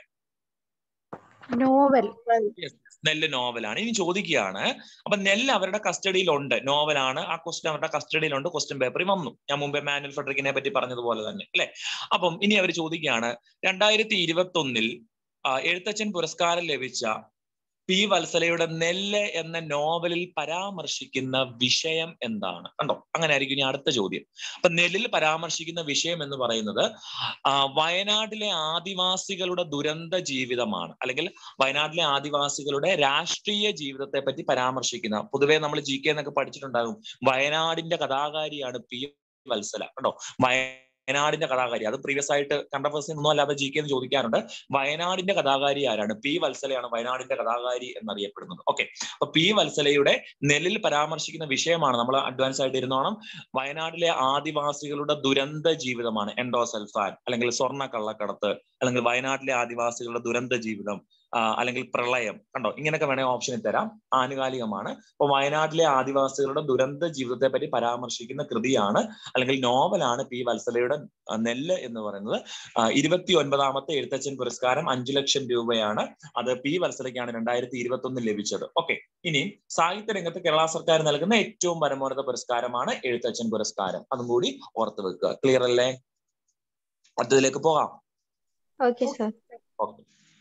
നോവൽ നെല്ല് നോവലാണ് ഇനി ചോദിക്കുകയാണ് അപ്പൊ നെല്ല് അവരുടെ കസ്റ്റഡിയിലുണ്ട് നോവലാണ് ആ ക്വസ്റ്റ്യൻ അവരുടെ കസ്റ്റഡിയിലുണ്ട് ക്വസ്റ്റ്യൻ പേപ്പറിൽ വന്നു ഞാൻ മുമ്പേ മാനുവൽ ഫെഡറിക്കിനെ പറ്റി പറഞ്ഞതുപോലെ തന്നെ അല്ലെ അപ്പം ഇനി അവർ ചോദിക്കുകയാണ് രണ്ടായിരത്തി ഇരുപത്തി ഒന്നിൽ എഴുത്തച്ഛൻ പുരസ്കാരം ലഭിച്ച പി വത്സലയുടെ നെല്ല് എന്ന നോവലിൽ പരാമർശിക്കുന്ന വിഷയം എന്താണ് കണ്ടോ അങ്ങനെ ആയിരിക്കും ഇനി അടുത്ത ചോദ്യം അപ്പൊ നെല്ലിൽ പരാമർശിക്കുന്ന വിഷയം എന്ന് പറയുന്നത് വയനാട്ടിലെ ആദിവാസികളുടെ ദുരന്ത ജീവിതമാണ് അല്ലെങ്കിൽ വയനാട്ടിലെ ആദിവാസികളുടെ രാഷ്ട്രീയ ജീവിതത്തെ പറ്റി പരാമർശിക്കുന്ന പൊതുവെ നമ്മൾ ജി കെ എന്നൊക്കെ പഠിച്ചിട്ടുണ്ടാകും വയനാടിന്റെ കഥാകാരിയാണ് പി വത്സല കണ്ടോ വയനാടിന്റെ കഥാകാരി അത് പ്രീവിയസ് ആയിട്ട് കണ്ടഫേഴ്സിൽ ഒന്നും അല്ലാതെ ജി കെ എന്ന് ചോദിക്കാറുണ്ട് വയനാടിന്റെ കഥാകാരി ആരാണ് പി വത്സലയാണ് വയനാടിന്റെ കഥാകാരി എന്നറിയപ്പെടുന്നത് ഓക്കെ അപ്പൊ പി വത്സലയുടെ നെല്ലിൽ പരാമർശിക്കുന്ന വിഷയമാണ് നമ്മൾ അഡ്വാൻസ് ആയിട്ട് ഇരുന്നോണം വയനാട്ടിലെ ആദിവാസികളുടെ ദുരന്ത ജീവിതമാണ് എൻഡോസൽഫാൻ അല്ലെങ്കിൽ സ്വർണ്ണ കള്ളക്കടത്ത് അല്ലെങ്കിൽ വയനാട്ടിലെ ആദിവാസികളുടെ ദുരന്ത ജീവിതം അല്ലെങ്കിൽ പ്രളയം കണ്ടോ ഇങ്ങനെയൊക്കെ വേണേ ഓപ്ഷനിൽ തരാം ആനുകാലികമാണ് അപ്പൊ വയനാട്ടിലെ ആദിവാസികളുടെ ദുരന്ത ജീവിതത്തെ പറ്റി പരാമർശിക്കുന്ന കൃതിയാണ് അല്ലെങ്കിൽ നോവലാണ് പി വത്സലയുടെ നെല്ല് എന്ന് പറയുന്നത് ഇരുപത്തി ഒൻപതാമത്തെ എഴുത്തച്ഛൻ പുരസ്കാരം അഞ്ചു ലക്ഷം രൂപയാണ് അത് പി വത്സലയ്ക്കാണ് രണ്ടായിരത്തി ഇരുപത്തി ഒന്നിൽ ലഭിച്ചത് ഓക്കെ ഇനി സാഹിത്യ രംഗത്ത് കേരള സർക്കാർ നൽകുന്ന ഏറ്റവും പരമോന്നത പുരസ്കാരമാണ് എഴുത്തച്ഛൻ പുരസ്കാരം അതും കൂടി ഓർത്ത് വെക്കുക ക്ലിയർ അല്ലേ അടുത്തതിലേക്ക് പോകാം ഓക്കെ സർ ഓക്കെ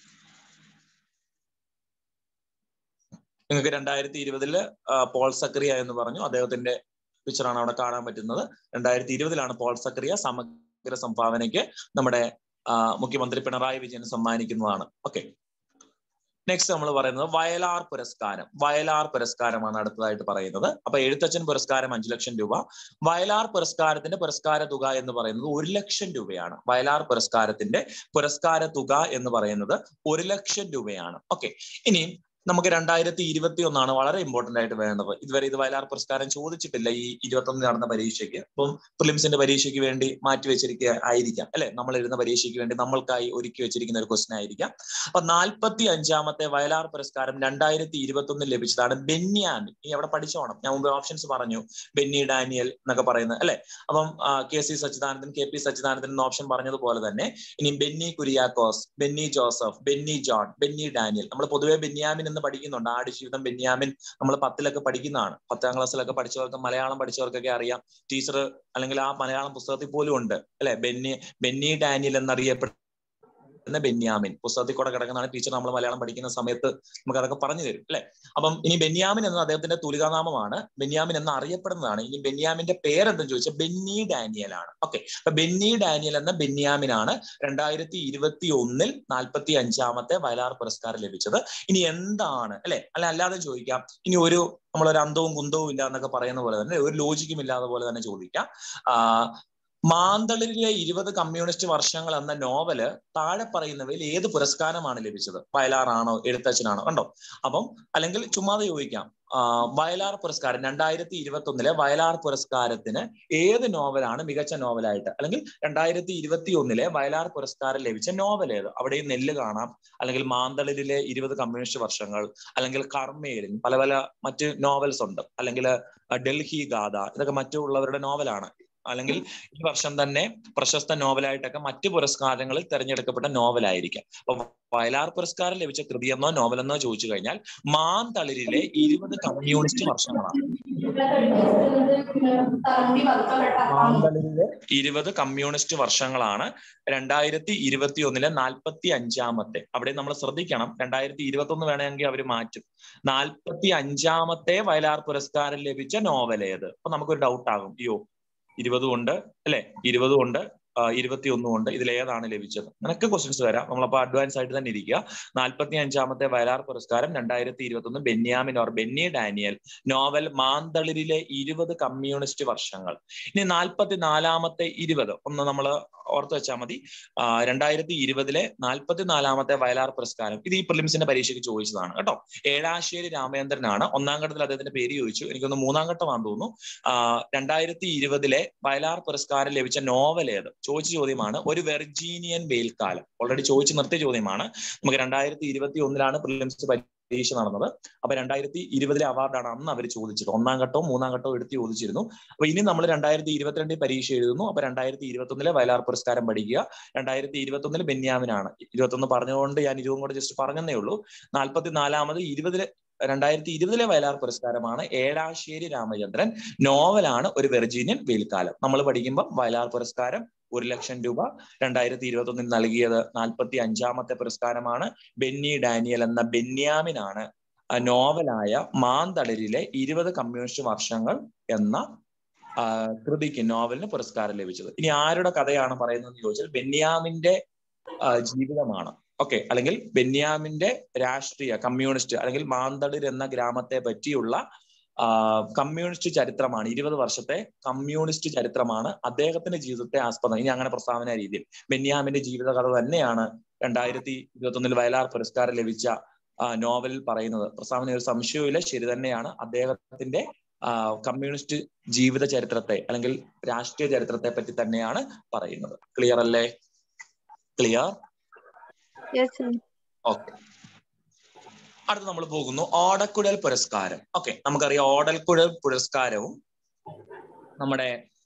നിങ്ങൾക്ക് രണ്ടായിരത്തി ഇരുപതില് പോൾ സക്രിയ എന്ന് പറഞ്ഞു അദ്ദേഹത്തിന്റെ പിക്ചറാണ് അവിടെ കാണാൻ പറ്റുന്നത് രണ്ടായിരത്തി ഇരുപതിലാണ് പോൾ സക്രിയ സമഗ്ര സംഭാവനയ്ക്ക് നമ്മുടെ മുഖ്യമന്ത്രി പിണറായി വിജയൻ സമ്മാനിക്കുന്നതാണ് ഓക്കെ നെക്സ്റ്റ് നമ്മൾ പറയുന്നത് വയലാർ പുരസ്കാരം വയലാർ പുരസ്കാരമാണ് അടുത്തതായിട്ട് പറയുന്നത് അപ്പൊ എഴുത്തച്ഛൻ പുരസ്കാരം അഞ്ചു ലക്ഷം രൂപ വയലാർ പുരസ്കാരത്തിന്റെ പുരസ്കാര തുക എന്ന് പറയുന്നത് ഒരു ലക്ഷം രൂപയാണ് വയലാർ പുരസ്കാരത്തിന്റെ പുരസ്കാര തുക എന്ന് പറയുന്നത് ഒരു ലക്ഷം രൂപയാണ് ഓക്കെ ഇനി നമുക്ക് രണ്ടായിരത്തി ഇരുപത്തി ഒന്നാണ് വളരെ ഇമ്പോർട്ടന്റ് ആയിട്ട് വേണ്ടത് ഇതുവരെ ഇത് വയലാർ പുരസ്കാരം ചോദിച്ചിട്ടില്ല ഈ ഇരുപത്തൊന്നിന് നടന്ന പരീക്ഷയ്ക്ക് അപ്പം പ്രിലിംസിന്റെ പരീക്ഷയ്ക്ക് വേണ്ടി മാറ്റി വെച്ചിരിക്കുക ആയിരിക്കാം അല്ലെ നമ്മൾ എഴുതുന്ന പരീക്ഷയ്ക്ക് വേണ്ടി നമ്മൾക്കായി ഒരുക്കി വെച്ചിരിക്കുന്ന ഒരു ക്വസ്റ്റൻ ആയിരിക്കാം അപ്പൊ നാൽപ്പത്തി അഞ്ചാമത്തെ വയലാർ പുരസ്കാരം രണ്ടായിരത്തി ഇരുപത്തി ഒന്നിൽ ലഭിച്ചതാണ് ബെന്യാമിൻ ഈ അവിടെ പഠിച്ചോണം ഞാൻ മുമ്പ് ഓപ്ഷൻസ് പറഞ്ഞു ബെന്നി ഡാനിയൽ എന്നൊക്കെ പറയുന്നത് അല്ലെ അപ്പം K C Sachidanandan K P Sachidanandan എന്ന ഓപ്ഷൻ പറഞ്ഞതുപോലെ തന്നെ ഇനി ബെന്നി കുര്യാക്കോസ് ബെന്നി ജോസഫ് ബെന്നി ജോൺ ബെന്നി ഡാനിയൽ നമ്മൾ പൊതുവെ ബെന്യാമിൻ എന്ന് പഠിക്കുന്നുണ്ട് ആടുജീവിതം ബെന്യാമിൻ നമ്മൾ പത്തിലൊക്കെ പഠിക്കുന്നതാണ് പത്താം ക്ലാസ്സിലൊക്കെ പഠിച്ചവർക്ക് മലയാളം പഠിച്ചവർക്കൊക്കെ അറിയാം ടീച്ചർ അല്ലെങ്കിൽ ആ മലയാളം പുസ്തകത്തിൽ പോലും ഉണ്ട് അല്ലെ ബെന്നി ബെന്നി ഡാനിയൽ എന്നറിയപ്പെടുന്ന ബെന്യാമിൻ പുസ്തകത്തിൽ കൂടെ കിടക്കുന്നതാണ് ടീച്ചർ നമ്മൾ മലയാളം പഠിക്കുന്ന സമയത്ത് നമുക്ക് അതൊക്കെ പറഞ്ഞു തരും അല്ലെ അപ്പം ഇനി ബെന്യാമിൻ എന്ന അദ്ദേഹത്തിന്റെ തുലികാനാമമാണ് ബെന്യാമിൻ എന്ന് അറിയപ്പെടുന്നതാണ് ഇനി ബെന്യാമിന്റെ പേരെന്തെന്ന് ചോദിച്ചാൽ ബെന്നി ഡാനിയൽ ആണ് ഓക്കെ അപ്പൊ ബെന്നി ഡാനിയൽ എന്ന ബെന്യാമിനാണ് രണ്ടായിരത്തി ഇരുപത്തി ഒന്നിൽ നാൽപ്പത്തി അഞ്ചാമത്തെ വയലാർ പുരസ്കാരം ലഭിച്ചത് ഇനി എന്താണ് അല്ലെ അല്ല അല്ലാതെ ചോദിക്കാം ഇനി ഒരു നമ്മളൊരു അന്തവും കുന്തവും ഇല്ല എന്നൊക്കെ പറയുന്ന പോലെ തന്നെ ഒരു ലോജിക്കും ഇല്ലാതെ പോലെ തന്നെ ചോദിക്കാം മാന്തളിരിലെ ഇരുപത് കമ്മ്യൂണിസ്റ്റ് വർഷങ്ങൾ എന്ന നോവല് താഴെ പറയുന്നവയിൽ ഏത് പുരസ്കാരമാണ് ലഭിച്ചത് വയലാറാണോ എഴുത്തച്ഛനാണോ കണ്ടോ അപ്പം അല്ലെങ്കിൽ ചുമ്മാതെ ചോദിക്കാം വയലാർ പുരസ്കാരം രണ്ടായിരത്തി ഇരുപത്തി ഒന്നിലെ വയലാർ പുരസ്കാരത്തിന് ഏത് നോവലാണ് മികച്ച നോവലായിട്ട് അല്ലെങ്കിൽ രണ്ടായിരത്തി ഇരുപത്തി ഒന്നിലെ വയലാർ പുരസ്കാരം ലഭിച്ച നോവൽ ഏത് അവിടെയും നെല്ല് കാണാം അല്ലെങ്കിൽ മാന്തളിരിലെ ഇരുപത് കമ്മ്യൂണിസ്റ്റ് വർഷങ്ങൾ അല്ലെങ്കിൽ കർമ്മേലിൻ പല പല മറ്റ് നോവൽസ് ഉണ്ട് അല്ലെങ്കിൽ ഡൽഹി ഗാഥ ഇതൊക്കെ മറ്റുള്ളവരുടെ നോവലാണ് അല്ലെങ്കിൽ ഈ വർഷം തന്നെ പ്രശസ്ത നോവലായിട്ടൊക്കെ മറ്റ് പുരസ്കാരങ്ങളിൽ തിരഞ്ഞെടുക്കപ്പെട്ട നോവലായിരിക്കാം അപ്പൊ വയലാർ പുരസ്കാരം ലഭിച്ച കൃതിയെന്നോ നോവലെന്നോ ചോദിച്ചു കഴിഞ്ഞാൽ മാന്തളിരിലെ ഇരുപത് കമ്മ്യൂണിസ്റ്റ് വർഷങ്ങളാണ് മാന്തളിരിലെ ഇരുപത് കമ്മ്യൂണിസ്റ്റ് വർഷങ്ങളാണ് രണ്ടായിരത്തി ഇരുപത്തി ഒന്നിലെ നാൽപ്പത്തി അഞ്ചാമത്തെ അവിടെ നമ്മൾ ശ്രദ്ധിക്കണം രണ്ടായിരത്തി ഇരുപത്തി ഒന്ന് വേണമെങ്കിൽ അവർ മാറ്റും നാൽപ്പത്തി അഞ്ചാമത്തെ വയലാർ പുരസ്കാരം ലഭിച്ച നോവൽ ഏത് അപ്പൊ നമുക്കൊരു ഡൗട്ട് ആകും അയ്യോ ഇരുപതും ഉണ്ട് അല്ലെ ഇരുപതും ഉണ്ട് ഇരുപത്തി ഒന്നും ഉണ്ട് ഇതിൽ ഏതാണ് ലഭിച്ചത് അങ്ങനൊക്കെ ക്വസ്റ്റ്യൻസ് വരാം നമ്മളപ്പോ അഡ്വാൻസ് ആയിട്ട് തന്നെ ഇരിക്കുക നാൽപ്പത്തി അഞ്ചാമത്തെ വയലാർ പുരസ്കാരം രണ്ടായിരത്തി ഇരുപത്തി ഒന്ന് ബെന്യാമിൻ ഓർ ബെന്നി ഡാനിയൽ നോവൽ മാന്തളിരിലെ ഇരുപത് കമ്മ്യൂണിസ്റ്റ് വർഷങ്ങൾ ഇനി നാൽപ്പത്തി നാലാമത്തെ ഇരുപത് ഒന്ന് നമ്മൾ ഓർത്ത് വെച്ചാൽ മതി രണ്ടായിരത്തി ഇരുപതിലെ നാൽപ്പത്തി നാലാമത്തെ വയലാർ പുരസ്കാരം ഇത് ഈ പ്രിലിംസിന്റെ പരീക്ഷയ്ക്ക് ചോദിച്ചതാണ് കേട്ടോ ഏഴാശ്ശേരി രാമചന്ദ്രനാണ് ഒന്നാം ഘട്ടത്തിൽ അദ്ദേഹത്തിന്റെ പേര് ചോദിച്ചു എനിക്കൊന്ന് മൂന്നാം ഘട്ടമാണെന്ന് തോന്നുന്നു രണ്ടായിരത്തി ഇരുപതിലെ വയലാർ പുരസ്കാരം ലഭിച്ച നോവൽ ഏത് ചോദിച്ച ചോദ്യമാണ് ഒരു വെർജീനിയൻ വെയിൽക്കാലം ഓൾറെഡി ചോദിച്ചു നിർത്തിയ ചോദ്യമാണ് നമുക്ക് രണ്ടായിരത്തി ഇരുപത്തി ഒന്നിലാണ് പ്രിലിംസ് പരീക്ഷ നടന്നത് അപ്പൊ രണ്ടായിരത്തി ഇരുപതിലെ അവാർഡാണ് അന്ന് അവർ ചോദിച്ചത് ഒന്നാം ഘട്ടവും മൂന്നാം ഘട്ടവും എടുത്ത് ചോദിച്ചിരുന്നു അപ്പൊ ഇനി നമ്മൾ രണ്ടായിരത്തി ഇരുപത്തിരണ്ടിൽ പരീക്ഷ എഴുതുന്നു അപ്പൊ രണ്ടായിരത്തി ഇരുപത്തി ഒന്നിലെ വയലാർ പുരസ്കാരം പഠിക്കുക രണ്ടായിരത്തി ഇരുപത്തി ഒന്നിൽ ബെന്യാമിനാണ് ഇരുപത്തി ഒന്ന് പറഞ്ഞുകൊണ്ട് ഞാൻ ഇരുപതും കൂടെ ജസ്റ്റ് പറഞ്ഞതേ ഉള്ളൂ നാൽപ്പത്തി നാലാമത് ഇരുപതിലെ രണ്ടായിരത്തി ഇരുപതിലെ വയലാർ പുരസ്കാരമാണ് ഏഴാശ്ശേരി രാമചന്ദ്രൻ നോവലാണ് ഒരു വെർജീനിയൻ വെയിൽക്കാലം നമ്മൾ പഠിക്കുമ്പോൾ വയലാർ പുരസ്കാരം ഒരു ലക്ഷം രൂപ രണ്ടായിരത്തി ഇരുപത്തി ഒന്നിൽ നൽകിയത് നാൽപ്പത്തി അഞ്ചാമത്തെ പുരസ്കാരമാണ് ബെന്നി ഡാനിയൽ എന്ന ബെന്യാമിനാണ് നോവലായ മാന്തളിരിലെ ഇരുപത് കമ്മ്യൂണിസ്റ്റ് വർഷങ്ങൾ എന്ന കൃതിക്ക് നോവലിന് പുരസ്കാരം ലഭിച്ചത് ഇനി ആരുടെ കഥയാണ് പറയുന്നത് ചോദിച്ചാൽ ബെന്യാമിന്റെ ജീവിതമാണ് ഓക്കെ അല്ലെങ്കിൽ ബെന്യാമിന്റെ രാഷ്ട്രീയ കമ്മ്യൂണിസ്റ്റ് അല്ലെങ്കിൽ മാന്തളിർ എന്ന ഗ്രാമത്തെ പറ്റിയുള്ള കമ്മ്യൂണിസ്റ്റ് ചരിത്രമാണ് ഇരുപത് വർഷത്തെ കമ്മ്യൂണിസ്റ്റ് ചരിത്രമാണ് അദ്ദേഹത്തിന്റെ ജീവിതത്തെ ആസ്പദം ഇനി അങ്ങനെ പ്രസ്താവന രീതിയിൽ ബെന്യാമിന്റെ ജീവിതകഥ തന്നെയാണ് രണ്ടായിരത്തി ഇരുപത്തി ഒന്നിൽ വയലാർ പുരസ്കാരം ലഭിച്ച നോവലിൽ പറയുന്നത് പ്രസ്താവന ഒരു സംശയവുമില്ല ശരി തന്നെയാണ് അദ്ദേഹത്തിന്റെ കമ്മ്യൂണിസ്റ്റ് ജീവിത ചരിത്രത്തെ അല്ലെങ്കിൽ രാഷ്ട്രീയ ചരിത്രത്തെ പറ്റി തന്നെയാണ് പറയുന്നത് ക്ലിയർ അല്ലേ ക്ലിയർ ഓക്കെ അടുത്ത് നമ്മൾ പോകുന്നു ഓടക്കുഴൽ പുരസ്കാരം ഓക്കെ നമുക്കറിയാം ഓടൽക്കുഴൽ പുരസ്കാരവും നമ്മുടെ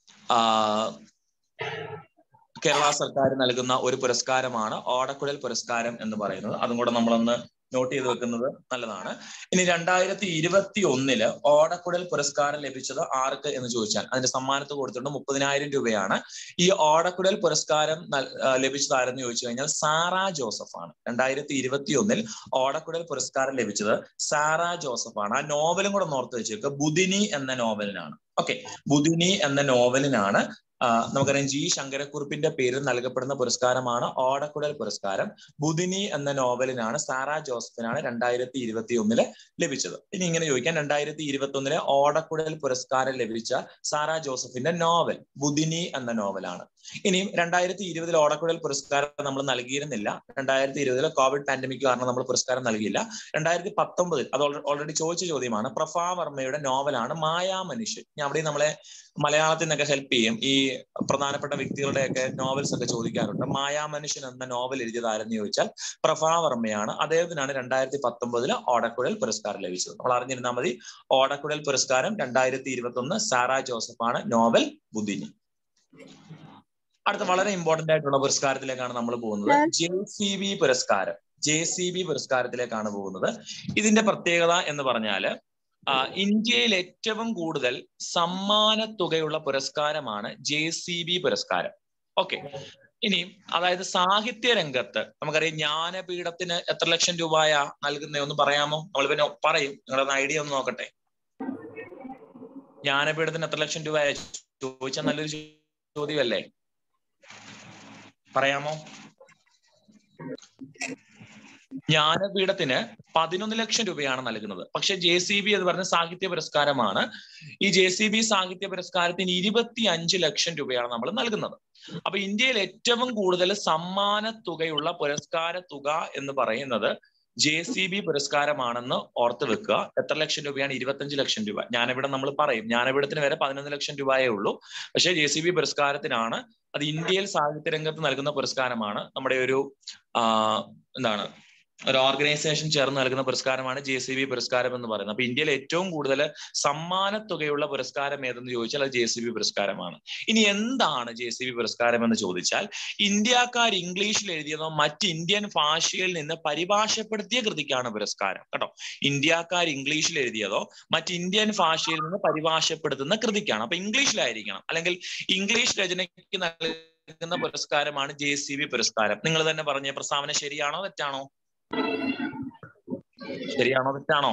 കേരള സർക്കാർ നൽകുന്ന ഒരു പുരസ്കാരമാണ് ഓടക്കുഴൽ പുരസ്കാരം എന്ന് പറയുന്നത് അതും കൂടെ നമ്മളൊന്ന് നോട്ട് ചെയ്ത് വെക്കുന്നത് നല്ലതാണ് ഇനി രണ്ടായിരത്തി ഇരുപത്തി ഒന്നില് ഓടക്കുഴൽ പുരസ്കാരം ലഭിച്ചത് ആർക്ക് എന്ന് ചോദിച്ചാൽ അതിന്റെ സമ്മാനത്ത് കൊടുത്തിട്ടുണ്ട് മുപ്പതിനായിരം രൂപയാണ് ഈ ഓടക്കുഴൽ പുരസ്കാരം ലഭിച്ചത് ആരെന്ന് ചോദിച്ചു കഴിഞ്ഞാൽ സാറ ജോസഫ് ആണ് രണ്ടായിരത്തി ഇരുപത്തി ഒന്നിൽ ഓടക്കുഴൽ പുരസ്കാരം ലഭിച്ചത് സാറ ജോസഫ് ആണ് ആ നോവലും കൂടെ ഓർത്ത് വെച്ചേക്ക് ബുദിനി എന്ന നോവലിനാണ് ഓക്കെ ബുദിനി എന്ന നോവലിനാണ് നമുക്കറിയാം ജി ശങ്കരക്കുറുപ്പിന്റെ പേരിൽ നൽകപ്പെടുന്ന പുരസ്കാരമാണ് ഓടക്കുടൽ പുരസ്കാരം ബുദിനി എന്ന നോവലിനാണ് സാറ ജോസഫിനാണ് രണ്ടായിരത്തി ഇരുപത്തി ഒന്നില് ലഭിച്ചത് ഇനി ഇങ്ങനെ ചോദിക്കാം രണ്ടായിരത്തി ഇരുപത്തി ഒന്നിലെ ഓടക്കുടൽ പുരസ്കാരം ലഭിച്ച സാറ ജോസഫിന്റെ നോവൽ ബുദിനി എന്ന നോവലാണ് ഇനിയും രണ്ടായിരത്തി ഇരുപതിൽ ഓടക്കുഴൽ പുരസ്കാരം നമ്മൾ നൽകിയിരുന്നില്ല രണ്ടായിരത്തി ഇരുപതിലെ കോവിഡ് പാൻഡമിക് കാരണം നമ്മൾ പുരസ്കാരം നൽകിയില്ല രണ്ടായിരത്തി പത്തൊമ്പതിൽ അത് ഓൾറെഡി ചോദിച്ച ചോദ്യമാണ് പ്രഫാ വർമ്മയുടെ നോവലാണ് മായാ മനുഷ്യൻ ഞാൻ അവിടെ നമ്മളെ മലയാളത്തിൽ നിന്നൊക്കെ ഹെൽപ്പ് ചെയ്യും ഈ പ്രധാനപ്പെട്ട വ്യക്തികളുടെയൊക്കെ നോവൽസ് ഒക്കെ ചോദിക്കാറുണ്ട് മായാ മനുഷ്യൻ എന്ന നോവൽ എഴുതിയത് ആരെന്ന് ചോദിച്ചാൽ പ്രഫാ വർമ്മയാണ് അദ്ദേഹത്തിനാണ് രണ്ടായിരത്തി പത്തൊമ്പതില് ഓടക്കുഴൽ പുരസ്കാരം ലഭിച്ചത് നമ്മൾ അറിഞ്ഞിരുന്നാൽ മതി ഓടക്കുഴൽ പുരസ്കാരം രണ്ടായിരത്തി ഇരുപത്തി ഒന്ന് സാറ ജോസഫാണ് നോവൽ ബുദ്ധിനി അടുത്ത വളരെ ഇമ്പോർട്ടന്റ് ആയിട്ടുള്ള പുരസ്കാരത്തിലേക്കാണ് നമ്മൾ പോകുന്നത് ജെ സി ബി പുരസ്കാരം ജെ സി ബി പുരസ്കാരത്തിലേക്കാണ് പോകുന്നത് ഇതിന്റെ പ്രത്യേകത എന്ന് പറഞ്ഞാല് ഇന്ത്യയിൽ ഏറ്റവും കൂടുതൽ സമ്മാന തുകയുള്ള പുരസ്കാരമാണ് ജെ സി ബി പുരസ്കാരം ഓക്കെ ഇനി അതായത് സാഹിത്യ രംഗത്ത് നമുക്കറിയാം ജ്ഞാനപീഠത്തിന് എത്ര ലക്ഷം രൂപയാ നൽകുന്നേ ഒന്ന് പറയാമോ നമ്മൾ പിന്നെ പറയും നിങ്ങളുടെ ഐഡിയ ഒന്ന് നോക്കട്ടെ ജ്ഞാനപീഠത്തിന് എത്ര ലക്ഷം രൂപയാ ചോദിച്ചാൽ നല്ലൊരു ചോദ്യമല്ലേ പറയാമോ ജ്ഞാനപീഠത്തിന് പതിനൊന്ന് ലക്ഷം രൂപയാണ് നൽകുന്നത് പക്ഷെ ജെ സി ബി എന്ന് പറഞ്ഞ സാഹിത്യ പുരസ്കാരമാണ് ഈ ജെ സി ബി സാഹിത്യ പുരസ്കാരത്തിന് ഇരുപത്തി അഞ്ച് ലക്ഷം രൂപയാണ് നമ്മൾ നൽകുന്നത് അപ്പൊ ഇന്ത്യയിൽ ഏറ്റവും കൂടുതൽ സമ്മാന തുകയുള്ള പുരസ്കാര തുക എന്ന് പറയുന്നത് ജെ സി ബി പുരസ്കാരമാണെന്ന് ഓർത്ത് വെക്കുക എത്ര ലക്ഷം രൂപയാണ് ഇരുപത്തഞ്ച് ലക്ഷം രൂപ ജ്ഞാനപീഠം നമ്മൾ പറയും ജ്ഞാനപീഠത്തിന് വരെ പതിനൊന്ന് ലക്ഷം രൂപയേ ഉള്ളൂ പക്ഷേ ജെ സി ബി പുരസ്കാരത്തിനാണ് അത് ഇന്ത്യയിൽ സാഹിത്യ രംഗത്ത് നൽകുന്ന പുരസ്കാരമാണ് നമ്മുടെ ഒരു ആ എന്താണ് ഒരു ഓർഗനൈസേഷൻ ചേർന്ന് നൽകുന്ന പുരസ്കാരമാണ് ജെ സി ബി പുരസ്കാരം എന്ന് പറയുന്നത് അപ്പൊ ഇന്ത്യയിൽ ഏറ്റവും കൂടുതൽ സമ്മാന തുകയുള്ള പുരസ്കാരം ഏതെന്ന് ചോദിച്ചാൽ അത് ജെ സി ബി പുരസ്കാരമാണ് ഇനി എന്താണ് ജെ സി ബി പുരസ്കാരം എന്ന് ചോദിച്ചാൽ ഇന്ത്യക്കാർ ഇംഗ്ലീഷിൽ എഴുതിയതോ മറ്റ് ഇന്ത്യൻ ഭാഷയിൽ നിന്ന് പരിഭാഷപ്പെടുത്തിയ കൃതിക്കാണ് പുരസ്കാരം കേട്ടോ ഇന്ത്യക്കാർ ഇംഗ്ലീഷിൽ എഴുതിയതോ മറ്റ് ഇന്ത്യൻ ഭാഷയിൽ നിന്ന് പരിഭാഷപ്പെടുത്തുന്ന കൃതിക്കാണ് അപ്പൊ ഇംഗ്ലീഷിലായിരിക്കണം അല്ലെങ്കിൽ ഇംഗ്ലീഷ് രചനയ്ക്ക് നൽകുന്ന പുരസ്കാരമാണ് ജെ സി ബി പുരസ്കാരം നിങ്ങൾ തന്നെ പറഞ്ഞ പ്രസ്താവന ശരിയാണോ തെറ്റാണോ ശരിയാണോ തെറ്റാണോ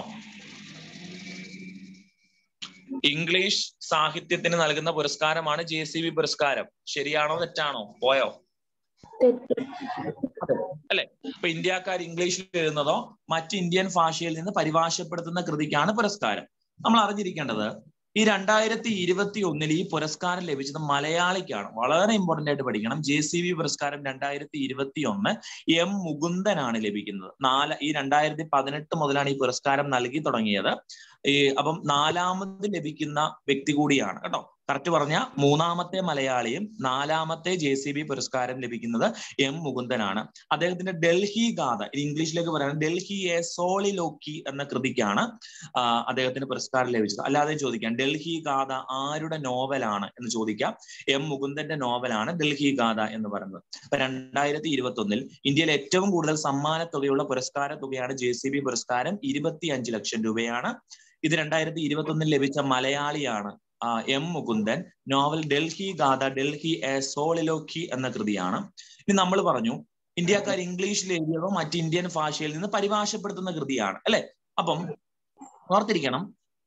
ഇംഗ്ലീഷ് സാഹിത്യത്തിന് നൽകുന്ന പുരസ്കാരമാണ് ജെ സി ബി പുരസ്കാരം ശരിയാണോ തെറ്റാണോ പോയോ അല്ലെ ഇപ്പൊ ഇന്ത്യക്കാർ ഇംഗ്ലീഷിൽ എഴുതുന്നതോ മറ്റ് ഇന്ത്യൻ ഭാഷയിൽ നിന്ന് പരിഭാഷപ്പെടുത്തുന്ന കൃതിക്കാണ് പുരസ്കാരം നമ്മൾ അറിഞ്ഞിരിക്കേണ്ടത് ഈ രണ്ടായിരത്തി ഇരുപത്തി ഒന്നിൽ ഈ പുരസ്കാരം ലഭിച്ചത് മലയാളിക്കാണ് വളരെ ഇമ്പോർട്ടന്റ് ആയിട്ട് പഠിക്കണം ജെ സി ബി പുരസ്കാരം രണ്ടായിരത്തി ഇരുപത്തി ഒന്ന് എം മുകുന്ദനാണ് ലഭിക്കുന്നത് നാല് ഈ രണ്ടായിരത്തി പതിനെട്ട് മുതലാണ് ഈ പുരസ്കാരം നൽകി തുടങ്ങിയത് ഈ അപ്പം നാലാമത് ലഭിക്കുന്ന വ്യക്തി കൂടിയാണ് കേട്ടോ കറക്റ്റ് പറഞ്ഞ മൂന്നാമത്തെ മലയാളിയും നാലാമത്തെ ജെ സി ബി പുരസ്കാരം ലഭിക്കുന്നത് എം മുകുന്ദനാണ് അദ്ദേഹത്തിന്റെ ഡൽഹി ഗാഥ ഇംഗ്ലീഷിലേക്ക് പറയുന്നത് ഡൽഹി എ സോളിലോക്കി എന്ന കൃതിക്കാണ് അദ്ദേഹത്തിന് പുരസ്കാരം ലഭിച്ചത് അല്ലാതെ ചോദിക്കാം ഡൽഹി ഗാഥ ആരുടെ നോവലാണ് എന്ന് ചോദിക്കാം എം മുകുന്ദന്റെ നോവലാണ് ഡൽഹി ഗാഥ എന്ന് പറയുന്നത് അപ്പൊ രണ്ടായിരത്തി ഇരുപത്തി ഒന്നിൽ ഇന്ത്യയിൽ ഏറ്റവും കൂടുതൽ സമ്മാന തുകയുള്ള പുരസ്കാര തുകയാണ് ജെ സി ബി പുരസ്കാരം ഇരുപത്തി അഞ്ച് ലക്ഷം രൂപയാണ് ഇത് രണ്ടായിരത്തി ഇരുപത്തി ഒന്നിൽ ലഭിച്ച മലയാളിയാണ് M Mukundan novel Delhi Gatha Delhi a soliloquy എന്ന കൃതിയാണ് ഇനി നമ്മൾ പറഞ്ഞു ഇന്ത്യക്കാർ ഇംഗ്ലീഷിൽ എഴുതിയതോ മറ്റ് ഇന്ത്യൻ ഭാഷയിൽ നിന്ന് പരിഭാഷപ്പെടുത്തുന്ന കൃതിയാണ് അല്ലെ അപ്പം ഓർത്തിരിക്കണം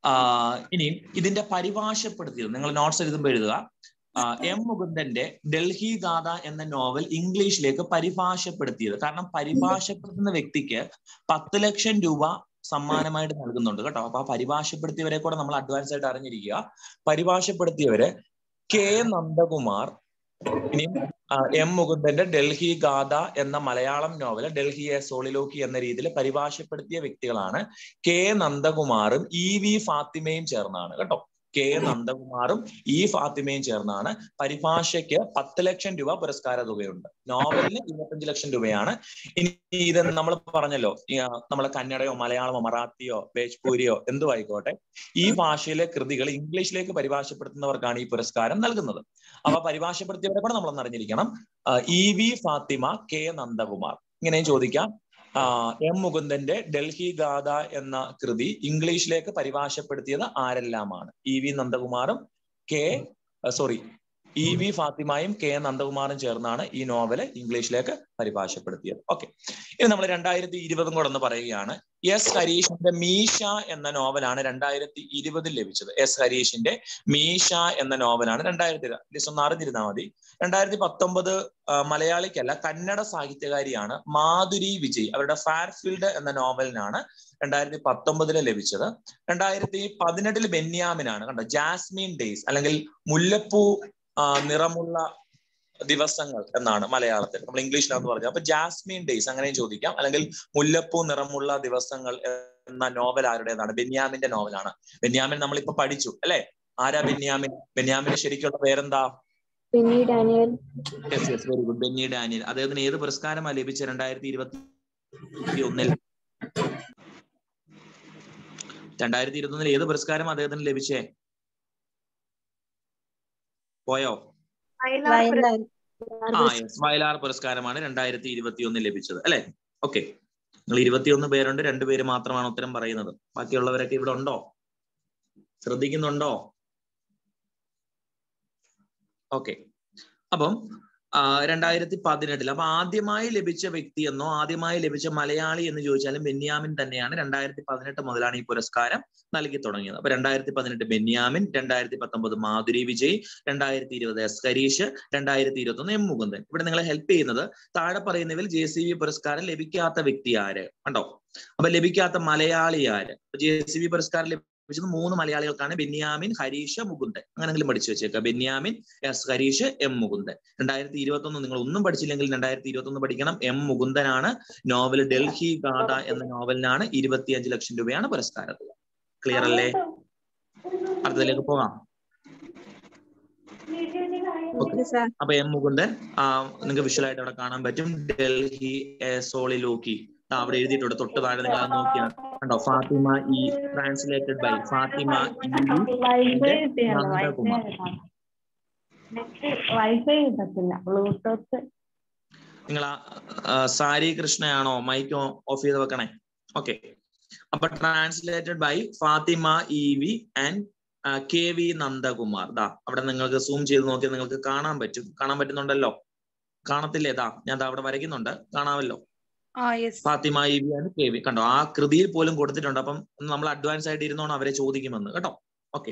ഇനി ഇതിന്റെ പരിഭാഷപ്പെടുത്തിയത് നിങ്ങൾ നോട്ട്സ് എഴുതുമ്പോൾ എഴുതുക എം മുകുന്ദന്റെ ഡൽഹി ഗാഥ എന്ന നോവൽ ഇംഗ്ലീഷിലേക്ക് പരിഭാഷപ്പെടുത്തിയത് കാരണം പരിഭാഷപ്പെടുത്തുന്ന വ്യക്തിക്ക് പത്ത് ലക്ഷം രൂപ സമ്മാനമായിട്ട് നൽകുന്നുണ്ട് കേട്ടോ അപ്പൊ ആ പരിഭാഷപ്പെടുത്തിയവരെ കൂടെ നമ്മൾ അഡ്വാൻസ് ആയിട്ട് അറിഞ്ഞിരിക്കുക പരിഭാഷപ്പെടുത്തിയവര് കെ നന്ദകുമാർ ഇനിയും എം മുകുന്ദന്റെ ഡൽഹി ഗാഥ എന്ന Malayalam novel Delhi a soliloquy എന്ന രീതിയിൽ പരിഭാഷപ്പെടുത്തിയ വ്യക്തികളാണ് കെ നന്ദകുമാറും ഇ വി ഫാത്തിമയും ചേർന്നാണ് കേട്ടോ കെ നന്ദകുമാറും ഇ ഫാത്തിമയും ചേർന്നാണ് പരിഭാഷയ്ക്ക് പത്ത് ലക്ഷം രൂപ പുരസ്കാര തുകയുണ്ട് നോവലിന് ഇരുപത്തഞ്ച് ലക്ഷം രൂപയാണ് ഇനി ഇത് നമ്മൾ പറഞ്ഞല്ലോ നമ്മളെ കന്നഡയോ മലയാളമോ മറാത്തിയോ ഭേജ്പൂരിയോ എന്തു ആയിക്കോട്ടെ ഈ ഭാഷയിലെ കൃതികൾ ഇംഗ്ലീഷിലേക്ക് പരിഭാഷപ്പെടുത്തുന്നവർക്കാണ് ഈ പുരസ്കാരം നൽകുന്നത് അപ്പൊ പരിഭാഷപ്പെടുത്തിയവരെ കൂടെ നമ്മളൊന്ന് അറിഞ്ഞിരിക്കണം E V Fathima K Nandakumar ഇങ്ങനെയും ചോദിക്കാം എം മുകുന്ദന്റെ ഡൽഹി ഗാഥ എന്ന കൃതി ഇംഗ്ലീഷിലേക്ക് പരിഭാഷപ്പെടുത്തിയത് ആരെല്ലാമാണ് ഇ വി നന്ദകുമാറും കെ സോറി ഇ വി ഫാത്തിമയും കെ നന്ദകുമാറും ചേർന്നാണ് ഈ നോവല് ഇംഗ്ലീഷിലേക്ക് പരിഭാഷപ്പെടുത്തിയത് ഓക്കെ ഇനി നമ്മൾ രണ്ടായിരത്തി ഇരുപതും കൂടെ ഒന്ന് പറയുകയാണ് എസ് ഹരീഷിന്റെ മീഷ എന്ന നോവലാണ് രണ്ടായിരത്തി ഇരുപതിൽ ലഭിച്ചത് എസ് ഹരീഷിന്റെ മീഷ എന്ന നോവലാണ് രണ്ടായിരത്തി ജസ്റ്റ് ഒന്ന് അറിഞ്ഞിരുന്നാൽ മതി രണ്ടായിരത്തി പത്തൊമ്പത് മലയാളിക്കല്ല കന്നഡ സാഹിത്യകാരിയാണ് മാധുരി വിജയ് അവരുടെ ഫാർഫീൽഡ് എന്ന നോവലിനാണ് രണ്ടായിരത്തി പത്തൊമ്പതില് ലഭിച്ചത് രണ്ടായിരത്തി പതിനെട്ടിൽ ബെന്യാമിനാണ് കണ്ടോ ജാസ്മിൻ ഡേയ്സ് അല്ലെങ്കിൽ മുല്ലപ്പൂ നിറമുള്ള ദിവസങ്ങൾ എന്നാണ് മലയാളത്തിൽ നമ്മൾ ഇംഗ്ലീഷിലാന്ന് പറഞ്ഞത് അപ്പൊ ജാസ്മിൻ ഡേയ്സ് അങ്ങനെയും ചോദിക്കാം അല്ലെങ്കിൽ മുല്ലപ്പൂ നിറമുള്ള ദിവസങ്ങൾ എന്ന നോവൽ ആരുടേതാണ് ബെന്യാമിന്റെ നോവലാണ് ബെന്യാമിൻ നമ്മളിപ്പോ പഠിച്ചു അല്ലെ ആരാ ബെന്യാമിൻ ബെന്യാമിന്റെ ശരിക്കുള്ള പേരെന്താ Benny Daniel yes yes very good Benny Daniel അദ്ദേഹത്തിന് ഏത് പുരസ്കാരമാണ് ലഭിച്ചത് രണ്ടായിരത്തി ഇരുപത്തി ഒന്നിൽ രണ്ടായിരത്തി ഇരുപത്തി ഒന്നിൽ ഏത് പുരസ്കാരം അദ്ദേഹത്തിന് ലഭിച്ചേ പോയോ വയലാർ ആ യെസ് വയലാർ പുരസ്കാരമാണ് രണ്ടായിരത്തി ഇരുപത്തി ഒന്നിൽ ലഭിച്ചത് അല്ലെ ഓക്കെ നിങ്ങൾ ഇരുപത്തിയൊന്ന് പേരുണ്ട് രണ്ടുപേര് മാത്രമാണ് ഉത്തരം പറയുന്നത് ബാക്കിയുള്ളവരൊക്കെ ഇവിടെ ഉണ്ടോ ശ്രദ്ധിക്കുന്നുണ്ടോ ഓക്കെ അപ്പം രണ്ടായിരത്തി പതിനെട്ടിൽ അപ്പൊ ആദ്യമായി ലഭിച്ച വ്യക്തി എന്നോ ആദ്യമായി ലഭിച്ച മലയാളി എന്ന് ചോദിച്ചാലും ബെന്യാമിൻ തന്നെയാണ് രണ്ടായിരത്തി പതിനെട്ട് മുതലാണ് ഈ പുരസ്കാരം നൽകി തുടങ്ങിയത് അപ്പൊ രണ്ടായിരത്തി പതിനെട്ട് ബെന്യാമിൻ രണ്ടായിരത്തി പത്തൊമ്പത് മാധുരി വിജയ് രണ്ടായിരത്തി ഇരുപത് എസ് ഹരീഷ് രണ്ടായിരത്തി ഇരുപത്തി ഒന്ന് എം മുകുന്ദൻ ഇവിടെ നിങ്ങളെ ഹെൽപ്പ് ചെയ്യുന്നത് താഴെ പറയുന്നതിൽ ജെ സി ബി പുരസ്കാരം ലഭിക്കാത്ത വ്യക്തി ആര് കണ്ടോ അപ്പൊ ലഭിക്കാത്ത മലയാളി ആര് ജെ സി ബി പുരസ്കാരം ലഭിച്ചത് മൂന്ന് മലയാളികൾക്കാണ് ബെന്യാമിൻ ഹരീഷ് മുകുന്ദൻ അങ്ങനെങ്കിലും പഠിച്ചു വെച്ചേക്കുക ബെന്യാമിൻ എസ് ഹരീഷ് എം മുകുന്ദൻ രണ്ടായിരത്തി ഇരുപത്തി ഒന്ന് നിങ്ങൾ ഒന്നും പഠിച്ചില്ലെങ്കിൽ രണ്ടായിരത്തി ഇരുപത്തി ഒന്ന് പഠിക്കണം എം മുകുന്ദനാണ് നോവൽ ഡൽഹി ഗാഥ എന്ന നോവലിനാണ് ഇരുപത്തിയഞ്ച് ലക്ഷം രൂപയാണ് പുരസ്കാരം ക്ലിയർ അല്ലേ അടുത്തതിലേക്ക് പോകാം ഓക്കെ സാർ അപ്പൊ എം മുകുന്ദൻ നിങ്ങൾക്ക് വിഷ്വൽ ആയിട്ട് അവിടെ കാണാൻ പറ്റും ഡൽഹി സോളിലോക്കി അവിടെ എഴുതിയിട്ടുണ്ട് തൊട്ട് താഴെ നിങ്ങൾ അത് നോക്കിയാൽ കണ്ടോ ഫാത്തിമ ഈ translated by Fathima Nandakumar wifi കിട്ടത്തില്ല ബ്ലൂടൂത്ത് നിങ്ങൾ സാരി കൃഷ്ണയാണോ മൈക്ക് ഓഫ് ചെയ്ത് വെക്കണേ ഓക്കെ അപ്പൊ translated by Fathima E V and K V Nandakumar ദാ അവിടെ നിങ്ങൾക്ക് സൂം ചെയ്ത് നോക്കിയാൽ നിങ്ങൾക്ക് കാണാൻ പറ്റും കാണാൻ പറ്റുന്നുണ്ടല്ലോ കാണത്തില്ലേ ദാ ഞാൻ ദാ അവിടെ വരയ്ക്കുന്നുണ്ട് കാണാമല്ലോ ആ yes Fathima E V and K V കണ്ടോ ആ കൃതിയിൽ പോലും കൊടുത്തിട്ടുണ്ട് അപ്പം നമ്മൾ അഡ്വാൻസ് ആയിട്ട് ഇരുന്നോണം അവരെ ചോദിക്കുമെന്ന് കേട്ടോ ഓക്കെ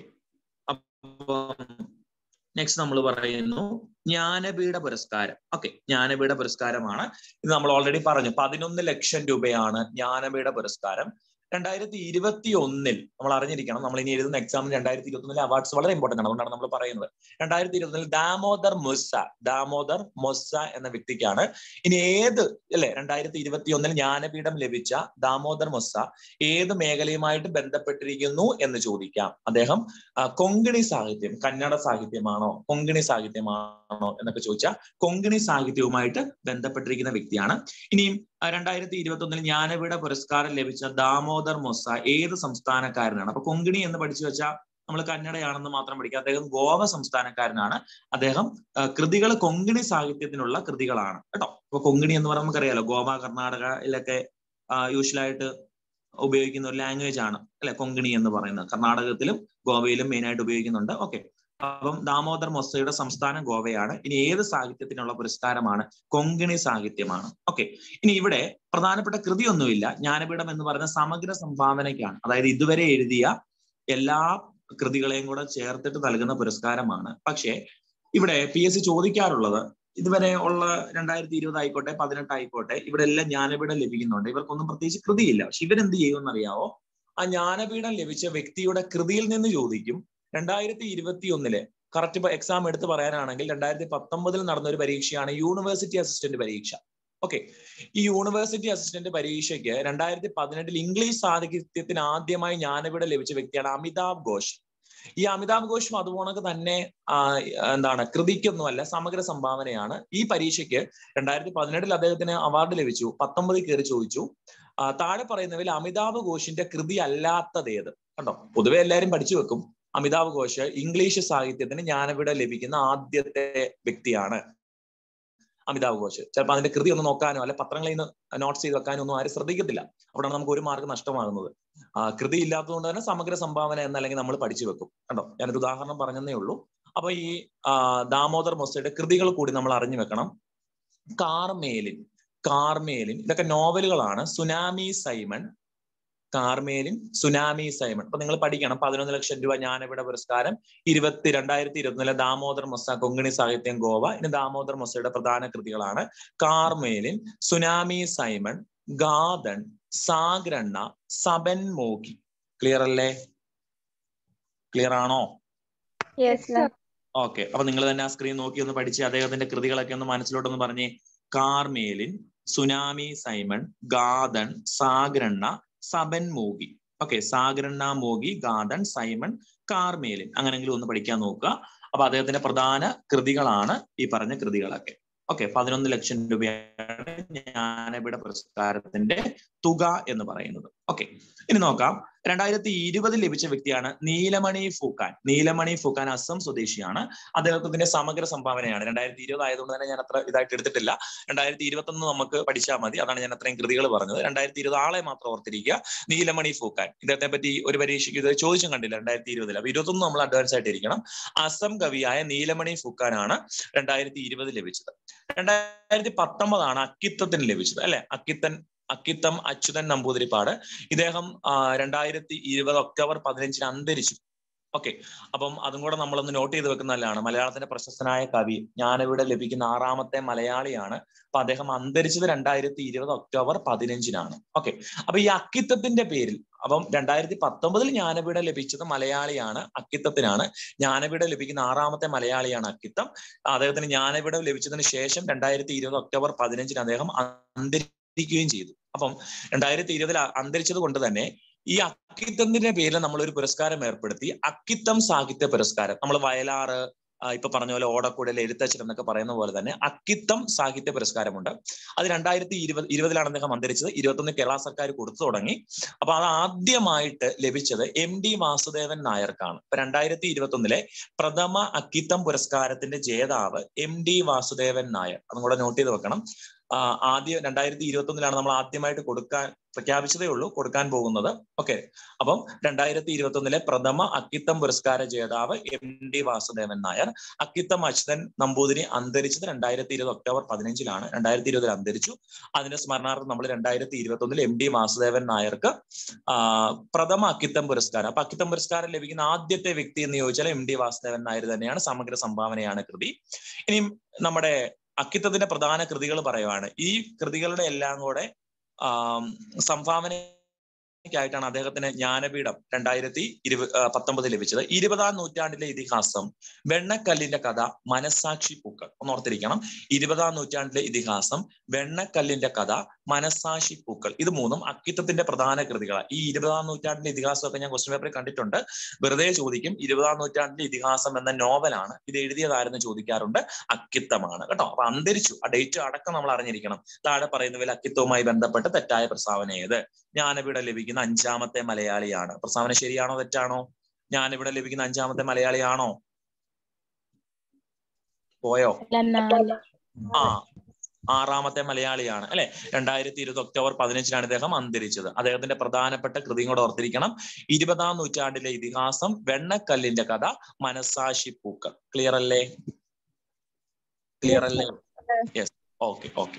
അപ്പം നെക്സ്റ്റ് നമ്മൾ പറയുന്നു ജ്ഞാനപീഠ പുരസ്കാരം ഓക്കെ ജ്ഞാനപീഠ പുരസ്കാരമാണ് ഇത് നമ്മൾ ഓൾറെഡി പറഞ്ഞു പതിനൊന്ന് ലക്ഷം രൂപയാണ് ജ്ഞാനപീഠ പുരസ്കാരം രണ്ടായിരത്തി ഇരുപത്തി ഒന്നിൽ നമ്മൾ അറിഞ്ഞിരിക്കണം നമ്മൾ ഇനി എഴുതുന്ന എക്സാമിന് രണ്ടായിരത്തി ഇരുപത്തി ഒന്നിലെ അവാർഡ്സ് വളരെ ഇമ്പോർട്ടന്റ് ആണ് അതുകൊണ്ടാണ് നമ്മൾ പറയുന്നത് രണ്ടായിരത്തി ഇരുപത്തി ഒന്നിൽ ദാമോദർ മൊസ്സ ദാമോദർ മൊസ്സ എന്ന വ്യക്തിക്കാണ് ഇനി ഏത് അല്ലെ രണ്ടായിരത്തി ഇരുപത്തി ഒന്നിൽ ജ്ഞാനപീഠം ലഭിച്ച ദാമോദർ മൊസ്സ ഏത് മേഖലയുമായിട്ട് ബന്ധപ്പെട്ടിരിക്കുന്നു എന്ന് ചോദിക്കാം അദ്ദേഹം കൊങ്കിണി സാഹിത്യം കന്നഡ സാഹിത്യമാണോ കൊങ്കിണി സാഹിത്യമാണോ എന്നൊക്കെ ചോദിച്ചാൽ കൊങ്കിണി സാഹിത്യവുമായിട്ട് ബന്ധപ്പെട്ടിരിക്കുന്ന വ്യക്തിയാണ് ഇനിയും രണ്ടായിരത്തി ഇരുപത്തി ഒന്നിൽ ജ്ഞാനപീഠ പുരസ്കാരം ലഭിച്ച ദാമോദർ മൊസ്സ ഏത് സംസ്ഥാനക്കാരനാണ് അപ്പൊ കൊങ്കിണി എന്ന് പഠിച്ചു വെച്ചാൽ നമ്മൾ കന്നഡയാണെന്ന് മാത്രം പഠിക്കുക അദ്ദേഹം ഗോവ സംസ്ഥാനക്കാരനാണ് അദ്ദേഹം കൃതികൾ കൊങ്കിണി സാഹിത്യത്തിനുള്ള കൃതികളാണ് കേട്ടോ ഇപ്പൊ കൊങ്കിണി എന്ന് പറയുമ്പോൾ നമുക്കറിയാലോ ഗോവ കർണാടകയിലൊക്കെ യൂഷ്വലായിട്ട് ഉപയോഗിക്കുന്ന ഒരു ലാംഗ്വേജ് ആണ് അല്ലെ കൊങ്കിണി എന്ന് പറയുന്നത് കർണാടകത്തിലും ഗോവയിലും മെയിൻ ആയിട്ട് ഉപയോഗിക്കുന്നുണ്ട് ഓക്കെ അപ്പം ദാമോദർ മൊസ്സയുടെ സംസ്ഥാനം ഗോവയാണ് ഇനി ഏത് സാഹിത്യത്തിനുള്ള പുരസ്കാരമാണ് കൊങ്കിണി സാഹിത്യമാണ് ഓക്കെ ഇനി ഇവിടെ പ്രധാനപ്പെട്ട കൃതിയൊന്നുമില്ല ജ്ഞാനപീഠം എന്ന് പറയുന്ന സമഗ്ര സംഭാവനയ്ക്കാണ് അതായത് ഇതുവരെ എഴുതിയ എല്ലാ കൃതികളെയും കൂടെ ചേർത്തിട്ട് നൽകുന്ന പുരസ്കാരമാണ് പക്ഷേ ഇവിടെ പി എസ് സി ചോദിക്കാറുള്ളത് ഇതുവരെ ഉള്ള രണ്ടായിരത്തി ഇരുപത് ആയിക്കോട്ടെ പതിനെട്ട് ആയിക്കോട്ടെ ഇവിടെ എല്ലാം ജ്ഞാനപീഠം ലഭിക്കുന്നുണ്ട് ഇവർക്കൊന്നും പ്രത്യേകിച്ച് കൃതിയില്ല പക്ഷെ ഇവരെന്ത് ചെയ്യുമെന്ന് അറിയാവോ ആ ജ്ഞാനപീഠം ലഭിച്ച വ്യക്തിയുടെ കൃതിയിൽ നിന്ന് ചോദിക്കും രണ്ടായിരത്തി ഇരുപത്തി ഒന്നില് കറക്റ്റ് ഇപ്പൊ എക്സാം എടുത്ത് പറയാനാണെങ്കിൽ രണ്ടായിരത്തി പത്തൊമ്പതിൽ നടന്ന ഒരു പരീക്ഷയാണ് യൂണിവേഴ്സിറ്റി അസിസ്റ്റന്റ് പരീക്ഷ ഓക്കെ ഈ യൂണിവേഴ്സിറ്റി അസിസ്റ്റന്റ് പരീക്ഷയ്ക്ക് രണ്ടായിരത്തി പതിനെട്ടിൽ ഇംഗ്ലീഷ് സാഹിത്യത്തിന് ആദ്യമായി ജ്ഞാനപീഠം ലഭിച്ച വ്യക്തിയാണ് അമിതാഭ് ഘോഷ് ഈ അമിതാഭ് ഘോഷും അതുപോലെ തന്നെ എന്താണ് കൃതിക്കൊന്നുമല്ല സമഗ്ര സംഭാവനയാണ് ഈ പരീക്ഷയ്ക്ക് രണ്ടായിരത്തി പതിനെട്ടിൽ അദ്ദേഹത്തിന് അവാർഡ് ലഭിച്ചു പത്തൊമ്പതിൽ കയറി ചോദിച്ചു താഴെ പറയുന്നതിൽ അമിതാഭ് ഘോഷിന്റെ കൃതി അല്ലാത്തതേത് കണ്ടോ പൊതുവെ എല്ലാവരും പഠിച്ചു വെക്കും അമിതാഭ് ഘോഷ് ഇംഗ്ലീഷ് സാഹിത്യത്തിന് ജ്ഞാനപീഠം ലഭിക്കുന്ന ആദ്യത്തെ വ്യക്തിയാണ് അമിതാഭ് ഘോഷ് ചിലപ്പോൾ അതിന്റെ കൃതി ഒന്ന് നോക്കാനോ അല്ലെ പത്രങ്ങളിൽ നിന്ന് നോട്ട്സ് ചെയ്ത് വെക്കാനോ ഒന്നും ആരും ശ്രദ്ധിക്കത്തില്ല അവിടെയാണ് നമുക്ക് ഒരു മാർക്ക് നഷ്ടമാകുന്നത് കൃതി ഇല്ലാത്തതുകൊണ്ട് തന്നെ സമഗ്ര സംഭാവന എന്നല്ലെങ്കിൽ നമ്മൾ പഠിച്ചു വെക്കും കണ്ടോ ഞാനൊരു ഉദാഹരണം പറഞ്ഞതേ ഉള്ളൂ അപ്പൊ ഈ ദാമോദർ മൊസയുടെ കൃതികൾ കൂടി നമ്മൾ അറിഞ്ഞു വെക്കണം കാർമേലിൻ കാർമേലിൻ ഇതൊക്കെ നോവലുകളാണ് tsunami Simon Carmelin tsunami Simon അപ്പൊ നിങ്ങൾ പഠിക്കണം പതിനൊന്ന് ലക്ഷം രൂപ ജ്ഞാനപീഠ പുരസ്കാരം ഇരുപത്തി രണ്ടായിരത്തി ഇരുപത്തിനാല് ദാമോദർ മൊസ കൊങ്കണി സാഹിത്യം ഗോവ ഇനി ദാമോദർ മൊസയുടെ പ്രധാന കൃതികളാണ് Carmelin tsunami Simon Ganthon Zagrann Saban Moggi clear അല്ലേ ക്ലിയർ ആണോ ഓക്കെ അപ്പൊ നിങ്ങൾ തന്നെ ആ സ്ക്രീൻ നോക്കി ഒന്ന് പഠിച്ച് അദ്ദേഹത്തിന്റെ കൃതികളൊക്കെ ഒന്ന് മനസ്സിലോട്ടൊന്ന് പറഞ്ഞേ Carmelin tsunami Simon Ganthon Zagrann Saban Moggi okay Zagrann Moggi Ganthon Simon Carmelin അങ്ങനെങ്കിലും ഒന്ന് പഠിക്കാൻ നോക്കുക അപ്പൊ അദ്ദേഹത്തിന്റെ പ്രധാന കൃതികളാണ് ഈ പറഞ്ഞ കൃതികളൊക്കെ ഓക്കെ പതിനൊന്ന് ലക്ഷം രൂപയാണ് ജ്ഞാനപീഠ പുരസ്കാരത്തിന്റെ തുക എന്ന് പറയുന്നത് ഓക്കെ ഇനി നോക്കാം രണ്ടായിരത്തി ഇരുപതിൽ ലഭിച്ച വ്യക്തിയാണ് നീലമണി ഫൂക്കാൻ നീലമണി ഫൂക്കാൻ അസം സ്വദേശിയാണ് അദ്ദേഹത്തിന്റെ സമഗ്ര സംഭാവനയാണ് രണ്ടായിരത്തി ഇരുപത് ആയതുകൊണ്ട് തന്നെ ഞാൻ അത്ര ഇതായിട്ട് എടുത്തിട്ടില്ല രണ്ടായിരത്തി ഇരുപത്തി ഒന്ന് നമുക്ക് പഠിച്ചാൽ മതി അതാണ് ഞാൻ അത്രയും കൃതികൾ പറഞ്ഞത് രണ്ടായിരത്തി ഇരുപത് ആളെ മാത്രം ഓർത്തിരിക്കുക നീലമണി ഫൂക്കാൻ ഇദ്ദേഹത്തെ പറ്റി ഒരു പരീക്ഷയ്ക്ക് ഇത് ചോദിച്ചും കണ്ടില്ല രണ്ടായിരത്തി ഇരുപതിൽ അപ്പൊ ഇരുപത്തൊന്ന് നമ്മൾ അഡ്വാൻസ് ആയിട്ടിരിക്കണം അസം കവിയായ നീലമണി ഫൂക്കാനാണ് രണ്ടായിരത്തി ഇരുപത് ലഭിച്ചത് രണ്ടായിരത്തി പത്തൊമ്പതാണ് അക്കിത്തത്തിന് ലഭിച്ചത് അല്ലെ അക്കിത്തൻ അക്കിത്തം അച്യുതൻ നമ്പൂതിരിപ്പാട് ഇദ്ദേഹം രണ്ടായിരത്തി ഇരുപത് ഒക്ടോബർ പതിനഞ്ചിന് അന്തരിച്ചു ഓക്കെ അപ്പം അതും കൂടെ നമ്മളൊന്ന് നോട്ട് ചെയ്ത് വെക്കുന്നതല്ലാണ് മലയാളത്തിന്റെ പ്രശസ്തനായ കവി ഞാനിവിടെ ലഭിക്കുന്ന ആറാമത്തെ മലയാളിയാണ് അപ്പൊ അദ്ദേഹം അന്തരിച്ചത് രണ്ടായിരത്തി ഇരുപത് ഒക്ടോബർ പതിനഞ്ചിനാണ് ഓക്കെ അപ്പൊ ഈ അക്കിത്തത്തിന്റെ പേരിൽ അപ്പം രണ്ടായിരത്തി പത്തൊമ്പതിൽ ജ്ഞാനപീഠ ലഭിച്ചത് മലയാളിയാണ് അക്കിത്തത്തിനാണ് ജ്ഞാനപീഠ ലഭിക്കുന്ന ആറാമത്തെ മലയാളിയാണ് അക്കിത്തം അദ്ദേഹത്തിന് ജ്ഞാനപീഠം ലഭിച്ചതിന് ശേഷം രണ്ടായിരത്തി ഇരുപത് ഒക്ടോബർ പതിനഞ്ചിന് അദ്ദേഹം അന്തരിക്കുകയും ചെയ്തു അപ്പം രണ്ടായിരത്തി ഇരുപതിൽ അന്തരിച്ചത് കൊണ്ട് തന്നെ ഈ അക്കിത്തത്തിന്റെ പേരിൽ നമ്മൾ ഒരു പുരസ്കാരം ഏർപ്പെടുത്തി അക്കിത്തം സാഹിത്യ പുരസ്കാരം നമ്മൾ വയലാറ് ഇപ്പൊ പറഞ്ഞ പോലെ ഓടക്കുടൽ എഴുത്തച്ഛൻ എന്നൊക്കെ പറയുന്ന പോലെ തന്നെ അക്കിത്തം സാഹിത്യ പുരസ്കാരമുണ്ട് അത് രണ്ടായിരത്തി ഇരുപത് ഇരുപതിലാണ് അദ്ദേഹം അന്തരിച്ചത് ഇരുപത്തൊന്ന് കേരള സർക്കാർ കൊടുത്തു തുടങ്ങി അപ്പൊ അത് ആദ്യമായിട്ട് ലഭിച്ചത് എം ഡി വാസുദേവൻ നായർക്കാണ് ഇപ്പൊ രണ്ടായിരത്തി ഇരുപത്തി ഒന്നിലെ പ്രഥമ അക്കിത്തം പുരസ്കാരത്തിന്റെ ജേതാവ് എം ഡി വാസുദേവൻ നായർ അതും കൂടെ നോട്ട് ചെയ്ത് വെക്കണം ആദ്യം രണ്ടായിരത്തി ഇരുപത്തി ഒന്നിലാണ് നമ്മൾ ആദ്യമായിട്ട് കൊടുക്കാൻ പ്രഖ്യാപിച്ചതേ ഉള്ളൂ കൊടുക്കാൻ പോകുന്നത് ഓക്കെ അപ്പം രണ്ടായിരത്തി ഇരുപത്തി ഒന്നിലെ പ്രഥമ അക്കിത്തം പുരസ്കാര ജേതാവ് എം ഡി വാസുദേവൻ നായർ അക്കിത്തം അച്യുതൻ നമ്പൂതിരി അന്തരിച്ചത് രണ്ടായിരത്തി ഇരുപത് ഒക്ടോബർ പതിനഞ്ചിലാണ് രണ്ടായിരത്തി ഇരുപതിൽ അന്തരിച്ചു അതിന്റെ സ്മരണാർത്ഥം നമ്മൾ രണ്ടായിരത്തി ഇരുപത്തി ഒന്നിൽ എം ഡി വാസുദേവൻ നായർക്ക് ആ പ്രഥമ അക്കിത്തം പുരസ്കാരം അപ്പൊ അക്കിത്തം പുരസ്കാരം ലഭിക്കുന്ന ആദ്യത്തെ വ്യക്തി എന്ന് ചോദിച്ചാൽ എം ഡി വാസുദേവൻ നായർ തന്നെയാണ് സമഗ്ര സംഭാവനയാണ് കൃതി ഇനിയും നമ്മുടെ അക്കിത്തത്തിന്റെ പ്രധാന കൃതികൾ പറയുവാണ് ഈ കൃതികളുടെ എല്ലാം കൂടെ സംഭാവനയ്ക്കായിട്ടാണ് അദ്ദേഹത്തിന് ജ്ഞാനപീഠം രണ്ടായിരത്തി ഇരുപ പത്തൊമ്പത് ലഭിച്ചത് ഇരുപതാം നൂറ്റാണ്ടിലെ ഇതിഹാസം വെണ്ണക്കല്ലിന്റെ കഥ മനസാക്ഷി പൂക്കൾ ഒന്ന് ഓർത്തിരിക്കണം ഇരുപതാം നൂറ്റാണ്ടിലെ ഇതിഹാസം വെണ്ണക്കല്ലിന്റെ കഥ മനസാക്ഷി പൂക്കൾ ഇത് മൂന്നും അക്കിത്തത്തിന്റെ പ്രധാന കൃതികളാണ് ഈ ഇരുപതാം നൂറ്റാണ്ടിലെ ഇതിഹാസമൊക്കെ ഞാൻ ക്വസ്റ്റ്യൻ പേപ്പറിൽ കണ്ടിട്ടുണ്ട് വെറുതെ ചോദിക്കും ഇരുപതാം നൂറ്റാണ്ടിലെ ഇതിഹാസം എന്ന നോവലാണ് ഇത് എഴുതിയതാരെന്ന് ചോദിക്കാറുണ്ട് അക്കിത്തമാണ് കേട്ടോ അപ്പൊ അന്തരിച്ചു ആ ഡേറ്റ് അടക്കം നമ്മൾ അറിഞ്ഞിരിക്കണം താഴെ പറയുന്നതിൽ അക്കിത്തവുമായി ബന്ധപ്പെട്ട് തെറ്റായ പ്രസ്താവന ഏത് ജ്ഞാനപീഠ ലഭിക്കുന്ന അഞ്ചാമത്തെ മലയാളിയാണ് പ്രസ്താവന ശരിയാണോ തെറ്റാണോ ജ്ഞാനപീഠ ലഭിക്കുന്ന അഞ്ചാമത്തെ മലയാളിയാണോ പോയോ ആ ആറാമത്തെ മലയാളിയാണ് അല്ലെ രണ്ടായിരത്തി ഇരുപത് ഒക്ടോബർ പതിനഞ്ചിനാണ് ഇദ്ദേഹം അന്തരിച്ചത് അദ്ദേഹത്തിന്റെ പ്രധാനപ്പെട്ട കൃതിയും കൂടെ ഓർത്തിരിക്കണം ഇരുപതാം നൂറ്റാണ്ടിലെ ഇതിഹാസം വെണ്ണക്കല്ലിന്റെ കഥ മനസാക്ഷി പൂക്കൾ ക്ലിയർ അല്ലേ ക്ലിയർ അല്ലേ യെസ് ഓക്കെ ഓക്കെ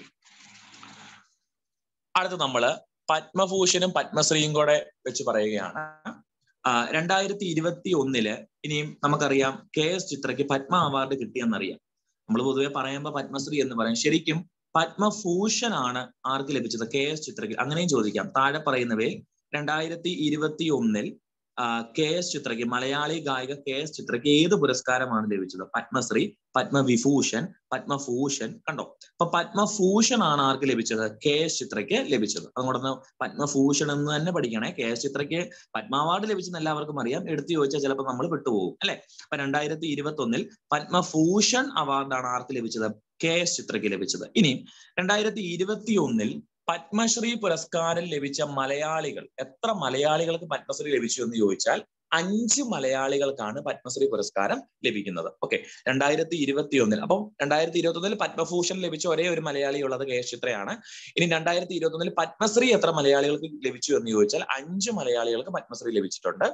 അടുത്ത് നമ്മള് പത്മഭൂഷണും പത്മശ്രീയും കൂടെ വെച്ച് പറയുകയാണ് രണ്ടായിരത്തി ഇരുപത്തി ഒന്നില് ഇനിയും നമുക്കറിയാം കെ എസ് ചിത്രയ്ക്ക് പത്മ അവാർഡ് കിട്ടിയെന്നറിയാം നമ്മൾ പൊതുവെ പറയുമ്പോൾ പത്മശ്രീ എന്ന് പറയും ശരിക്കും പത്മഭൂഷൺ ആണ് ആർക്ക് ലഭിച്ചത് കെ എസ് ചിത്രയ്ക്ക് അങ്ങനെയും ചോദിക്കാം താഴെ പറയുന്നവയിൽ രണ്ടായിരത്തി ഇരുപത്തി ഒന്നിൽ കെ എസ് ചിത്രയ്ക്ക് മലയാളി ഗായിക കെ എസ് ചിത്രയ്ക്ക് ഏത് പുരസ്കാരമാണ് ലഭിച്ചത് പത്മശ്രീ പത്മവിഭൂഷൺ പത്മഭൂഷൺ കണ്ടോ അപ്പൊ പത്മഭൂഷൺ ആണ് ആർക്ക് ലഭിച്ചത് കെ എസ് ചിത്രയ്ക്ക് ലഭിച്ചത് അതുകൊണ്ടൊന്ന് പത്മഭൂഷൺ എന്ന് തന്നെ പഠിക്കണേ കെ എസ് ചിത്രയ്ക്ക് പത്മ അവാർഡ് ലഭിച്ചെന്ന് എല്ലാവർക്കും അറിയാം എടുത്തു ചോദിച്ചാൽ ചിലപ്പോൾ നമ്മൾ വിട്ടുപോകും അല്ലെ അപ്പൊ രണ്ടായിരത്തി ഇരുപത്തി ഒന്നിൽ പത്മഭൂഷൺ അവാർഡാണ് ആർക്ക് ലഭിച്ചത് കെ എസ് ചിത്രയ്ക്ക് ലഭിച്ചത് ഇനി രണ്ടായിരത്തി ഇരുപത്തി ഒന്നിൽ പത്മശ്രീ പുരസ്കാരം ലഭിച്ച മലയാളികൾ എത്ര മലയാളികൾക്ക് പത്മശ്രീ ലഭിച്ചു എന്ന് ചോദിച്ചാൽ അഞ്ച് മലയാളികൾക്കാണ് പത്മശ്രീ പുരസ്കാരം ലഭിക്കുന്നത് ഓക്കെ രണ്ടായിരത്തി ഇരുപത്തി ഒന്നിൽ അപ്പം രണ്ടായിരത്തി ഇരുപത്തി ഒന്നിൽ പത്മഭൂഷൺ ലഭിച്ച ഒരേ ഒരു മലയാളി ഉള്ളത് കെ എസ് ചിത്രയാണ് ഇനി രണ്ടായിരത്തി ഇരുപത്തി ഒന്നിൽ പത്മശ്രീ എത്ര മലയാളികൾക്ക് ലഭിച്ചു എന്ന് ചോദിച്ചാൽ അഞ്ച് മലയാളികൾക്ക് പത്മശ്രീ ലഭിച്ചിട്ടുണ്ട്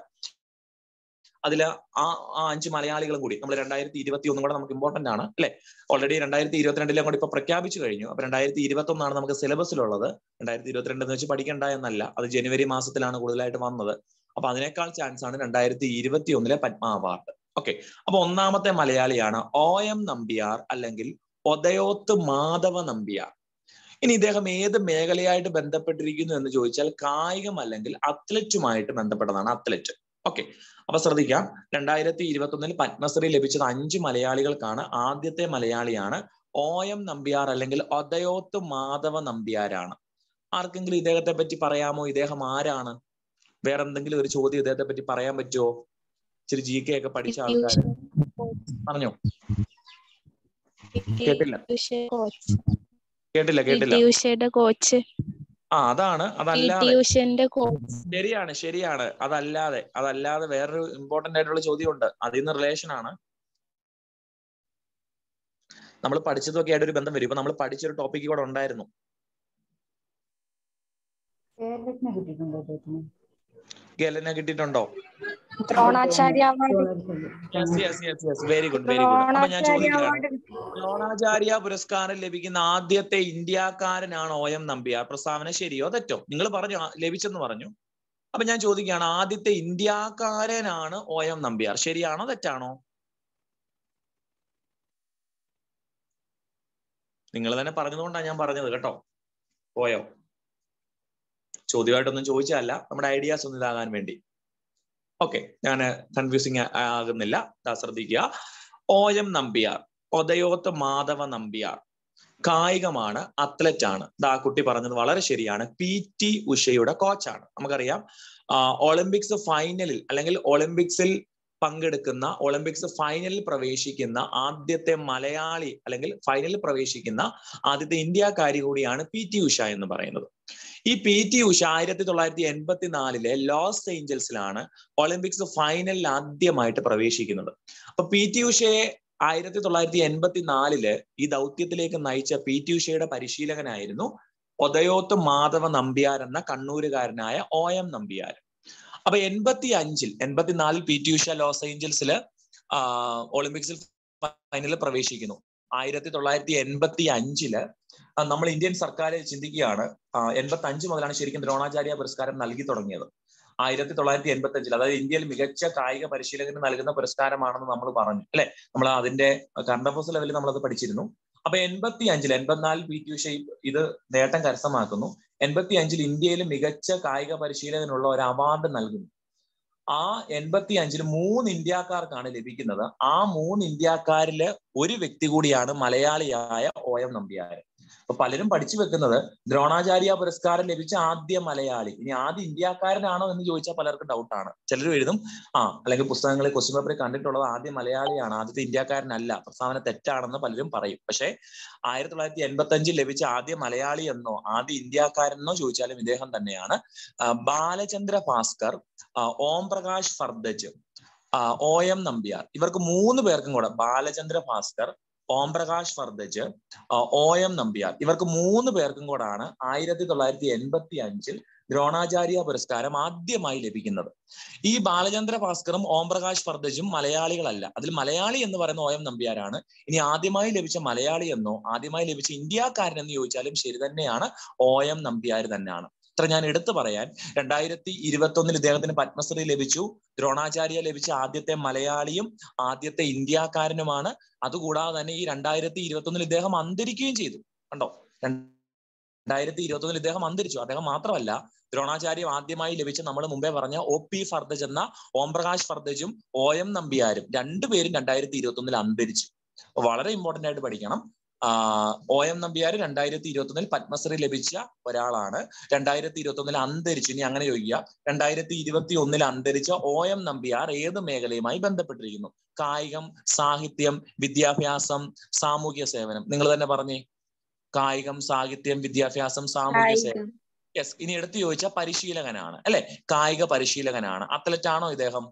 അതിൽ ആ ആ അഞ്ച് മലയാളികളും കൂടി നമ്മൾ രണ്ടായിരത്തി ഇരുപത്തി ഒന്നും കൂടെ നമുക്ക് ഇമ്പോർട്ടന്റ് ആണ് അല്ലെ ഓൾറെഡി രണ്ടായിരത്തി ഇരുപത്തിരണ്ടിലും കൂടി ഇപ്പൊ പ്രഖ്യാപിച്ചു കഴിഞ്ഞു അപ്പൊ രണ്ടായിരത്തി ഇരുപത്തി ഒന്നാണ് നമുക്ക് സിലബസിലുള്ളത് രണ്ടായിരത്തി ഇരുപത്തിരണ്ട് എന്ന് വെച്ച് പഠിക്കണ്ട എന്നല്ല അത് ജനുവരി മാസത്തിലാണ് കൂടുതലായിട്ട് വന്നത് അപ്പൊ അതിനേക്കാൾ ചാൻസ് ആണ് രണ്ടായിരത്തി ഇരുപത്തി ഒന്നിലെ പത്മ അവാർഡ് ഓക്കെ അപ്പൊ ഒന്നാമത്തെ മലയാളിയാണ് ഒ എം നമ്പ്യാർ അല്ലെങ്കിൽ ഒതയോത്ത് മാധവ നമ്പ്യാർ ഇനി ഇദ്ദേഹം ഏത് മേഖലയായിട്ട് ബന്ധപ്പെട്ടിരിക്കുന്നു എന്ന് ചോദിച്ചാൽ കായികം അല്ലെങ്കിൽ അത്ലറ്റുമായിട്ട് ബന്ധപ്പെട്ടതാണ് അത്ലറ്റ് ഓക്കെ അപ്പൊ ശ്രദ്ധിക്കാം രണ്ടായിരത്തി ഇരുപത്തി ഒന്നിൽ പത്മശ്രീ ലഭിച്ചത് അഞ്ച് മലയാളികൾക്കാണ് ആദ്യത്തെ മലയാളിയാണ് ഒ എം നമ്പ്യാർ അല്ലെങ്കിൽ ഒതയോത്ത് മാധവ നമ്പ്യാരാണ് ആർക്കെങ്കിലും ഇദ്ദേഹത്തെ പറ്റി പറയാമോ ഇദ്ദേഹം ആരാണ് വേറെ എന്തെങ്കിലും ഒരു ചോദ്യം ഇദ്ദേഹത്തെ പറ്റി പറയാൻ പറ്റുമോ ഇച്ചിരി ജി കെ ഒക്കെ പഠിച്ച ആൾക്കാർ പറഞ്ഞോ കേട്ടില്ല കേട്ടില്ല കേട്ടില്ല ഉഷയുടെ കോച്ച് ആ അതാണ് പി ടി അതല്ലാതെ ഉഷന്റെ കോഴ്സ് ശരിയാണ് ശരിയാണ് അതല്ലാതെ അതല്ലാതെ വേറൊരു ഇമ്പോർട്ടന്റ് ആയിട്ടുള്ള ചോദ്യമുണ്ട് അതിൽ നിന്ന് റിലേഷൻ ആണ് നമ്മൾ പഠിച്ചതൊക്കെ ആയിട്ട് ഒരു ബന്ധം വരും ഇപ്പൊ നമ്മൾ പഠിച്ചൊരു ടോപ്പിക് കൂടെ ഉണ്ടായിരുന്നു കേരളത്തിനെ കിട്ടിയിട്ടുണ്ടോ അദ്ദേഹത്തിന് ഗേലനെ കിട്ടിയിട്ടുണ്ടോ Dronacharya award yes yes yes yes very good very good അപ്പൊ ഞാൻ ദ്രോണാചാര്യ ചോദിക്കുകയാണ് അവാർഡ് ദ്രോണാചാര്യ പുരസ്കാരം ലഭിക്കുന്ന ആദ്യത്തെ ഇന്ത്യക്കാരനാണ് ഒ എം നമ്പ്യാർ പ്രസ്താവന ശരിയോ തെറ്റോ നിങ്ങൾ പറഞ്ഞു ആ, ലഭിച്ചെന്ന് പറഞ്ഞു അപ്പൊ ഞാൻ ചോദിക്കുകയാണ് ആദ്യത്തെ ഇന്ത്യക്കാരനാണ് ഒ എം നമ്പ്യാർ ശരിയാണോ തെറ്റാണോ നിങ്ങൾ തന്നെ പറഞ്ഞതുകൊണ്ടാണ് ഞാൻ പറഞ്ഞത് കേട്ടോ പോയോ ചോദ്യമായിട്ടൊന്നും ചോദിച്ചതല്ല നമ്മുടെ ഐഡിയാസ് ഒന്ന് ഇതാകാൻ വേണ്ടി ഓക്കെ ഞാൻ കൺഫ്യൂസിങ് ആകുന്നില്ല ദാ ശ്രദ്ധിക്കുക ഒ എം നമ്പ്യാർ ഒതയോത്ത് മാധവ നമ്പ്യാർ കായികമാണ് അത്ലറ്റ് ആണ് ദാ കുട്ടി പറഞ്ഞത് വളരെ ശരിയാണ് പി ടി ഉഷയുടെ കോച്ചാണ് നമുക്കറിയാം ആ, ഒളിമ്പിക്സ് ഫൈനലിൽ അല്ലെങ്കിൽ ഒളിമ്പിക്സിൽ പങ്കെടുക്കുന്ന ഒളിമ്പിക്സ് ഫൈനലിൽ പ്രവേശിക്കുന്ന ആദ്യത്തെ മലയാളി അല്ലെങ്കിൽ ഫൈനലിൽ പ്രവേശിക്കുന്ന ആദ്യത്തെ ഇന്ത്യക്കാരി കൂടിയാണ് പി ടി ഉഷ എന്ന് പറയുന്നത് ഈ പി ടി ഉഷ ആയിരത്തി തൊള്ളായിരത്തി എൺപത്തി നാലിലെ ലോസ് ഏഞ്ചൽസിലാണ് ഒളിമ്പിക്സ് ഫൈനലിൽ ആദ്യമായിട്ട് പ്രവേശിക്കുന്നത് അപ്പൊ പി ടി ഉഷയെ ആയിരത്തി തൊള്ളായിരത്തി എൺപത്തി നാലില് ഈ ദൗത്യത്തിലേക്ക് നയിച്ച പി ടി ഉഷയുടെ പരിശീലകനായിരുന്നു ഒതയോത്ത് മാധവ നമ്പ്യാർ എന്ന കണ്ണൂരുകാരനായ ഒ എം നമ്പ്യാർ അപ്പൊ എൺപത്തി അഞ്ചിൽ എൺപത്തിനാലിൽ പി ടി ഉഷ ലോസ് ഏഞ്ചൽസില് ആ, ഒളിമ്പിക്സിൽ ഫൈനലിൽ പ്രവേശിക്കുന്നു ആയിരത്തി തൊള്ളായിരത്തി എൺപത്തി അഞ്ചില് ആ, നമ്മൾ ഇന്ത്യൻ സർക്കാർ ചിന്തിക്കുകയാണ് എൺപത്തി അഞ്ച് മുതലാണ് ശരിക്കും ദ്രോണാചാര്യ പുരസ്കാരം നൽകി തുടങ്ങിയത് ആയിരത്തി തൊള്ളായിരത്തി എൺപത്തി അഞ്ചിൽ അതായത് ഇന്ത്യയിൽ മികച്ച കായിക പരിശീലകന് നൽകുന്ന പുരസ്കാരമാണെന്ന് നമ്മൾ പറഞ്ഞു അല്ലെ നമ്മൾ അതിന്റെ കറണ്ട് അഫേഴ്സ് ലെവലിൽ നമ്മൾ അത് പഠിച്ചിരുന്നു അപ്പൊ എൺപത്തി അഞ്ചിൽ എൺപത്തിനാലിൽ പി ടി ഉഷ ഈ- ഇത് നേട്ടം കരസ്ഥമാക്കുന്നു എൺപത്തി അഞ്ചിൽ ഇന്ത്യയിൽ മികച്ച കായിക പരിശീലകനുള്ള ഒരു അവാർഡ് നൽകുന്നു ആ എൺപത്തി അഞ്ചിൽ മൂന്ന് ഇന്ത്യക്കാർക്കാണ് ലഭിക്കുന്നത് ആ മൂന്ന് ഇന്ത്യക്കാരില് ഒരു വ്യക്തി കൂടിയാണ് മലയാളിയായ ഒ എം നമ്പ്യാർ അപ്പൊ പലരും പഠിച്ചു വെക്കുന്നത് ദ്രോണാചാര്യ പുരസ്കാരം ലഭിച്ച ആദ്യ മലയാളി ഇനി ആദ്യ ഇന്ത്യക്കാരനാണോ എന്ന് ചോദിച്ചാൽ പലർക്കും ഡൗട്ടാണ് ചിലർ എഴുതും ആ അല്ലെങ്കിൽ പുസ്തകങ്ങളിൽ ക്വസ്റ്റ്യൻ പേപ്പറിൽ കണ്ടിട്ടുള്ളത് ആദ്യ മലയാളിയാണ് ആദ്യത്തെ ഇന്ത്യക്കാരനല്ല പ്രസ്താവന തെറ്റാണെന്ന് പലരും പറയും പക്ഷേ ആയിരത്തി തൊള്ളായിരത്തി എൺപത്തി അഞ്ചിൽ ലഭിച്ച ആദ്യ മലയാളി എന്നോ ആദ്യ ഇന്ത്യക്കാരനെന്നോ ചോദിച്ചാലും ഇദ്ദേഹം തന്നെയാണ് ആ, ബാലചന്ദ്ര ഭാസ്കർ ആ, ഓം പ്രകാശ് ഫർദജ് ആ, ഒ എം നമ്പ്യാർ ഇവർക്ക് മൂന്ന് പേർക്കും കൂടെ ബാലചന്ദ്ര ഭാസ്കർ ഓം പ്രകാശ് ഫർദജ് ആ, ഒ എം നമ്പ്യാർ ഇവർക്ക് മൂന്ന് പേർക്കും കൂടാണ് ആയിരത്തി തൊള്ളായിരത്തി എൺപത്തി അഞ്ചിൽ ദ്രോണാചാര്യ പുരസ്കാരം ആദ്യമായി ലഭിക്കുന്നത് ഈ ബാലചന്ദ്ര ഭാസ്കറും ഓം പ്രകാശ് ഫർദജും മലയാളികളല്ല അതിൽ മലയാളി എന്ന് പറയുന്ന ഒ എം നമ്പ്യാരാണ് ഇനി ആദ്യമായി ലഭിച്ച മലയാളി എന്നോ ആദ്യമായി ലഭിച്ച ഇന്ത്യക്കാരൻ എന്ന് ചോദിച്ചാലും ശരി തന്നെയാണ് ഒ എം നമ്പ്യാർ തന്നെയാണ് ഇത്ര ഞാൻ എടുത്തു പറയാൻ രണ്ടായിരത്തി ഇരുപത്തി ഒന്നിൽ ഇദ്ദേഹത്തിന് പത്മശ്രീ ലഭിച്ചു ദ്രോണാചാര്യ ലഭിച്ച ആദ്യത്തെ മലയാളിയും ആദ്യത്തെ ഇന്ത്യക്കാരനുമാണ് അതുകൂടാതെ തന്നെ ഈ രണ്ടായിരത്തി ഇരുപത്തി ഒന്നിൽ ഇദ്ദേഹം അന്തരിക്കുകയും ചെയ്തു കണ്ടോ രണ്ടായിരത്തി ഇരുപത്തി ഒന്നിൽ ഇദ്ദേഹം അന്തരിച്ചു അദ്ദേഹം മാത്രമല്ല ദ്രോണാചാര്യം ആദ്യമായി ലഭിച്ച നമ്മൾ മുമ്പേ പറഞ്ഞ ഒ പി ഫർദജ് എന്ന ഓം പ്രകാശ് ഫർദജും ഒ എം നമ്പ്യാരും രണ്ടുപേരും രണ്ടായിരത്തി ഇരുപത്തി ഒന്നിൽ അന്തരിച്ചു അപ്പൊ വളരെ ഇമ്പോർട്ടന്റ് ആയിട്ട് പഠിക്കണം ആഹ് ഒ എം നമ്പ്യാർ രണ്ടായിരത്തി ഇരുപത്തി ഒന്നിൽ പത്മശ്രീ ലഭിച്ച ഒരാളാണ് രണ്ടായിരത്തി ഇരുപത്തി ഒന്നിൽ അന്തരിച്ചു ഇനി അങ്ങനെ ചോദിക്കുക രണ്ടായിരത്തി ഇരുപത്തി ഒന്നിൽ അന്തരിച്ച ഒ എം നമ്പ്യാർ ഏത് മേഖലയുമായി ബന്ധപ്പെട്ടിരിക്കുന്നു കായികം സാഹിത്യം വിദ്യാഭ്യാസം സാമൂഹ്യ സേവനം നിങ്ങൾ തന്നെ പറഞ്ഞേ കായികം സാഹിത്യം വിദ്യാഭ്യാസം സാമൂഹ്യ സേവനം കായികം യെസ് ഇനി എടുത്തു ചോദിച്ചാൽ പരിശീലകനാണ് അല്ലെ കായിക പരിശീലകനാണ് അത്ലറ്റ് ആണോ ഇദ്ദേഹം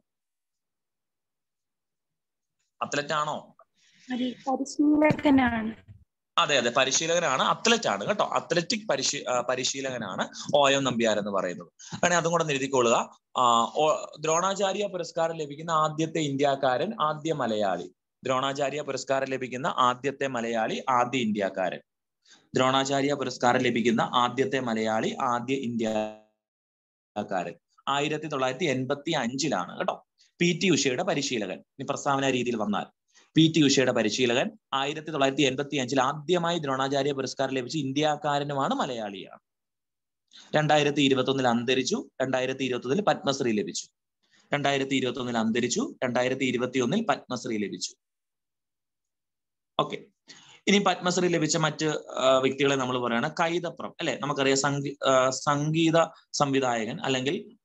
അത്ലറ്റ് ആണോ പരി- പരിശീലകനാണ് അതെ അതെ പരിശീലകനാണ് അത്ലറ്റ് ആണ് കേട്ടോ അത്ലറ്റിക് പരിശീ ആ, പരിശീലകനാണ് ഒ എം നമ്പ്യാർ എന്ന് പറയുന്നത് അങ്ങനെ അതും കൂടെ ഒന്ന് എഴുതിക്കൊള്ളുക ആ, ഓ- ദ്രോണാചാര്യ പുരസ്കാരം ലഭിക്കുന്ന ആദ്യത്തെ ഇന്ത്യക്കാരൻ ആദ്യ മലയാളി ദ്രോണാചാര്യ പുരസ്കാരം ലഭിക്കുന്ന ആദ്യത്തെ മലയാളി ആദ്യ ഇന്ത്യക്കാരൻ ദ്രോണാചാര്യ പുരസ്കാരം ലഭിക്കുന്ന ആദ്യത്തെ മലയാളി ആദ്യ ഇന്ത്യക്കാരൻ ആയിരത്തി തൊള്ളായിരത്തി എൺപത്തി അഞ്ചിലാണ് കേട്ടോ പി ടി ഉഷയുടെ പരിശീലകൻ ഇനി പ്രസ്താവന രീതിയിൽ വന്നാൽ പി ടി ഉഷയുടെ പരിശീലകൻ ആയിരത്തി തൊള്ളായിരത്തി എൺപത്തി അഞ്ചിൽ ആദ്യമായി ദ്രോണാചാര്യ പുരസ്കാരം ലഭിച്ച ഇന്ത്യക്കാരനുമാണ് മലയാളിയാണ് രണ്ടായിരത്തി ഇരുപത്തി ഒന്നിൽ അന്തരിച്ചു രണ്ടായിരത്തി ഇരുപത്തി ഒന്നിൽ പത്മശ്രീ ലഭിച്ചു രണ്ടായിരത്തി ഇരുപത്തി ഒന്നിൽ അന്തരിച്ചു രണ്ടായിരത്തി ഇരുപത്തി ഒന്നിൽ പത്മശ്രീ ലഭിച്ചു ഓക്കെ ഇനി പത്മശ്രീ ലഭിച്ച മറ്റ് ആ, വ്യക്തികളെ നമ്മൾ പറയുകയാണ് കൈതപ്രം അല്ലെ നമുക്കറിയാം സംഗീ ആ, സംഗീത സംവിധായകൻ അല്ലെങ്കിൽ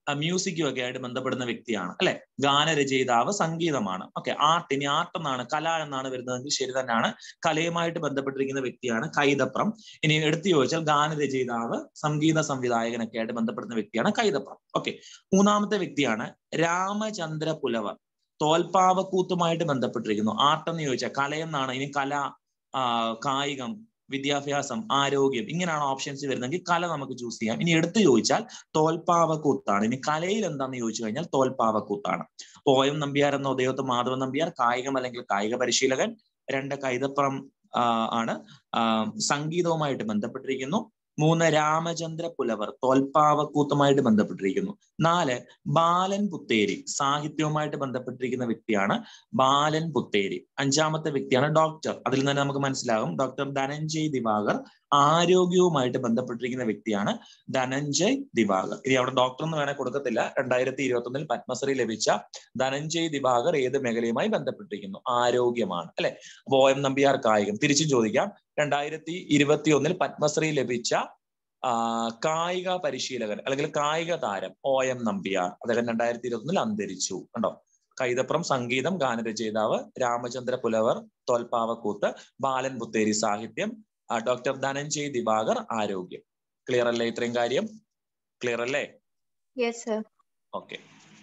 മ്യൂസിക്കും ഒക്കെ ആയിട്ട് ബന്ധപ്പെടുന്ന വ്യക്തിയാണ് അല്ലെ ഗാനരചയിതാവ് സംഗീതമാണ് ഓക്കെ ആർട്ട് ഇനി ആർട്ട് എന്നാണ് കല എന്നാണ് വരുന്നതെങ്കിൽ ശരി തന്നെയാണ് കലയുമായിട്ട് ബന്ധപ്പെട്ടിരിക്കുന്ന വ്യക്തിയാണ് കൈതപ്രം ഇനി എടുത്തു ചോദിച്ചാൽ ഗാനരചയിതാവ് സംഗീത സംവിധായകനൊക്കെ ആയിട്ട് ബന്ധപ്പെടുന്ന വ്യക്തിയാണ് കൈതപ്രം ഓക്കെ മൂന്നാമത്തെ വ്യക്തിയാണ് രാമചന്ദ്ര പുലവർ തോൽപ്പാവക്കൂത്തുമായിട്ട് ബന്ധപ്പെട്ടിരിക്കുന്നു ആർട്ട് എന്ന് ചോദിച്ചാൽ കലയെന്നാണ് ഇനി കല ആ, കായികം വിദ്യാഭ്യാസം ആരോഗ്യം ഇങ്ങനെയാണ് ഓപ്ഷൻസ് വരുന്നതെങ്കിൽ കല നമുക്ക് ചൂസ് ചെയ്യാം ഇനി എടുത്തു ചോദിച്ചാൽ തോൽപ്പാവക്കൂത്താണ് ഇനി കലയിൽ എന്താന്ന് ചോദിച്ചു കഴിഞ്ഞാൽ തോൽപ്പാവക്കൂത്താണ് ഒ എം നമ്പ്യാർ എന്ന ഉദയത്ത് മാധവൻ നമ്പ്യാർ കായികം അല്ലെങ്കിൽ കായിക പരിശീലകൻ രണ്ട് കൈതപ്പുറം ആ, ആണ് ആ, സംഗീതവുമായിട്ട് ബന്ധപ്പെട്ടിരിക്കുന്നു മൂന്ന് രാമചന്ദ്ര പുലവർ തോൽപ്പാവക്കൂത്തുമായിട്ട് ബന്ധപ്പെട്ടിരിക്കുന്നു നാല് ബാലൻ പുത്തേരി സാഹിത്യവുമായിട്ട് ബന്ധപ്പെട്ടിരിക്കുന്ന വ്യക്തിയാണ് ബാലൻ പുത്തേരി അഞ്ചാമത്തെ വ്യക്തിയാണ് ഡോക്ടർ അതിൽ നിന്ന് നമുക്ക് മനസ്സിലാകും ഡോക്ടർ ധനഞ്ജയ് ദിവാകർ ആരോഗ്യവുമായിട്ട് ബന്ധപ്പെട്ടിരിക്കുന്ന വ്യക്തിയാണ് ധനഞ്ജയ് ദിവാകർ ഇനി അവിടെ ഡോക്ടർ എന്ന് വേണേൽ കൊടുക്കത്തില്ല രണ്ടായിരത്തി ഇരുപത്തി ഒന്നിൽ പത്മശ്രീ ലഭിച്ച ധനഞ്ജയ് ദിവാകർ ഏത് മേഖലയുമായി ബന്ധപ്പെട്ടിരിക്കുന്നു ആരോഗ്യമാണ് അല്ലെ അപ്പൊ ഒ എം നമ്പ്യാർ കായികം തിരിച്ചും ചോദിക്കാം രണ്ടായിരത്തി ഇരുപത്തി ഒന്നിൽ പത്മശ്രീ ലഭിച്ച ആ, കായിക പരിശീലകൻ അല്ലെങ്കിൽ കായിക താരം ഒ എം നമ്പ്യാർ അദ്ദേഹം രണ്ടായിരത്തി ഇരുപത്തി ഒന്നിൽ അന്തരിച്ചു കണ്ടോ കൈതപ്രം സംഗീതം ഗാനരചയിതാവ് രാമചന്ദ്ര പുലവർ തോൽപ്പാവക്കൂത്ത് ബാലൻ പുത്തേരി സാഹിത്യം ആ, ഡോക്ടർ ധനഞ്ജയ് ദിവാകർ ആരോഗ്യം ക്ലിയർ അല്ലേ ഇത്രയും കാര്യം ക്ലിയർ അല്ലേ യെസ് സർ ഓക്കെ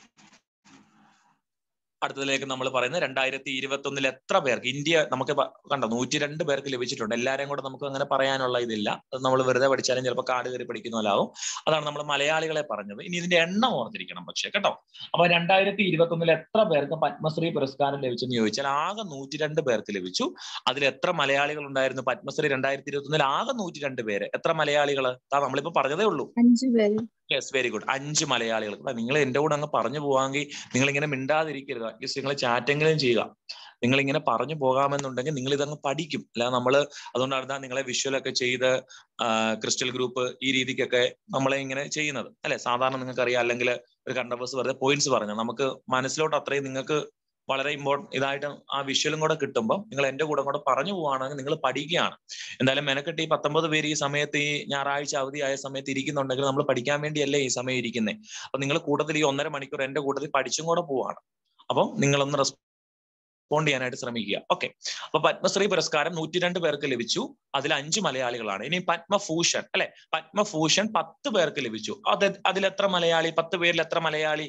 അടുത്തതിലേക്ക് നമ്മൾ പറയുന്നത് രണ്ടായിരത്തി ഇരുപത്തി ഒന്നിൽ എത്ര പേർക്ക് ഇന്ത്യ നമുക്ക് പ- കണ്ടോ നൂറ്റി രണ്ട് പേർക്ക് ലഭിച്ചിട്ടുണ്ട് എല്ലാരെയും കൂടെ നമുക്ക് അങ്ങനെ പറയാനുള്ള ഇതില്ല അത് നമ്മൾ വെറുതെ പഠിച്ചാലും ചിലപ്പോൾ കാട് കയറി പഠിക്കുന്ന പോലാവും അതാണ് നമ്മൾ മലയാളികളെ പറഞ്ഞത് ഇനി ഇതിന്റെ എണ്ണം ഓർത്തിരിക്കണം പക്ഷെ കേട്ടോ അപ്പൊ രണ്ടായിരത്തി ഇരുപത്തി ഒന്നിൽ എത്ര പേർക്ക് പത്മശ്രീ പുരസ്കാരം ലഭിച്ചെന്ന് ചോദിച്ചാൽ ആകെ നൂറ്റി രണ്ട് പേർക്ക് ലഭിച്ചു അതിൽ എത്ര മലയാളികൾ ഉണ്ടായിരുന്നു പത്മശ്രീ രണ്ടായിരത്തി ഇരുപത്തി ഒന്നിൽ ആകെ നൂറ്റി രണ്ട് പേര് എത്ര മലയാളികൾ നമ്മളിപ്പോ പറഞ്ഞതേ ഉള്ളൂ അഞ്ചു പേര് യെസ് വെരി ഗുഡ് അഞ്ച് മലയാളികൾ നിങ്ങൾ എന്റെ കൂടെ അങ്ങ് പറഞ്ഞു പോവാമെങ്കിൽ നിങ്ങൾ ഇങ്ങനെ മിണ്ടാതിരിക്കരുത് അറ്റ്ലീസ്റ്റ് നിങ്ങൾ ചാറ്റെങ്കിലും ചെയ്യുക നിങ്ങൾ ഇങ്ങനെ പറഞ്ഞു പോകാമെന്നുണ്ടെങ്കിൽ നിങ്ങൾ ഇതങ്ങ് പഠിക്കും അല്ലാതെ നമ്മൾ അതുകൊണ്ടാണ് ദാ നിങ്ങളെ വിഷ്വൽ ഒക്കെ ചെയ്ത് ആ, ക്രിസ്റ്റൽ ഗ്രൂപ്പ് ഈ രീതിക്കൊക്കെ നമ്മളെ ഇങ്ങനെ ചെയ്യുന്നത് അല്ലെ സാധാരണ നിങ്ങൾക്ക് അറിയാം അല്ലെങ്കിൽ ഒരു കണ്ടപ്പസ് വെറുതെ പോയിന്റ്സ് പറഞ്ഞു നമുക്ക് മനസ്സിലോട്ട് അത്രയും നിങ്ങൾക്ക് വളരെ ഇമ്പോർട്ടൻ്റ് ഇതായിട്ട് ആ വിഷ്വലും കൂടെ കിട്ടുമ്പോൾ നിങ്ങൾ എന്റെ കൂടെ കൂടെ പറഞ്ഞു പോവുകയാണെങ്കിൽ നിങ്ങൾ പഠിക്കുകയാണ് എന്തായാലും മെനക്കെട്ട് ഈ പത്തൊമ്പത് പേര് ഈ സമയത്ത് ഈ ഞായറാഴ്ച അവധിയായ സമയത്ത് ഇരിക്കുന്നുണ്ടെങ്കിൽ നമ്മൾ പഠിക്കാൻ വേണ്ടിയല്ലേ ഈ സമയം ഇരിക്കുന്നത് അപ്പൊ നിങ്ങൾ കൂട്ടത്തിൽ ഈ ഒന്നര മണിക്കൂർ എന്റെ കൂട്ടത്തിൽ പഠിച്ചും കൂടെ പോവാണ് അപ്പം നിങ്ങളൊന്ന് റെസ്പോണ്ട് ചെയ്യാനായിട്ട് ശ്രമിക്കുക ഓക്കെ അപ്പൊ പത്മശ്രീ പുരസ്കാരം നൂറ്റി രണ്ട് പേർക്ക് ലഭിച്ചു അതിൽ അഞ്ച് മലയാളികളാണ് ഇനി പത്മഭൂഷൺ അല്ലെ പത്മഭൂഷൺ പത്ത് പേർക്ക് ലഭിച്ചു അത് അതിൽ എത്ര മലയാളി പത്ത് പേരിൽ എത്ര മലയാളി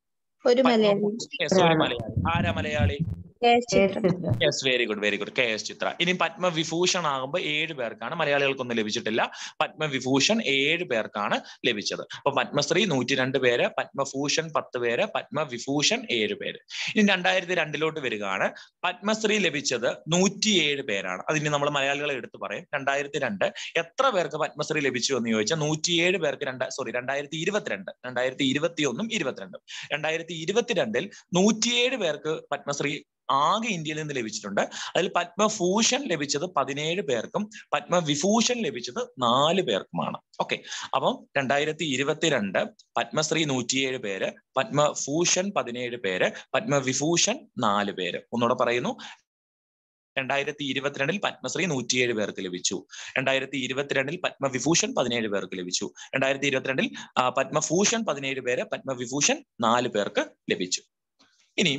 ഒരു മലയാളി Yes, ഒരു മലയാളി ആരാ മലയാളി Yes, Chithra. Yes very good very good K S Chithra ഇനി പത്മവിഭൂഷൺ ആകുമ്പോൾ ഏഴ് പേർക്കാണ് മലയാളികൾക്കൊന്നും ലഭിച്ചിട്ടില്ല പത്മവിഭൂഷൺ ഏഴ് പേർക്കാണ് ലഭിച്ചത് അപ്പൊ പത്മശ്രീ നൂറ്റി രണ്ട് പേര് പത്മഭൂഷൺ പത്ത് പേര് പത്മവിഭൂഷൺ ഏഴ് പേര് ഇനി രണ്ടായിരത്തി രണ്ടിലോട്ട് വരികയാണ് പത്മശ്രീ ലഭിച്ചത് നൂറ്റിയേഴ് പേരാണ് അതിന് നമ്മൾ മലയാളികളെ എടുത്തു പറയും രണ്ടായിരത്തി രണ്ട് എത്ര പേർക്ക് പത്മശ്രീ ലഭിച്ചു എന്ന് ചോദിച്ചാൽ നൂറ്റിയേഴ് പേർക്ക് രണ്ടാ സോറി രണ്ടായിരത്തി ഇരുപത്തിരണ്ട് രണ്ടായിരത്തി ഇരുപത്തി ഒന്നും ഇരുപത്തിരണ്ടും രണ്ടായിരത്തി ഇരുപത്തിരണ്ടിൽ നൂറ്റിയേഴ് പേർക്ക് പത്മശ്രീ ആകെ ഇന്ത്യയിൽ നിന്ന് ലഭിച്ചിട്ടുണ്ട് അതിൽ പത്മഭൂഷൺ ലഭിച്ചത് പതിനേഴ് പേർക്കും പത്മവിഭൂഷൺ ലഭിച്ചത് നാല് പേർക്കുമാണ് ഓക്കെ അപ്പം രണ്ടായിരത്തി ഇരുപത്തിരണ്ട് പത്മശ്രീ നൂറ്റിയേഴ് പേര് പത്മഭൂഷൺ പതിനേഴ് പേര് പത്മവിഭൂഷൺ നാല് പേര് ഒന്നുകൂടെ പറയുന്നു രണ്ടായിരത്തി ഇരുപത്തിരണ്ടിൽ പത്മശ്രീ നൂറ്റിയേഴ് പേർക്ക് ലഭിച്ചു രണ്ടായിരത്തി ഇരുപത്തിരണ്ടിൽ പത്മവിഭൂഷൺ പതിനേഴ് പേർക്ക് ലഭിച്ചു രണ്ടായിരത്തി ഇരുപത്തിരണ്ടിൽ ആ, പത്മഭൂഷൺ പതിനേഴ് പേര് പത്മവിഭൂഷൺ നാല് പേർക്ക് ലഭിച്ചു ഇനി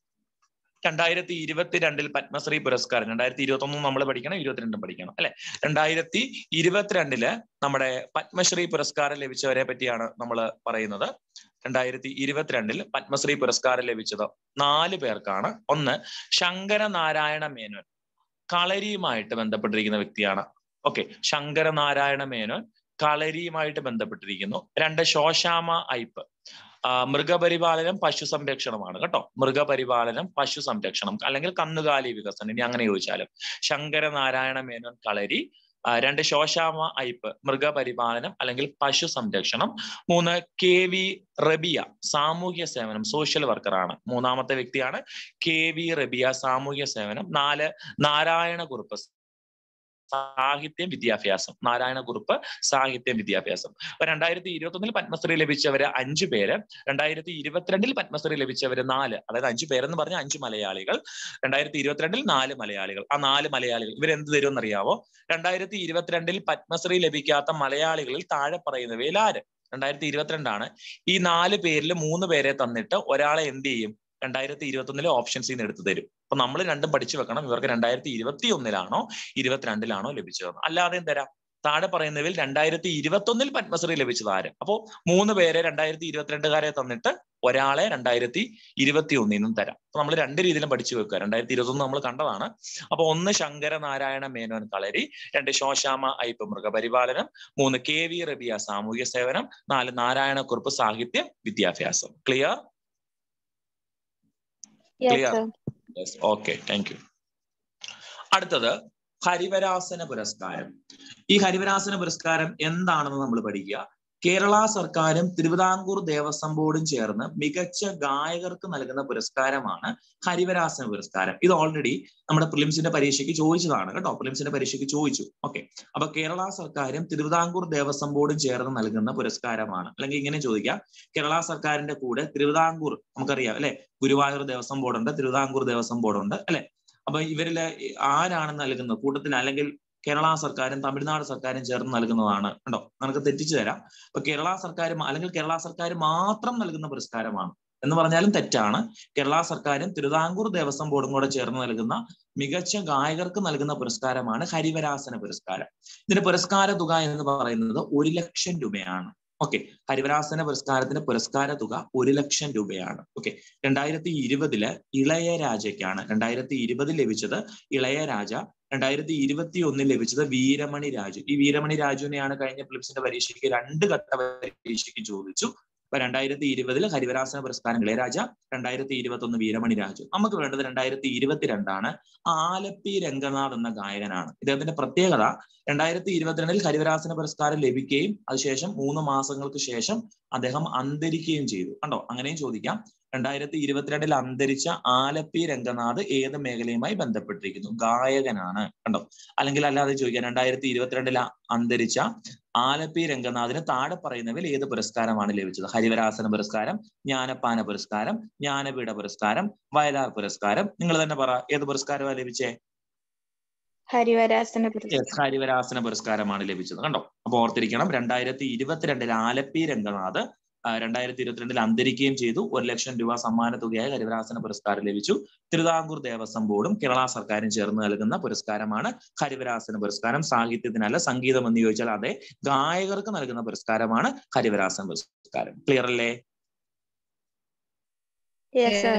രണ്ടായിരത്തി ഇരുപത്തിരണ്ടിൽ പത്മശ്രീ പുരസ്കാരം രണ്ടായിരത്തി ഇരുപത്തി ഒന്നും നമ്മൾ പഠിക്കണം ഇരുപത്തിരണ്ടും പഠിക്കണം അല്ലെ രണ്ടായിരത്തി ഇരുപത്തിരണ്ടില് നമ്മുടെ പത്മശ്രീ പുരസ്കാരം ലഭിച്ചവരെ പറ്റിയാണ് നമ്മൾ പറയുന്നത് രണ്ടായിരത്തി ഇരുപത്തിരണ്ടിൽ പത്മശ്രീ പുരസ്കാരം ലഭിച്ചത് നാല് പേർക്കാണ് ഒന്ന് ശങ്കരനാരായണ മേനോൻ കളരിയുമായിട്ട് ബന്ധപ്പെട്ടിരിക്കുന്ന വ്യക്തിയാണ് ഓക്കെ ശങ്കരനാരായണ മേനോൻ കളരിയുമായിട്ട് ബന്ധപ്പെട്ടിരിക്കുന്നു രണ്ട് ശോശാമ ഐപ്പ് ആ, മൃഗപരിപാലനം പശു സംരക്ഷണമാണ് കേട്ടോ മൃഗപരിപാലനം പശു സംരക്ഷണം അല്ലെങ്കിൽ കന്നുകാലി വികസനം ഇനി അങ്ങനെ ചോദിച്ചാലും ശങ്കരനാരായണ മേനോൻ കളരി ആ, രണ്ട് ശോശാമ ഐപ്പ് മൃഗപരിപാലനം അല്ലെങ്കിൽ പശു സംരക്ഷണം മൂന്ന് കെ വി റബിയ സാമൂഹ്യ സേവനം സോഷ്യൽ വർക്കറാണ് മൂന്നാമത്തെ വ്യക്തിയാണ് കെ വി റബിയ സാമൂഹ്യ സേവനം നാല് നാരായണ കുറുപ്പ് സാഹിത്യം വിദ്യാഭ്യാസം നാരായണ കുറുപ്പ് സാഹിത്യം വിദ്യാഭ്യാസം അപ്പൊ രണ്ടായിരത്തി ഇരുപത്തി ഒന്നിൽ പത്മശ്രീ ലഭിച്ചവര് അഞ്ചു പേര് രണ്ടായിരത്തി ഇരുപത്തിരണ്ടിൽ പത്മശ്രീ ലഭിച്ചവര് നാല് അതായത് അഞ്ചു പേരെന്ന് പറഞ്ഞ അഞ്ച് മലയാളികൾ രണ്ടായിരത്തി ഇരുപത്തിരണ്ടിൽ നാല് മലയാളികൾ ആ നാല് മലയാളികൾ ഇവരെന്ത് തരുമെന്ന് അറിയാവോ രണ്ടായിരത്തി ഇരുപത്തിരണ്ടിൽ പത്മശ്രീ ലഭിക്കാത്ത മലയാളികളിൽ താഴെ പറയുന്നവയിൽ ആര് രണ്ടായിരത്തി ഇരുപത്തിരണ്ടാണ് ഈ നാല് പേരിൽ മൂന്ന് പേരെ തന്നിട്ട് ഒരാളെ എന്ത് ചെയ്യും രണ്ടായിരത്തി ഇരുപത്തി ഒന്നിലെ ഓപ്ഷൻസിൽ നിന്ന് എടുത്തു തരും അപ്പൊ നമ്മൾ രണ്ടും പഠിച്ചു വെക്കണം ഇവർക്ക് രണ്ടായിരത്തി ഇരുപത്തി ഒന്നിലാണോ ഇരുപത്തിരണ്ടിലാണോ ലഭിച്ചത് അല്ലാതെയും തരാം താഴെ പറയുന്നതിൽ രണ്ടായിരത്തി ഇരുപത്തി ഒന്നിൽ പത്മശ്രീ ലഭിച്ചത് ആര് അപ്പോ മൂന്ന് പേരെ രണ്ടായിരത്തി ഇരുപത്തിരണ്ടുകാരെ തന്നിട്ട് ഒരാളെ രണ്ടായിരത്തി ഇരുപത്തി ഒന്നിൽ നിന്നും തരാം അപ്പൊ നമ്മൾ രണ്ട് രീതിയിലും പഠിച്ചു വെക്കുക രണ്ടായിരത്തി ഇരുപത്തി ഒന്ന് നമ്മൾ കണ്ടതാണ് അപ്പൊ ഒന്ന് ശങ്കര നാരായണ മേനോൻ കളരി രണ്ട് ശോശാമ ഐപ്പ് മൃഗപരിപാലനം മൂന്ന് കെ വി റബിയ സാമൂഹ്യ സേവനം നാല് നാരായണക്കുറുപ്പ് സാഹിത്യ വിദ്യാഭ്യാസം clear yes Clear. Sir yes okay thank you അടുത്തത് ഹരിവരാസന പുരസ്കാരം ഈ ഹരിവരാസന പുരസ്കാരം എന്താണെന്ന് നമ്മൾ പഠിക്കുക കേരള സർക്കാരും തിരുവിതാംകൂർ ദേവസ്വം ബോർഡും ചേർന്ന് മികച്ച ഗായകർക്ക് നൽകുന്ന പുരസ്കാരമാണ് ഹരിവരാസന പുരസ്കാരം ഇത് ഓൾറെഡി നമ്മുടെ പ്രിലിംസിന്റെ പരീക്ഷയ്ക്ക് ചോദിച്ചതാണ് കേട്ടോ പ്രിലിംസിന്റെ പരീക്ഷയ്ക്ക് ചോദിച്ചു ഓക്കെ അപ്പൊ കേരള സർക്കാരും തിരുവിതാംകൂർ ദേവസ്വം ബോർഡും ചേർന്ന് നൽകുന്ന പുരസ്കാരമാണ് അല്ലെങ്കിൽ ഇങ്ങനെ ചോദിക്കാം കേരള സർക്കാരിന്റെ കൂടെ തിരുവിതാംകൂർ നമുക്കറിയാം അല്ലെ ഗുരുവായൂർ ദേവസ്വം ബോർഡുണ്ട് തിരുവിതാംകൂർ ദേവസ്വം ബോർഡുണ്ട് അല്ലെ അപ്പൊ ഇവരില് ആരാണ് നൽകുന്നത് കൂട്ടത്തിൽ അല്ലെങ്കിൽ കേരള സർക്കാരും തമിഴ്നാട് സർക്കാരും ചേർന്ന് നൽകുന്നതാണ് കണ്ടോ നമുക്ക് തെറ്റിച്ചു തരാം അപ്പൊ കേരള സർക്കാർ അല്ലെങ്കിൽ കേരള സർക്കാർ മാത്രം നൽകുന്ന പുരസ്കാരമാണ് എന്ന് പറഞ്ഞാലും തെറ്റാണ് കേരള സർക്കാരും തിരുവിതാംകൂർ ദേവസ്വം ബോർഡും കൂടെ ചേർന്ന് നൽകുന്ന മികച്ച ഗായകർക്ക് നൽകുന്ന പുരസ്കാരമാണ് ഹരിവരാസന പുരസ്കാരം ഇതിന്റെ പുരസ്കാര തുക എന്ന് പറയുന്നത് ഒരു ലക്ഷം രൂപയാണ് ഓക്കെ ഹരിവരാസന പുരസ്കാരത്തിന്റെ പുരസ്കാര തുക ഒരു ലക്ഷം രൂപയാണ് ഓക്കെ രണ്ടായിരത്തി ഇരുപതില് ഇളയരാജയ്ക്കാണ് രണ്ടായിരത്തി ഇരുപതിൽ ലഭിച്ചത് ഇളയരാജ രണ്ടായിരത്തി ഇരുപത്തി ഒന്നിൽ ലഭിച്ചത് വീരമണി രാജു ഈ വീരമണി രാജുവിനെയാണ് കഴിഞ്ഞ ഫിലിപ്സിന്റെ പരീക്ഷയ്ക്ക് രണ്ട് ഘട്ട പരീക്ഷയ്ക്ക് ചോദിച്ചു അപ്പൊ രണ്ടായിരത്തി ഇരുപതിൽ ഹരിവരാസന പുരസ്കാരം ഇളയരാജ രണ്ടായിരത്തി ഇരുപത്തി ഒന്ന് വീരമണി രാജു നമുക്ക് വേണ്ടത് രണ്ടായിരത്തി ഇരുപത്തിരണ്ടാണ് ആലപ്പി രംഗനാഥ് എന്ന ഗായകനാണ് ഇദ്ദേഹത്തിന്റെ പ്രത്യേകത രണ്ടായിരത്തി ഇരുപത്തിരണ്ടിൽ ഹരിവരാസന പുരസ്കാരം ലഭിക്കുകയും അതിനുശേഷം മൂന്ന് മാസങ്ങൾക്ക് ശേഷം അദ്ദേഹം അന്തരിക്കുകയും ചെയ്തു കണ്ടോ അങ്ങനെയും ചോദിക്കാം രണ്ടായിരത്തി ഇരുപത്തിരണ്ടിൽ അന്തരിച്ച ആലപ്പി രംഗനാഥ് ഏത് മേഖലയുമായി ബന്ധപ്പെട്ടിരിക്കുന്നു ഗായകനാണ് കണ്ടോ അല്ലെങ്കിൽ അല്ലാതെ ചോദിക്കാം രണ്ടായിരത്തി ഇരുപത്തിരണ്ടിൽ അന്തരിച്ച ആലപ്പി രംഗനാഥിന് താഴെ പറയുന്നവയിൽ ഏത് പുരസ്കാരമാണ് ലഭിച്ചത് ഹരിവരാസന പുരസ്കാരം ജ്ഞാനപ്പാന പുരസ്കാരം ജ്ഞാനപീഠ പുരസ്കാരം വയലാർ പുരസ്കാരം നിങ്ങൾ തന്നെ പറ ഏത് പുരസ്കാരമാണ് ലഭിച്ചേ ഹരിവരാസന Yes, പുരസ്കാരം ഹരിവരാസന പുരസ്കാരമാണ് ലഭിച്ചത് കണ്ടോ അപ്പൊ ഓർത്തിരിക്കണം രണ്ടായിരത്തി ഇരുപത്തിരണ്ടിൽ ആലപ്പി രംഗനാഥ് ആ, രണ്ടായിരത്തി ഇരുപത്തിരണ്ടിൽ അന്തരിക്കുകയും ചെയ്തു ഒരു ലക്ഷം രൂപ സമ്മാന തുകയായി ഹരിവരാസന പുരസ്കാരം ലഭിച്ചു തിരുവിതാംകൂർ ദേവസ്വം ബോർഡും കേരള സർക്കാരും ചേർന്ന് നൽകുന്ന പുരസ്കാരമാണ് ഹരിവരാസന പുരസ്കാരം സാഹിത്യത്തിനല്ല സംഗീതം എന്ന് ചോദിച്ചാൽ അതെ ഗായകർക്ക് നൽകുന്ന പുരസ്കാരമാണ് ഹരിവരാസന പുരസ്കാരം ക്ലിയർ അല്ലേ യെസ് സർ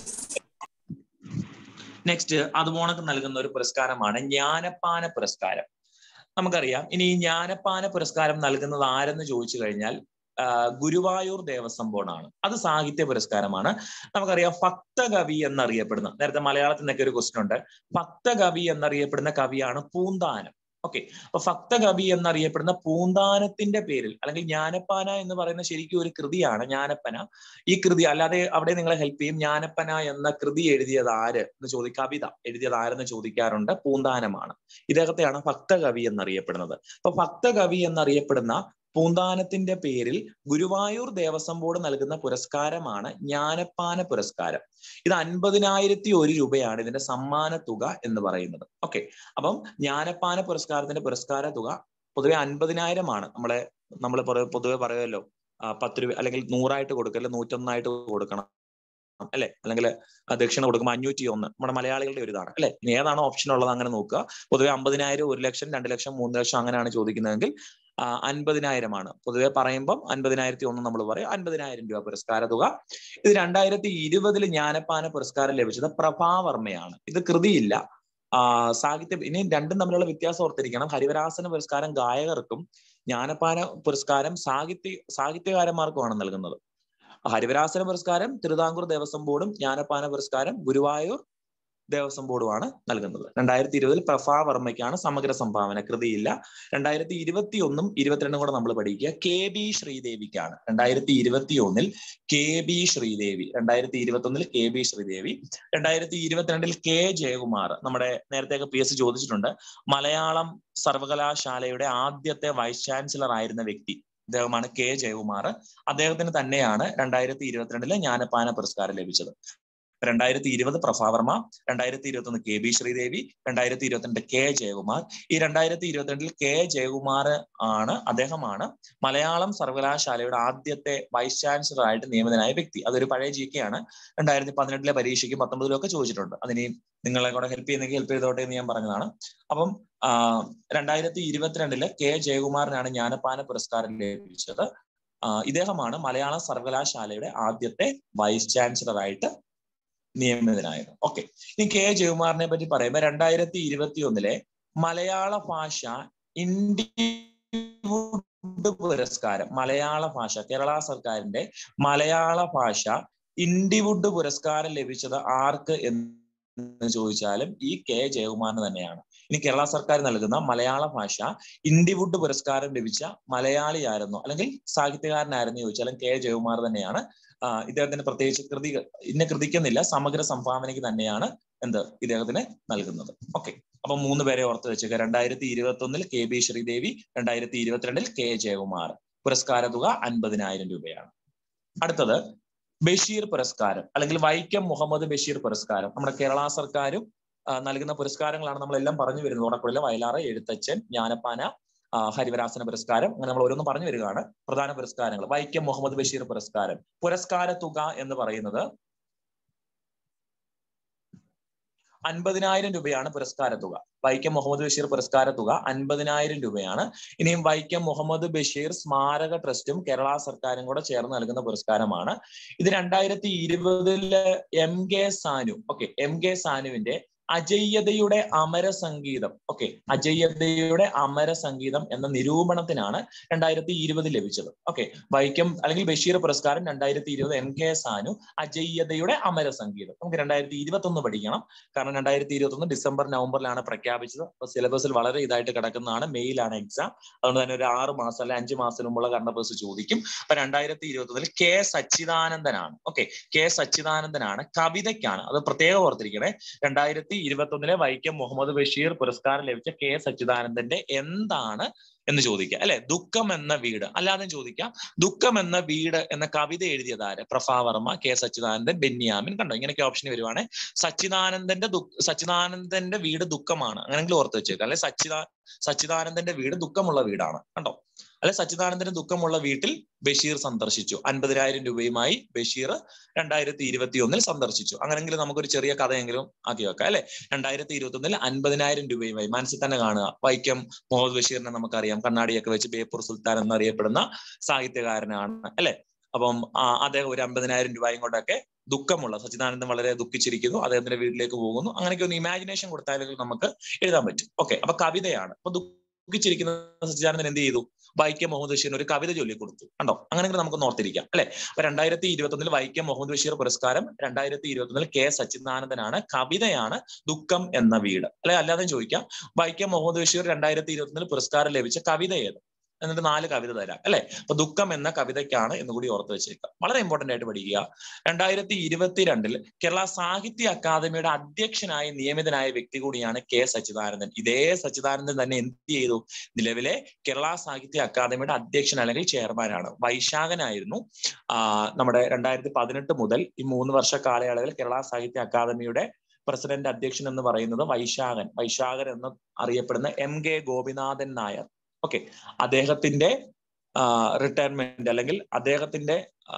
നെക്സ്റ്റ് അതുപോണക്ക് നൽകുന്ന ഒരു പുരസ്കാരമാണ് ജ്ഞാനപ്പാന പുരസ്കാരം നമുക്കറിയാം ഇനി ഈ ജ്ഞാനപ്പാന പുരസ്കാരം നൽകുന്നത് ആരെന്ന് ചോദിച്ചു കഴിഞ്ഞാൽ ആ, ഗുരുവായൂർ ദേവസ്വം ബോർഡാണ് അത് സാഹിത്യ പുരസ്കാരമാണ് നമുക്കറിയാം ഭക്തകവി എന്നറിയപ്പെടുന്ന നേരത്തെ മലയാളത്തിൽ നിന്നൊക്കെ ഒരു ക്വസ്റ്റ്യൻ ഉണ്ട് ഭക്തകവി എന്നറിയപ്പെടുന്ന കവിയാണ് പൂന്താനം ഓക്കെ അപ്പൊ ഭക്തകവി എന്നറിയപ്പെടുന്ന പൂന്താനത്തിന്റെ പേരിൽ അല്ലെങ്കിൽ ജ്ഞാനപ്പാന എന്ന് പറയുന്ന ശരിക്കും ഒരു കൃതിയാണ് ജ്ഞാനപ്പന ഈ കൃതി അല്ലാതെ അവിടെ നിങ്ങളെ ഹെൽപ്പ് ചെയ്യും ജ്ഞാനപ്പന എന്ന കൃതി എഴുതിയത് ആര് എന്ന് ചോദി കവിത എഴുതിയത് ആരെന്ന് ചോദിക്കാറുണ്ട് പൂന്താനമാണ് ഇദ്ദേഹത്തെയാണ് ഭക്തകവി എന്നറിയപ്പെടുന്നത് അപ്പൊ ഭക്തകവി എന്നറിയപ്പെടുന്ന പൂന്താനത്തിന്റെ പേരിൽ ഗുരുവായൂർ ദേവസ്വം ബോർഡ് നൽകുന്ന പുരസ്കാരമാണ് ജ്ഞാനപ്പാന പുരസ്കാരം ഇത് അൻപതിനായിരത്തി ഒരു രൂപയാണ് ഇതിന്റെ സമ്മാന തുക എന്ന് പറയുന്നത് ഓക്കെ അപ്പം ജ്ഞാനപ്പാന പുരസ്കാരത്തിന്റെ പുരസ്കാര തുക പൊതുവെ അൻപതിനായിരമാണ് നമ്മളെ നമ്മൾ പൊതുവെ പറയുമല്ലോ ആ, പത്ത് രൂപ അല്ലെങ്കിൽ നൂറായിട്ട് കൊടുക്കല്ല നൂറ്റൊന്നായിട്ട് കൊടുക്കണം അല്ലെ അല്ലെങ്കിൽ ദക്ഷിണ കൊടുക്കുമ്പോൾ അഞ്ഞൂറ്റി ഒന്ന് നമ്മുടെ മലയാളികളുടെ ഒരു ഇതാണ് അല്ലെ ഇനി ഏതാണോ ഓപ്ഷൻ ഉള്ളത് അങ്ങനെ നോക്കുക പൊതുവെ അമ്പതിനായിരം ഒരു ലക്ഷം രണ്ട് ലക്ഷം മൂന്ന് ലക്ഷം അങ്ങനെയാണ് ചോദിക്കുന്നതെങ്കിൽ ആ, അൻപതിനായിരമാണ് പൊതുവെ പറയുമ്പം അൻപതിനായിരത്തി ഒന്ന് നമ്മൾ പറയും അൻപതിനായിരം രൂപ പുരസ്കാര തുക ഇത് രണ്ടായിരത്തി ഇരുപതിൽ ജ്ഞാനപ്പാന പുരസ്കാരം ലഭിച്ചത് പ്രഭാവർമ്മയാണ് ഇത് കൃതിയില്ല ആ സാഹിത്യ ഇനി രണ്ടും തമ്മിലുള്ള വ്യത്യാസം ഓർത്തിരിക്കണം ഹരിവരാസന പുരസ്കാരം ഗായകർക്കും ജ്ഞാനപ്പാന പുരസ്കാരം സാഹിത്യ സാഹിത്യകാരന്മാർക്കുമാണ് നൽകുന്നത് ഹരിവരാസന പുരസ്കാരം തിരുവിതാംകൂർ ദേവസ്വം ബോർഡും ജ്ഞാനപ്പാന പുരസ്കാരം ഗുരുവായൂർ ദേവസ്വം ബോർഡുമാണ് നൽകുന്നത് രണ്ടായിരത്തി ഇരുപതിൽ പ്രഭാവർമ്മയ്ക്കാണ് സമഗ്ര സംഭാവന കൃതിയില്ല രണ്ടായിരത്തി ഇരുപത്തി ഒന്നും ഇരുപത്തിരണ്ടും കൂടെ നമ്മൾ പഠിക്കുക കെ ബി ശ്രീദേവിക്കാണ് രണ്ടായിരത്തി ഇരുപത്തി ഒന്നിൽ കെ ബി ശ്രീദേവി രണ്ടായിരത്തി ഇരുപത്തി ഒന്നിൽ കെ ബി ശ്രീദേവി രണ്ടായിരത്തി ഇരുപത്തിരണ്ടിൽ കെ ജയകുമാർ നമ്മുടെ നേരത്തെയൊക്കെ പി എസ് സി ചോദിച്ചിട്ടുണ്ട് മലയാളം സർവകലാശാലയുടെ ആദ്യത്തെ വൈസ് ചാൻസലർ ആയിരുന്ന വ്യക്തി അദ്ദേഹമാണ് കെ ജയകുമാർ അദ്ദേഹത്തിന് തന്നെയാണ് രണ്ടായിരത്തി ഇരുപത്തിരണ്ടിലെ ജ്ഞാനപ്പാന പുരസ്കാരം ലഭിച്ചത് രണ്ടായിരത്തി ഇരുപത് പ്രഭാവർമ്മ രണ്ടായിരത്തി ഇരുപത്തി ഒന്ന് കെ ബി ശ്രീദേവി രണ്ടായിരത്തി ഇരുപത്തിരണ്ട് കെ ജയകുമാർ ഈ രണ്ടായിരത്തി ഇരുപത്തിരണ്ടിൽ കെ ജയകുമാർ ആണ് അദ്ദേഹമാണ് മലയാളം സർവകലാശാലയുടെ ആദ്യത്തെ വൈസ് ചാൻസലർ ആയിട്ട് നിയമിതനായ വ്യക്തി അതൊരു പഴയ ജി കെ ആണ് രണ്ടായിരത്തി പതിനെട്ടിലെ പരീക്ഷയ്ക്കും പത്തൊമ്പതിലും ഒക്കെ ചോദിച്ചിട്ടുണ്ട് അതിന് നിങ്ങളെ കൂടെ ഹെൽപ്പ് ചെയ്യുന്നെങ്കിൽ ഹെൽപ്പ് ചെയ്തോട്ടെ എന്ന് ഞാൻ പറഞ്ഞതാണ് അപ്പം രണ്ടായിരത്തി ഇരുപത്തിരണ്ടില് കെ ജയകുമാറിനാണ് ജ്ഞാനപ്പാന പുരസ്കാരം ലഭിച്ചത് ഇദ്ദേഹമാണ് മലയാള സർവകലാശാലയുടെ ആദ്യത്തെ വൈസ് ചാൻസലർ ആയിട്ട് നിയമിതനായത് ഓക്കെ ഇനി കെ ജയകുമാറിനെ പറ്റി പറയുമ്പോൾ രണ്ടായിരത്തി ഇരുപത്തി ഒന്നിലെ മലയാള ഭാഷ ഇൻഡി പുരസ്കാരം മലയാള ഭാഷ കേരള സർക്കാരിന്റെ മലയാള ഭാഷ ഇൻഡിവുഡ് പുരസ്കാരം ലഭിച്ചത് ആർക്ക് എന്ന് ചോദിച്ചാലും ഈ കെ ജയകുമാറിന് തന്നെയാണ് ഇനി കേരള സർക്കാർ നൽകുന്ന മലയാള ഭാഷ ഇൻഡിവുഡ് പുരസ്കാരം ലഭിച്ച മലയാളിയായിരുന്നു അല്ലെങ്കിൽ സാഹിത്യകാരനായിരുന്നു ചോദിച്ചാലും കെ ജയകുമാർ തന്നെയാണ് ഇദ്ദേഹത്തിന് പ്രത്യേകിച്ച് കൃതി ഇന്ന കൃതിക്കുന്നില്ല സമഗ്ര സംഭാവനയ്ക്ക് തന്നെയാണ് എന്ത് ഇദ്ദേഹത്തിന് നൽകുന്നത് ഓക്കെ അപ്പൊ മൂന്ന് പേരെ ഓർത്ത് വെച്ചേക്കുക രണ്ടായിരത്തി ഇരുപത്തി ഒന്നിൽ കെ ബി ശ്രീദേവി രണ്ടായിരത്തി ഇരുപത്തിരണ്ടിൽ കെ ജയകുമാർ പുരസ്കാര തുക അൻപതിനായിരം രൂപയാണ് അടുത്തത് ബഷീർ പുരസ്കാരം അല്ലെങ്കിൽ വൈക്കം മുഹമ്മദ് ബഷീർ പുരസ്കാരം നമ്മുടെ കേരള സർക്കാരും നൽകുന്ന പുരസ്കാരങ്ങളാണ് നമ്മളെല്ലാം പറഞ്ഞു വരുന്നത് ഓടക്കുഴല വയലാറ് എഴുത്തച്ഛൻ ജ്ഞാനപ്പാന ഹരിവരാസന പുരസ്കാരം അങ്ങനെ നമ്മൾ ഓരോന്നും പറഞ്ഞു വരികയാണ് പ്രധാന പുരസ്കാരങ്ങൾ വൈക്കം മുഹമ്മദ് ബഷീർ പുരസ്കാരം പുരസ്കാര തുക എന്ന് പറയുന്നത് അൻപതിനായിരം രൂപയാണ് പുരസ്കാര തുക വൈക്കം മുഹമ്മദ് ബഷീർ പുരസ്കാര തുക അൻപതിനായിരം രൂപയാണ് ഇനിയും വൈക്കം മുഹമ്മദ് ബഷീർ സ്മാരക ട്രസ്റ്റും കേരള സർക്കാരും കൂടെ ചേർന്ന് നൽകുന്ന പുരസ്കാരമാണ് ഇത് രണ്ടായിരത്തി ഇരുപതില് M K Sanu okay M K സാനുവിന്റെ അജയ്യതയുടെ അമര സംഗീതം ഓക്കെ അജയ്യതയുടെ അമര സംഗീതം എന്ന നിരൂപണത്തിനാണ് രണ്ടായിരത്തി ഇരുപതിൽ ലഭിച്ചത് ഓക്കെ വൈക്കം അല്ലെങ്കിൽ ബഷീർ പുരസ്കാരം രണ്ടായിരത്തി ഇരുപത് എം കെ സാനു അജയ്യതയുടെ അമര സംഗീതം നമുക്ക് രണ്ടായിരത്തി ഇരുപത്തി ഒന്ന് പഠിക്കണം കാരണം രണ്ടായിരത്തി ഇരുപത്തി ഒന്ന് ഡിസംബർ നവംബറിലാണ് പ്രഖ്യാപിച്ചത് അപ്പൊ സിലബസിൽ വളരെ ഇതായിട്ട് കിടക്കുന്നതാണ് മെയിലാണ് എക്സാം അതുകൊണ്ട് തന്നെ ഒരു ആറ് മാസം അല്ലെ അഞ്ച് മാസത്തിന് മുമ്പുള്ള കറണ്ട് അഫേഴ്സ് ചോദിക്കും അപ്പൊ രണ്ടായിരത്തി ഇരുപത്തി ഒന്നിൽ കെ സച്ചിദാനന്ദനാണ് ഓക്കെ കെ സച്ചിദാനന്ദനാണ് കവിതയ്ക്കാണ് അത് പ്രത്യേകം ഓർത്തിരിക്കണേ രണ്ടായിരത്തി ഇരുപത്തി ഒന്നിലെ വൈക്കം മുഹമ്മദ് ബഷീർ പുരസ്കാരം ലഭിച്ച കെ സച്ചിദാനന്ദന്റെ എന്താണ് എന്ന് ചോദിക്കാം അല്ലെ ദുഃഖം എന്ന വീട് അല്ലാതെ ചോദിക്കാം ദുഃഖം എന്ന വീട് എന്ന കവിത എഴുതിയതാര് പ്രഭാവർമ്മ കെ സച്ചിദാനന്ദൻ ബെന്യാമിൻ കണ്ടോ ഇങ്ങനെയൊക്കെ ഓപ്ഷൻ വരുവാണ് സച്ചിദാനന്ദന്റെ സച്ചിദാനന്ദന്റെ വീട് ദുഃഖമാണ് അങ്ങനെങ്കിലും ഓർത്ത് വെച്ചേക്കാം അല്ലെ സച്ചിദാ സച്ചിദാനന്ദന്റെ വീട് ദുഃഖമുള്ള വീടാണ് കണ്ടോ അല്ലെ സച്ചിദാനന്ദന് ദുഃഖമുള്ള വീട്ടിൽ ബഷീർ സന്ദർശിച്ചു അൻപതിനായിരം രൂപയുമായി ബഷീർ രണ്ടായിരത്തി ഇരുപത്തി ഒന്നിൽ സന്ദർശിച്ചു അങ്ങനെങ്കിലും നമുക്കൊരു ചെറിയ കഥയെങ്കിലും ആക്കി വെക്കാം അല്ലെ രണ്ടായിരത്തി ഇരുപത്തി ഒന്നിൽ അൻപതിനായിരം രൂപയുമായി മനസ്സിൽ തന്നെ കാണുക വൈക്കം മുഹമ്മദ് ബഷീറിനെ നമുക്കറിയാം കണ്ണാടിയൊക്കെ വെച്ച് ബേപ്പൂർ സുൽത്താൻ എന്നറിയപ്പെടുന്ന സാഹിത്യകാരനാണ് അല്ലെ അപ്പം അദ്ദേഹം ഒരു അമ്പതിനായിരം രൂപയും കൊണ്ടൊക്കെ ദുഃഖമുള്ള സച്ചിദാനന്ദൻ വളരെ ദുഃഖിച്ചിരിക്കുന്നു അദ്ദേഹത്തിന്റെ വീട്ടിലേക്ക് പോകുന്നു അങ്ങനെയൊക്കെ ഒന്ന് ഇമാജിനേഷൻ കൊടുത്താലും നമുക്ക് എഴുതാൻ പറ്റും ഓക്കെ അപ്പൊ കവിതയാണ് അപ്പൊ ദുഃഖിച്ചിരിക്കുന്ന സച്ചിദാനന്ദൻ എന്ത് ചെയ്തു വൈക്കം മുഹമ്മദ് ബഷീറിന് ഒരു കവിത ചൊല്ലി കൊടുത്തു കണ്ടോ അങ്ങനെയെങ്കിൽ നമുക്ക് ഓർത്തിരിക്കാം അല്ലെ അപ്പൊ രണ്ടായിരത്തി ഇരുപത്തി ഒന്നിൽ വൈക്കം മുഹമ്മദ് ബഷീർ പുരസ്കാരം രണ്ടായിരത്തി ഇരുപത്തി ഒന്നിൽ കെ സച്ചിദാനന്ദനാണ് കവിതയാണ് ദുഃഖം എന്ന വീട് അല്ലെ അല്ലാതെ ചോദിക്കാം വൈക്കം മുഹമ്മദ് ബഷീർ രണ്ടായിരത്തി ഇരുപത്തി ഒന്നിൽ പുരസ്കാരം ലഭിച്ച കവിത ഏത് എന്നിട്ട് നാല് കവിത തരാം അല്ലെ അപ്പൊ ദുഃഖം എന്ന കവിതയ്ക്കാണ് എന്ന് കൂടി ഓർത്ത് വെച്ചേക്കുക വളരെ ഇമ്പോർട്ടന്റ് ആയിട്ട് പഠിക്കുക രണ്ടായിരത്തി ഇരുപത്തിരണ്ടിൽ കേരള സാഹിത്യ അക്കാദമിയുടെ അധ്യക്ഷനായി നിയമിതനായ വ്യക്തി കൂടിയാണ് കെ സച്ചിദാനന്ദൻ ഇതേ സച്ചിദാനന്ദൻ തന്നെ എന്ത് ചെയ്തു നിലവിലെ കേരള സാഹിത്യ അക്കാദമിയുടെ അധ്യക്ഷൻ അല്ലെങ്കിൽ ചെയർമാനാണ് വൈശാഖനായിരുന്നു ആ നമ്മുടെ രണ്ടായിരത്തി പതിനെട്ട് മുതൽ ഈ മൂന്ന് വർഷ കാലയളവിൽ കേരള സാഹിത്യ അക്കാദമിയുടെ പ്രസിഡന്റ് അധ്യക്ഷൻ എന്ന് പറയുന്നത് വൈശാഖൻ വൈശാഖൻ എന്ന് അറിയപ്പെടുന്ന M K Gopinathan Nair okay അദ്ദേഹത്തിന്റെ റിട്ടയർമെന്റ് അല്ലെങ്കിൽ അദ്ദേഹത്തിന്റെ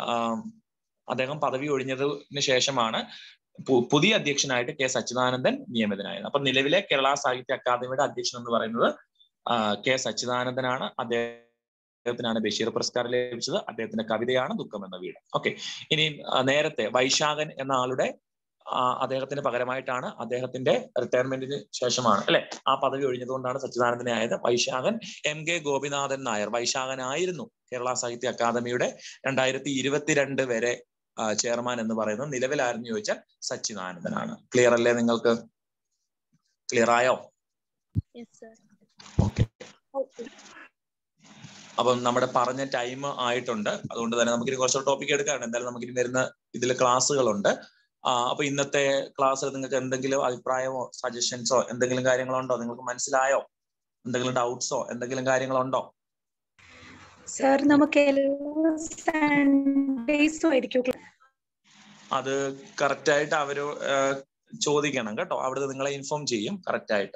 അദ്ദേഹം പദവി ഒഴിഞ്ഞതിന് ശേഷമാണ് പുതിയ അധ്യക്ഷനായിട്ട് കെ സച്ചിദാനന്ദൻ നിയമിതനായത് അപ്പൊ നിലവിലെ കേരള സാഹിത്യ അക്കാദമിയുടെ അധ്യക്ഷൻ എന്ന് പറയുന്നത് കെ സച്ചിദാനന്ദനാണ് അദ്ദേഹത്തിനാണ് ബഷീർ പുരസ്കാരം ലഭിച്ചത് അദ്ദേഹത്തിന്റെ കവിതയാണ് ദുഃഖം എന്ന വീട് ഓക്കെ ഇനി നേരത്തെ വൈശാഖൻ എന്ന ആളുടെ അദ്ദേഹത്തിന് പകരമായിട്ടാണ് അദ്ദേഹത്തിന്റെ റിട്ടയർമെന്റിന് ശേഷമാണ് അല്ലെ ആ പദവി ഒഴിഞ്ഞതുകൊണ്ടാണ് സച്ചിദാനന്ദനെ ആയത് വൈശാഖൻ എം കെ ഗോപിനാഥൻ നായർ വൈശാഖനായിരുന്നു കേരള സാഹിത്യ അക്കാദമിയുടെ രണ്ടായിരത്തി ഇരുപത്തിരണ്ട് വരെ ചെയർമാൻ എന്ന് പറയുന്നത് നിലവിലായിരുന്നു ചോദിച്ചാൽ സച്ചിദാനന്ദനാണ് ക്ലിയർ അല്ലേ നിങ്ങൾക്ക് ക്ലിയർ ആയോ ഓക്കെ അപ്പം നമ്മുടെ പറഞ്ഞ ടൈം ആയിട്ടുണ്ട് അതുകൊണ്ട് തന്നെ നമുക്ക് കുറച്ച് ടോപ്പിക് എടുക്കാറുണ്ട് എന്തായാലും നമുക്ക് വരുന്ന ഇതിൽ ക്ലാസ്സുകളുണ്ട് അപ്പൊ ഇന്നത്തെ ക്ലാസ്സിൽ നിങ്ങൾക്ക് എന്തെങ്കിലും അഭിപ്രായമോ സജഷൻസോ എന്തെങ്കിലും കാര്യങ്ങളുണ്ടോ നിങ്ങൾക്ക് മനസ്സിലായോ എന്തെങ്കിലും ഡൗട്ട്സോ എന്തെങ്കിലും കാര്യങ്ങളുണ്ടോ സാർ നമുക്ക് സൺഡേസും ആയിരിക്കും അത് കറക്റ്റ് ആയിട്ട് അവര് ഏഹ്, ചോദിക്കണം കേട്ടോ അവിടുന്ന് നിങ്ങളെ ഇൻഫോം ചെയ്യും കറക്റ്റ് ആയിട്ട്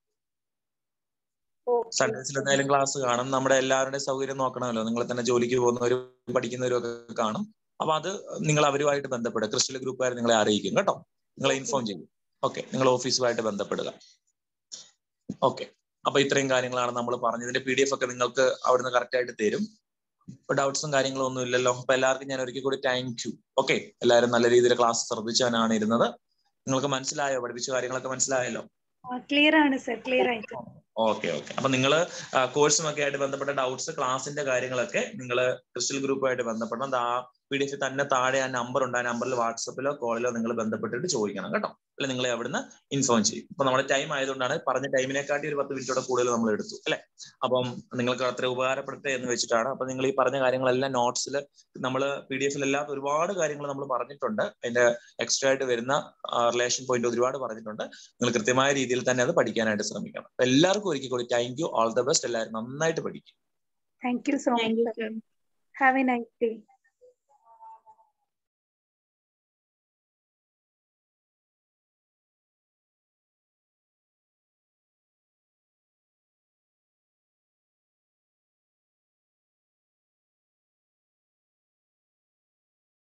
സൺഡേസിൽ എന്തായാലും ക്ലാസ് കാണും നമ്മുടെ എല്ലാവരുടെയും സൗകര്യം നോക്കണമല്ലോ നിങ്ങൾ തന്നെ ജോലിക്ക് പോകുന്നവരും പഠിക്കുന്നവരും ഒക്കെ കാണും അപ്പൊ അത് നിങ്ങൾ അവരുമായിട്ട് ബന്ധപ്പെടുക ക്രിസ്റ്റൽ ഗ്രൂപ്പുകാർ നിങ്ങളെ അറിയിക്കും കേട്ടോ നിങ്ങളെ ഇൻഫോം ചെയ്യും ഓക്കെ നിങ്ങൾ ഓഫീസുമായിട്ട് ബന്ധപ്പെടുക ഓക്കെ അപ്പൊ ഇത്രയും കാര്യങ്ങളാണ് നമ്മൾ പറഞ്ഞത് ഇതിന്റെ പി ഡി എഫ് ഒക്കെ നിങ്ങൾക്ക് അവിടുന്ന് കറക്റ്റ് ആയിട്ട് തരും ഇപ്പൊ ഡൗട്ട്സും കാര്യങ്ങളും ഒന്നും ഇല്ലല്ലോ അപ്പൊ എല്ലാവർക്കും ഞാൻ ഒരിക്കൽ കൂടി താങ്ക് യു ഓക്കെ എല്ലാവരും നല്ല രീതിയിൽ ക്ലാസ് ശ്രദ്ധിച്ചാണ് ഇരുന്നത് നിങ്ങൾക്ക് മനസ്സിലായോ പഠിപ്പിച്ച കാര്യങ്ങളൊക്കെ മനസ്സിലായല്ലോ ക്ലിയർ ആണ് സർ ക്ലിയർ ആയിട്ട് ഓക്കെ ഓക്കെ അപ്പൊ നിങ്ങൾ കോഴ്സും ഒക്കെ ആയിട്ട് ബന്ധപ്പെട്ട ഡൗട്ട്സ് ക്ലാസിന്റെ കാര്യങ്ങളൊക്കെ നിങ്ങൾ ക്രിസ്റ്റൽ ഗ്രൂപ്പുമായിട്ട് ബന്ധപ്പെടണം അത് ആ പി ഡി എഫ് തന്നെ താഴെ ആ നമ്പർ ഉണ്ട് ആ നമ്പറിൽ വാട്സപ്പിലോ കോളിലോ നിങ്ങൾ ബന്ധപ്പെട്ടിട്ട് ചോദിക്കണം കേട്ടോ അല്ലെ നിങ്ങളെ അവിടുന്ന് ഇൻഫോം ചെയ്യും അപ്പൊ നമ്മുടെ ടൈം ആയതുകൊണ്ടാണ് പറഞ്ഞ ടൈമിനെക്കാട്ടി ഒരു പത്ത് മിനിറ്റോടെ കൂടുതൽ നമ്മൾ എടുത്തു അല്ലെ അപ്പം നിങ്ങൾക്ക് അത്ര ഉപകാരപ്പെടട്ടെ എന്ന് വെച്ചിട്ടാണ് അപ്പൊ നിങ്ങൾ ഈ പറഞ്ഞ കാര്യങ്ങളെല്ലാം നോട്ട്സിൽ നമ്മൾ പി ഡി എഫിൽ അല്ലാത്ത ഒരുപാട് കാര്യങ്ങൾ നമ്മൾ പറഞ്ഞിട്ടുണ്ട് അതിന്റെ എക്സ്ട്രാ ആയിട്ട് വരുന്ന റിലേഷൻ പോയിന്റ് ഒരുപാട് പറഞ്ഞിട്ടുണ്ട് നിങ്ങൾ കൃത്യമായ രീതിയിൽ തന്നെ അത് പഠിക്കാനായിട്ട് ശ്രമിക്കണം അപ്പൊ എല്ലാവർക്കും ഒരിക്കൽ കൂടി thank you all the best എല്ലാവരും നന്നായിട്ട് പഠിക്കും thank you so thank you much sir have a nice day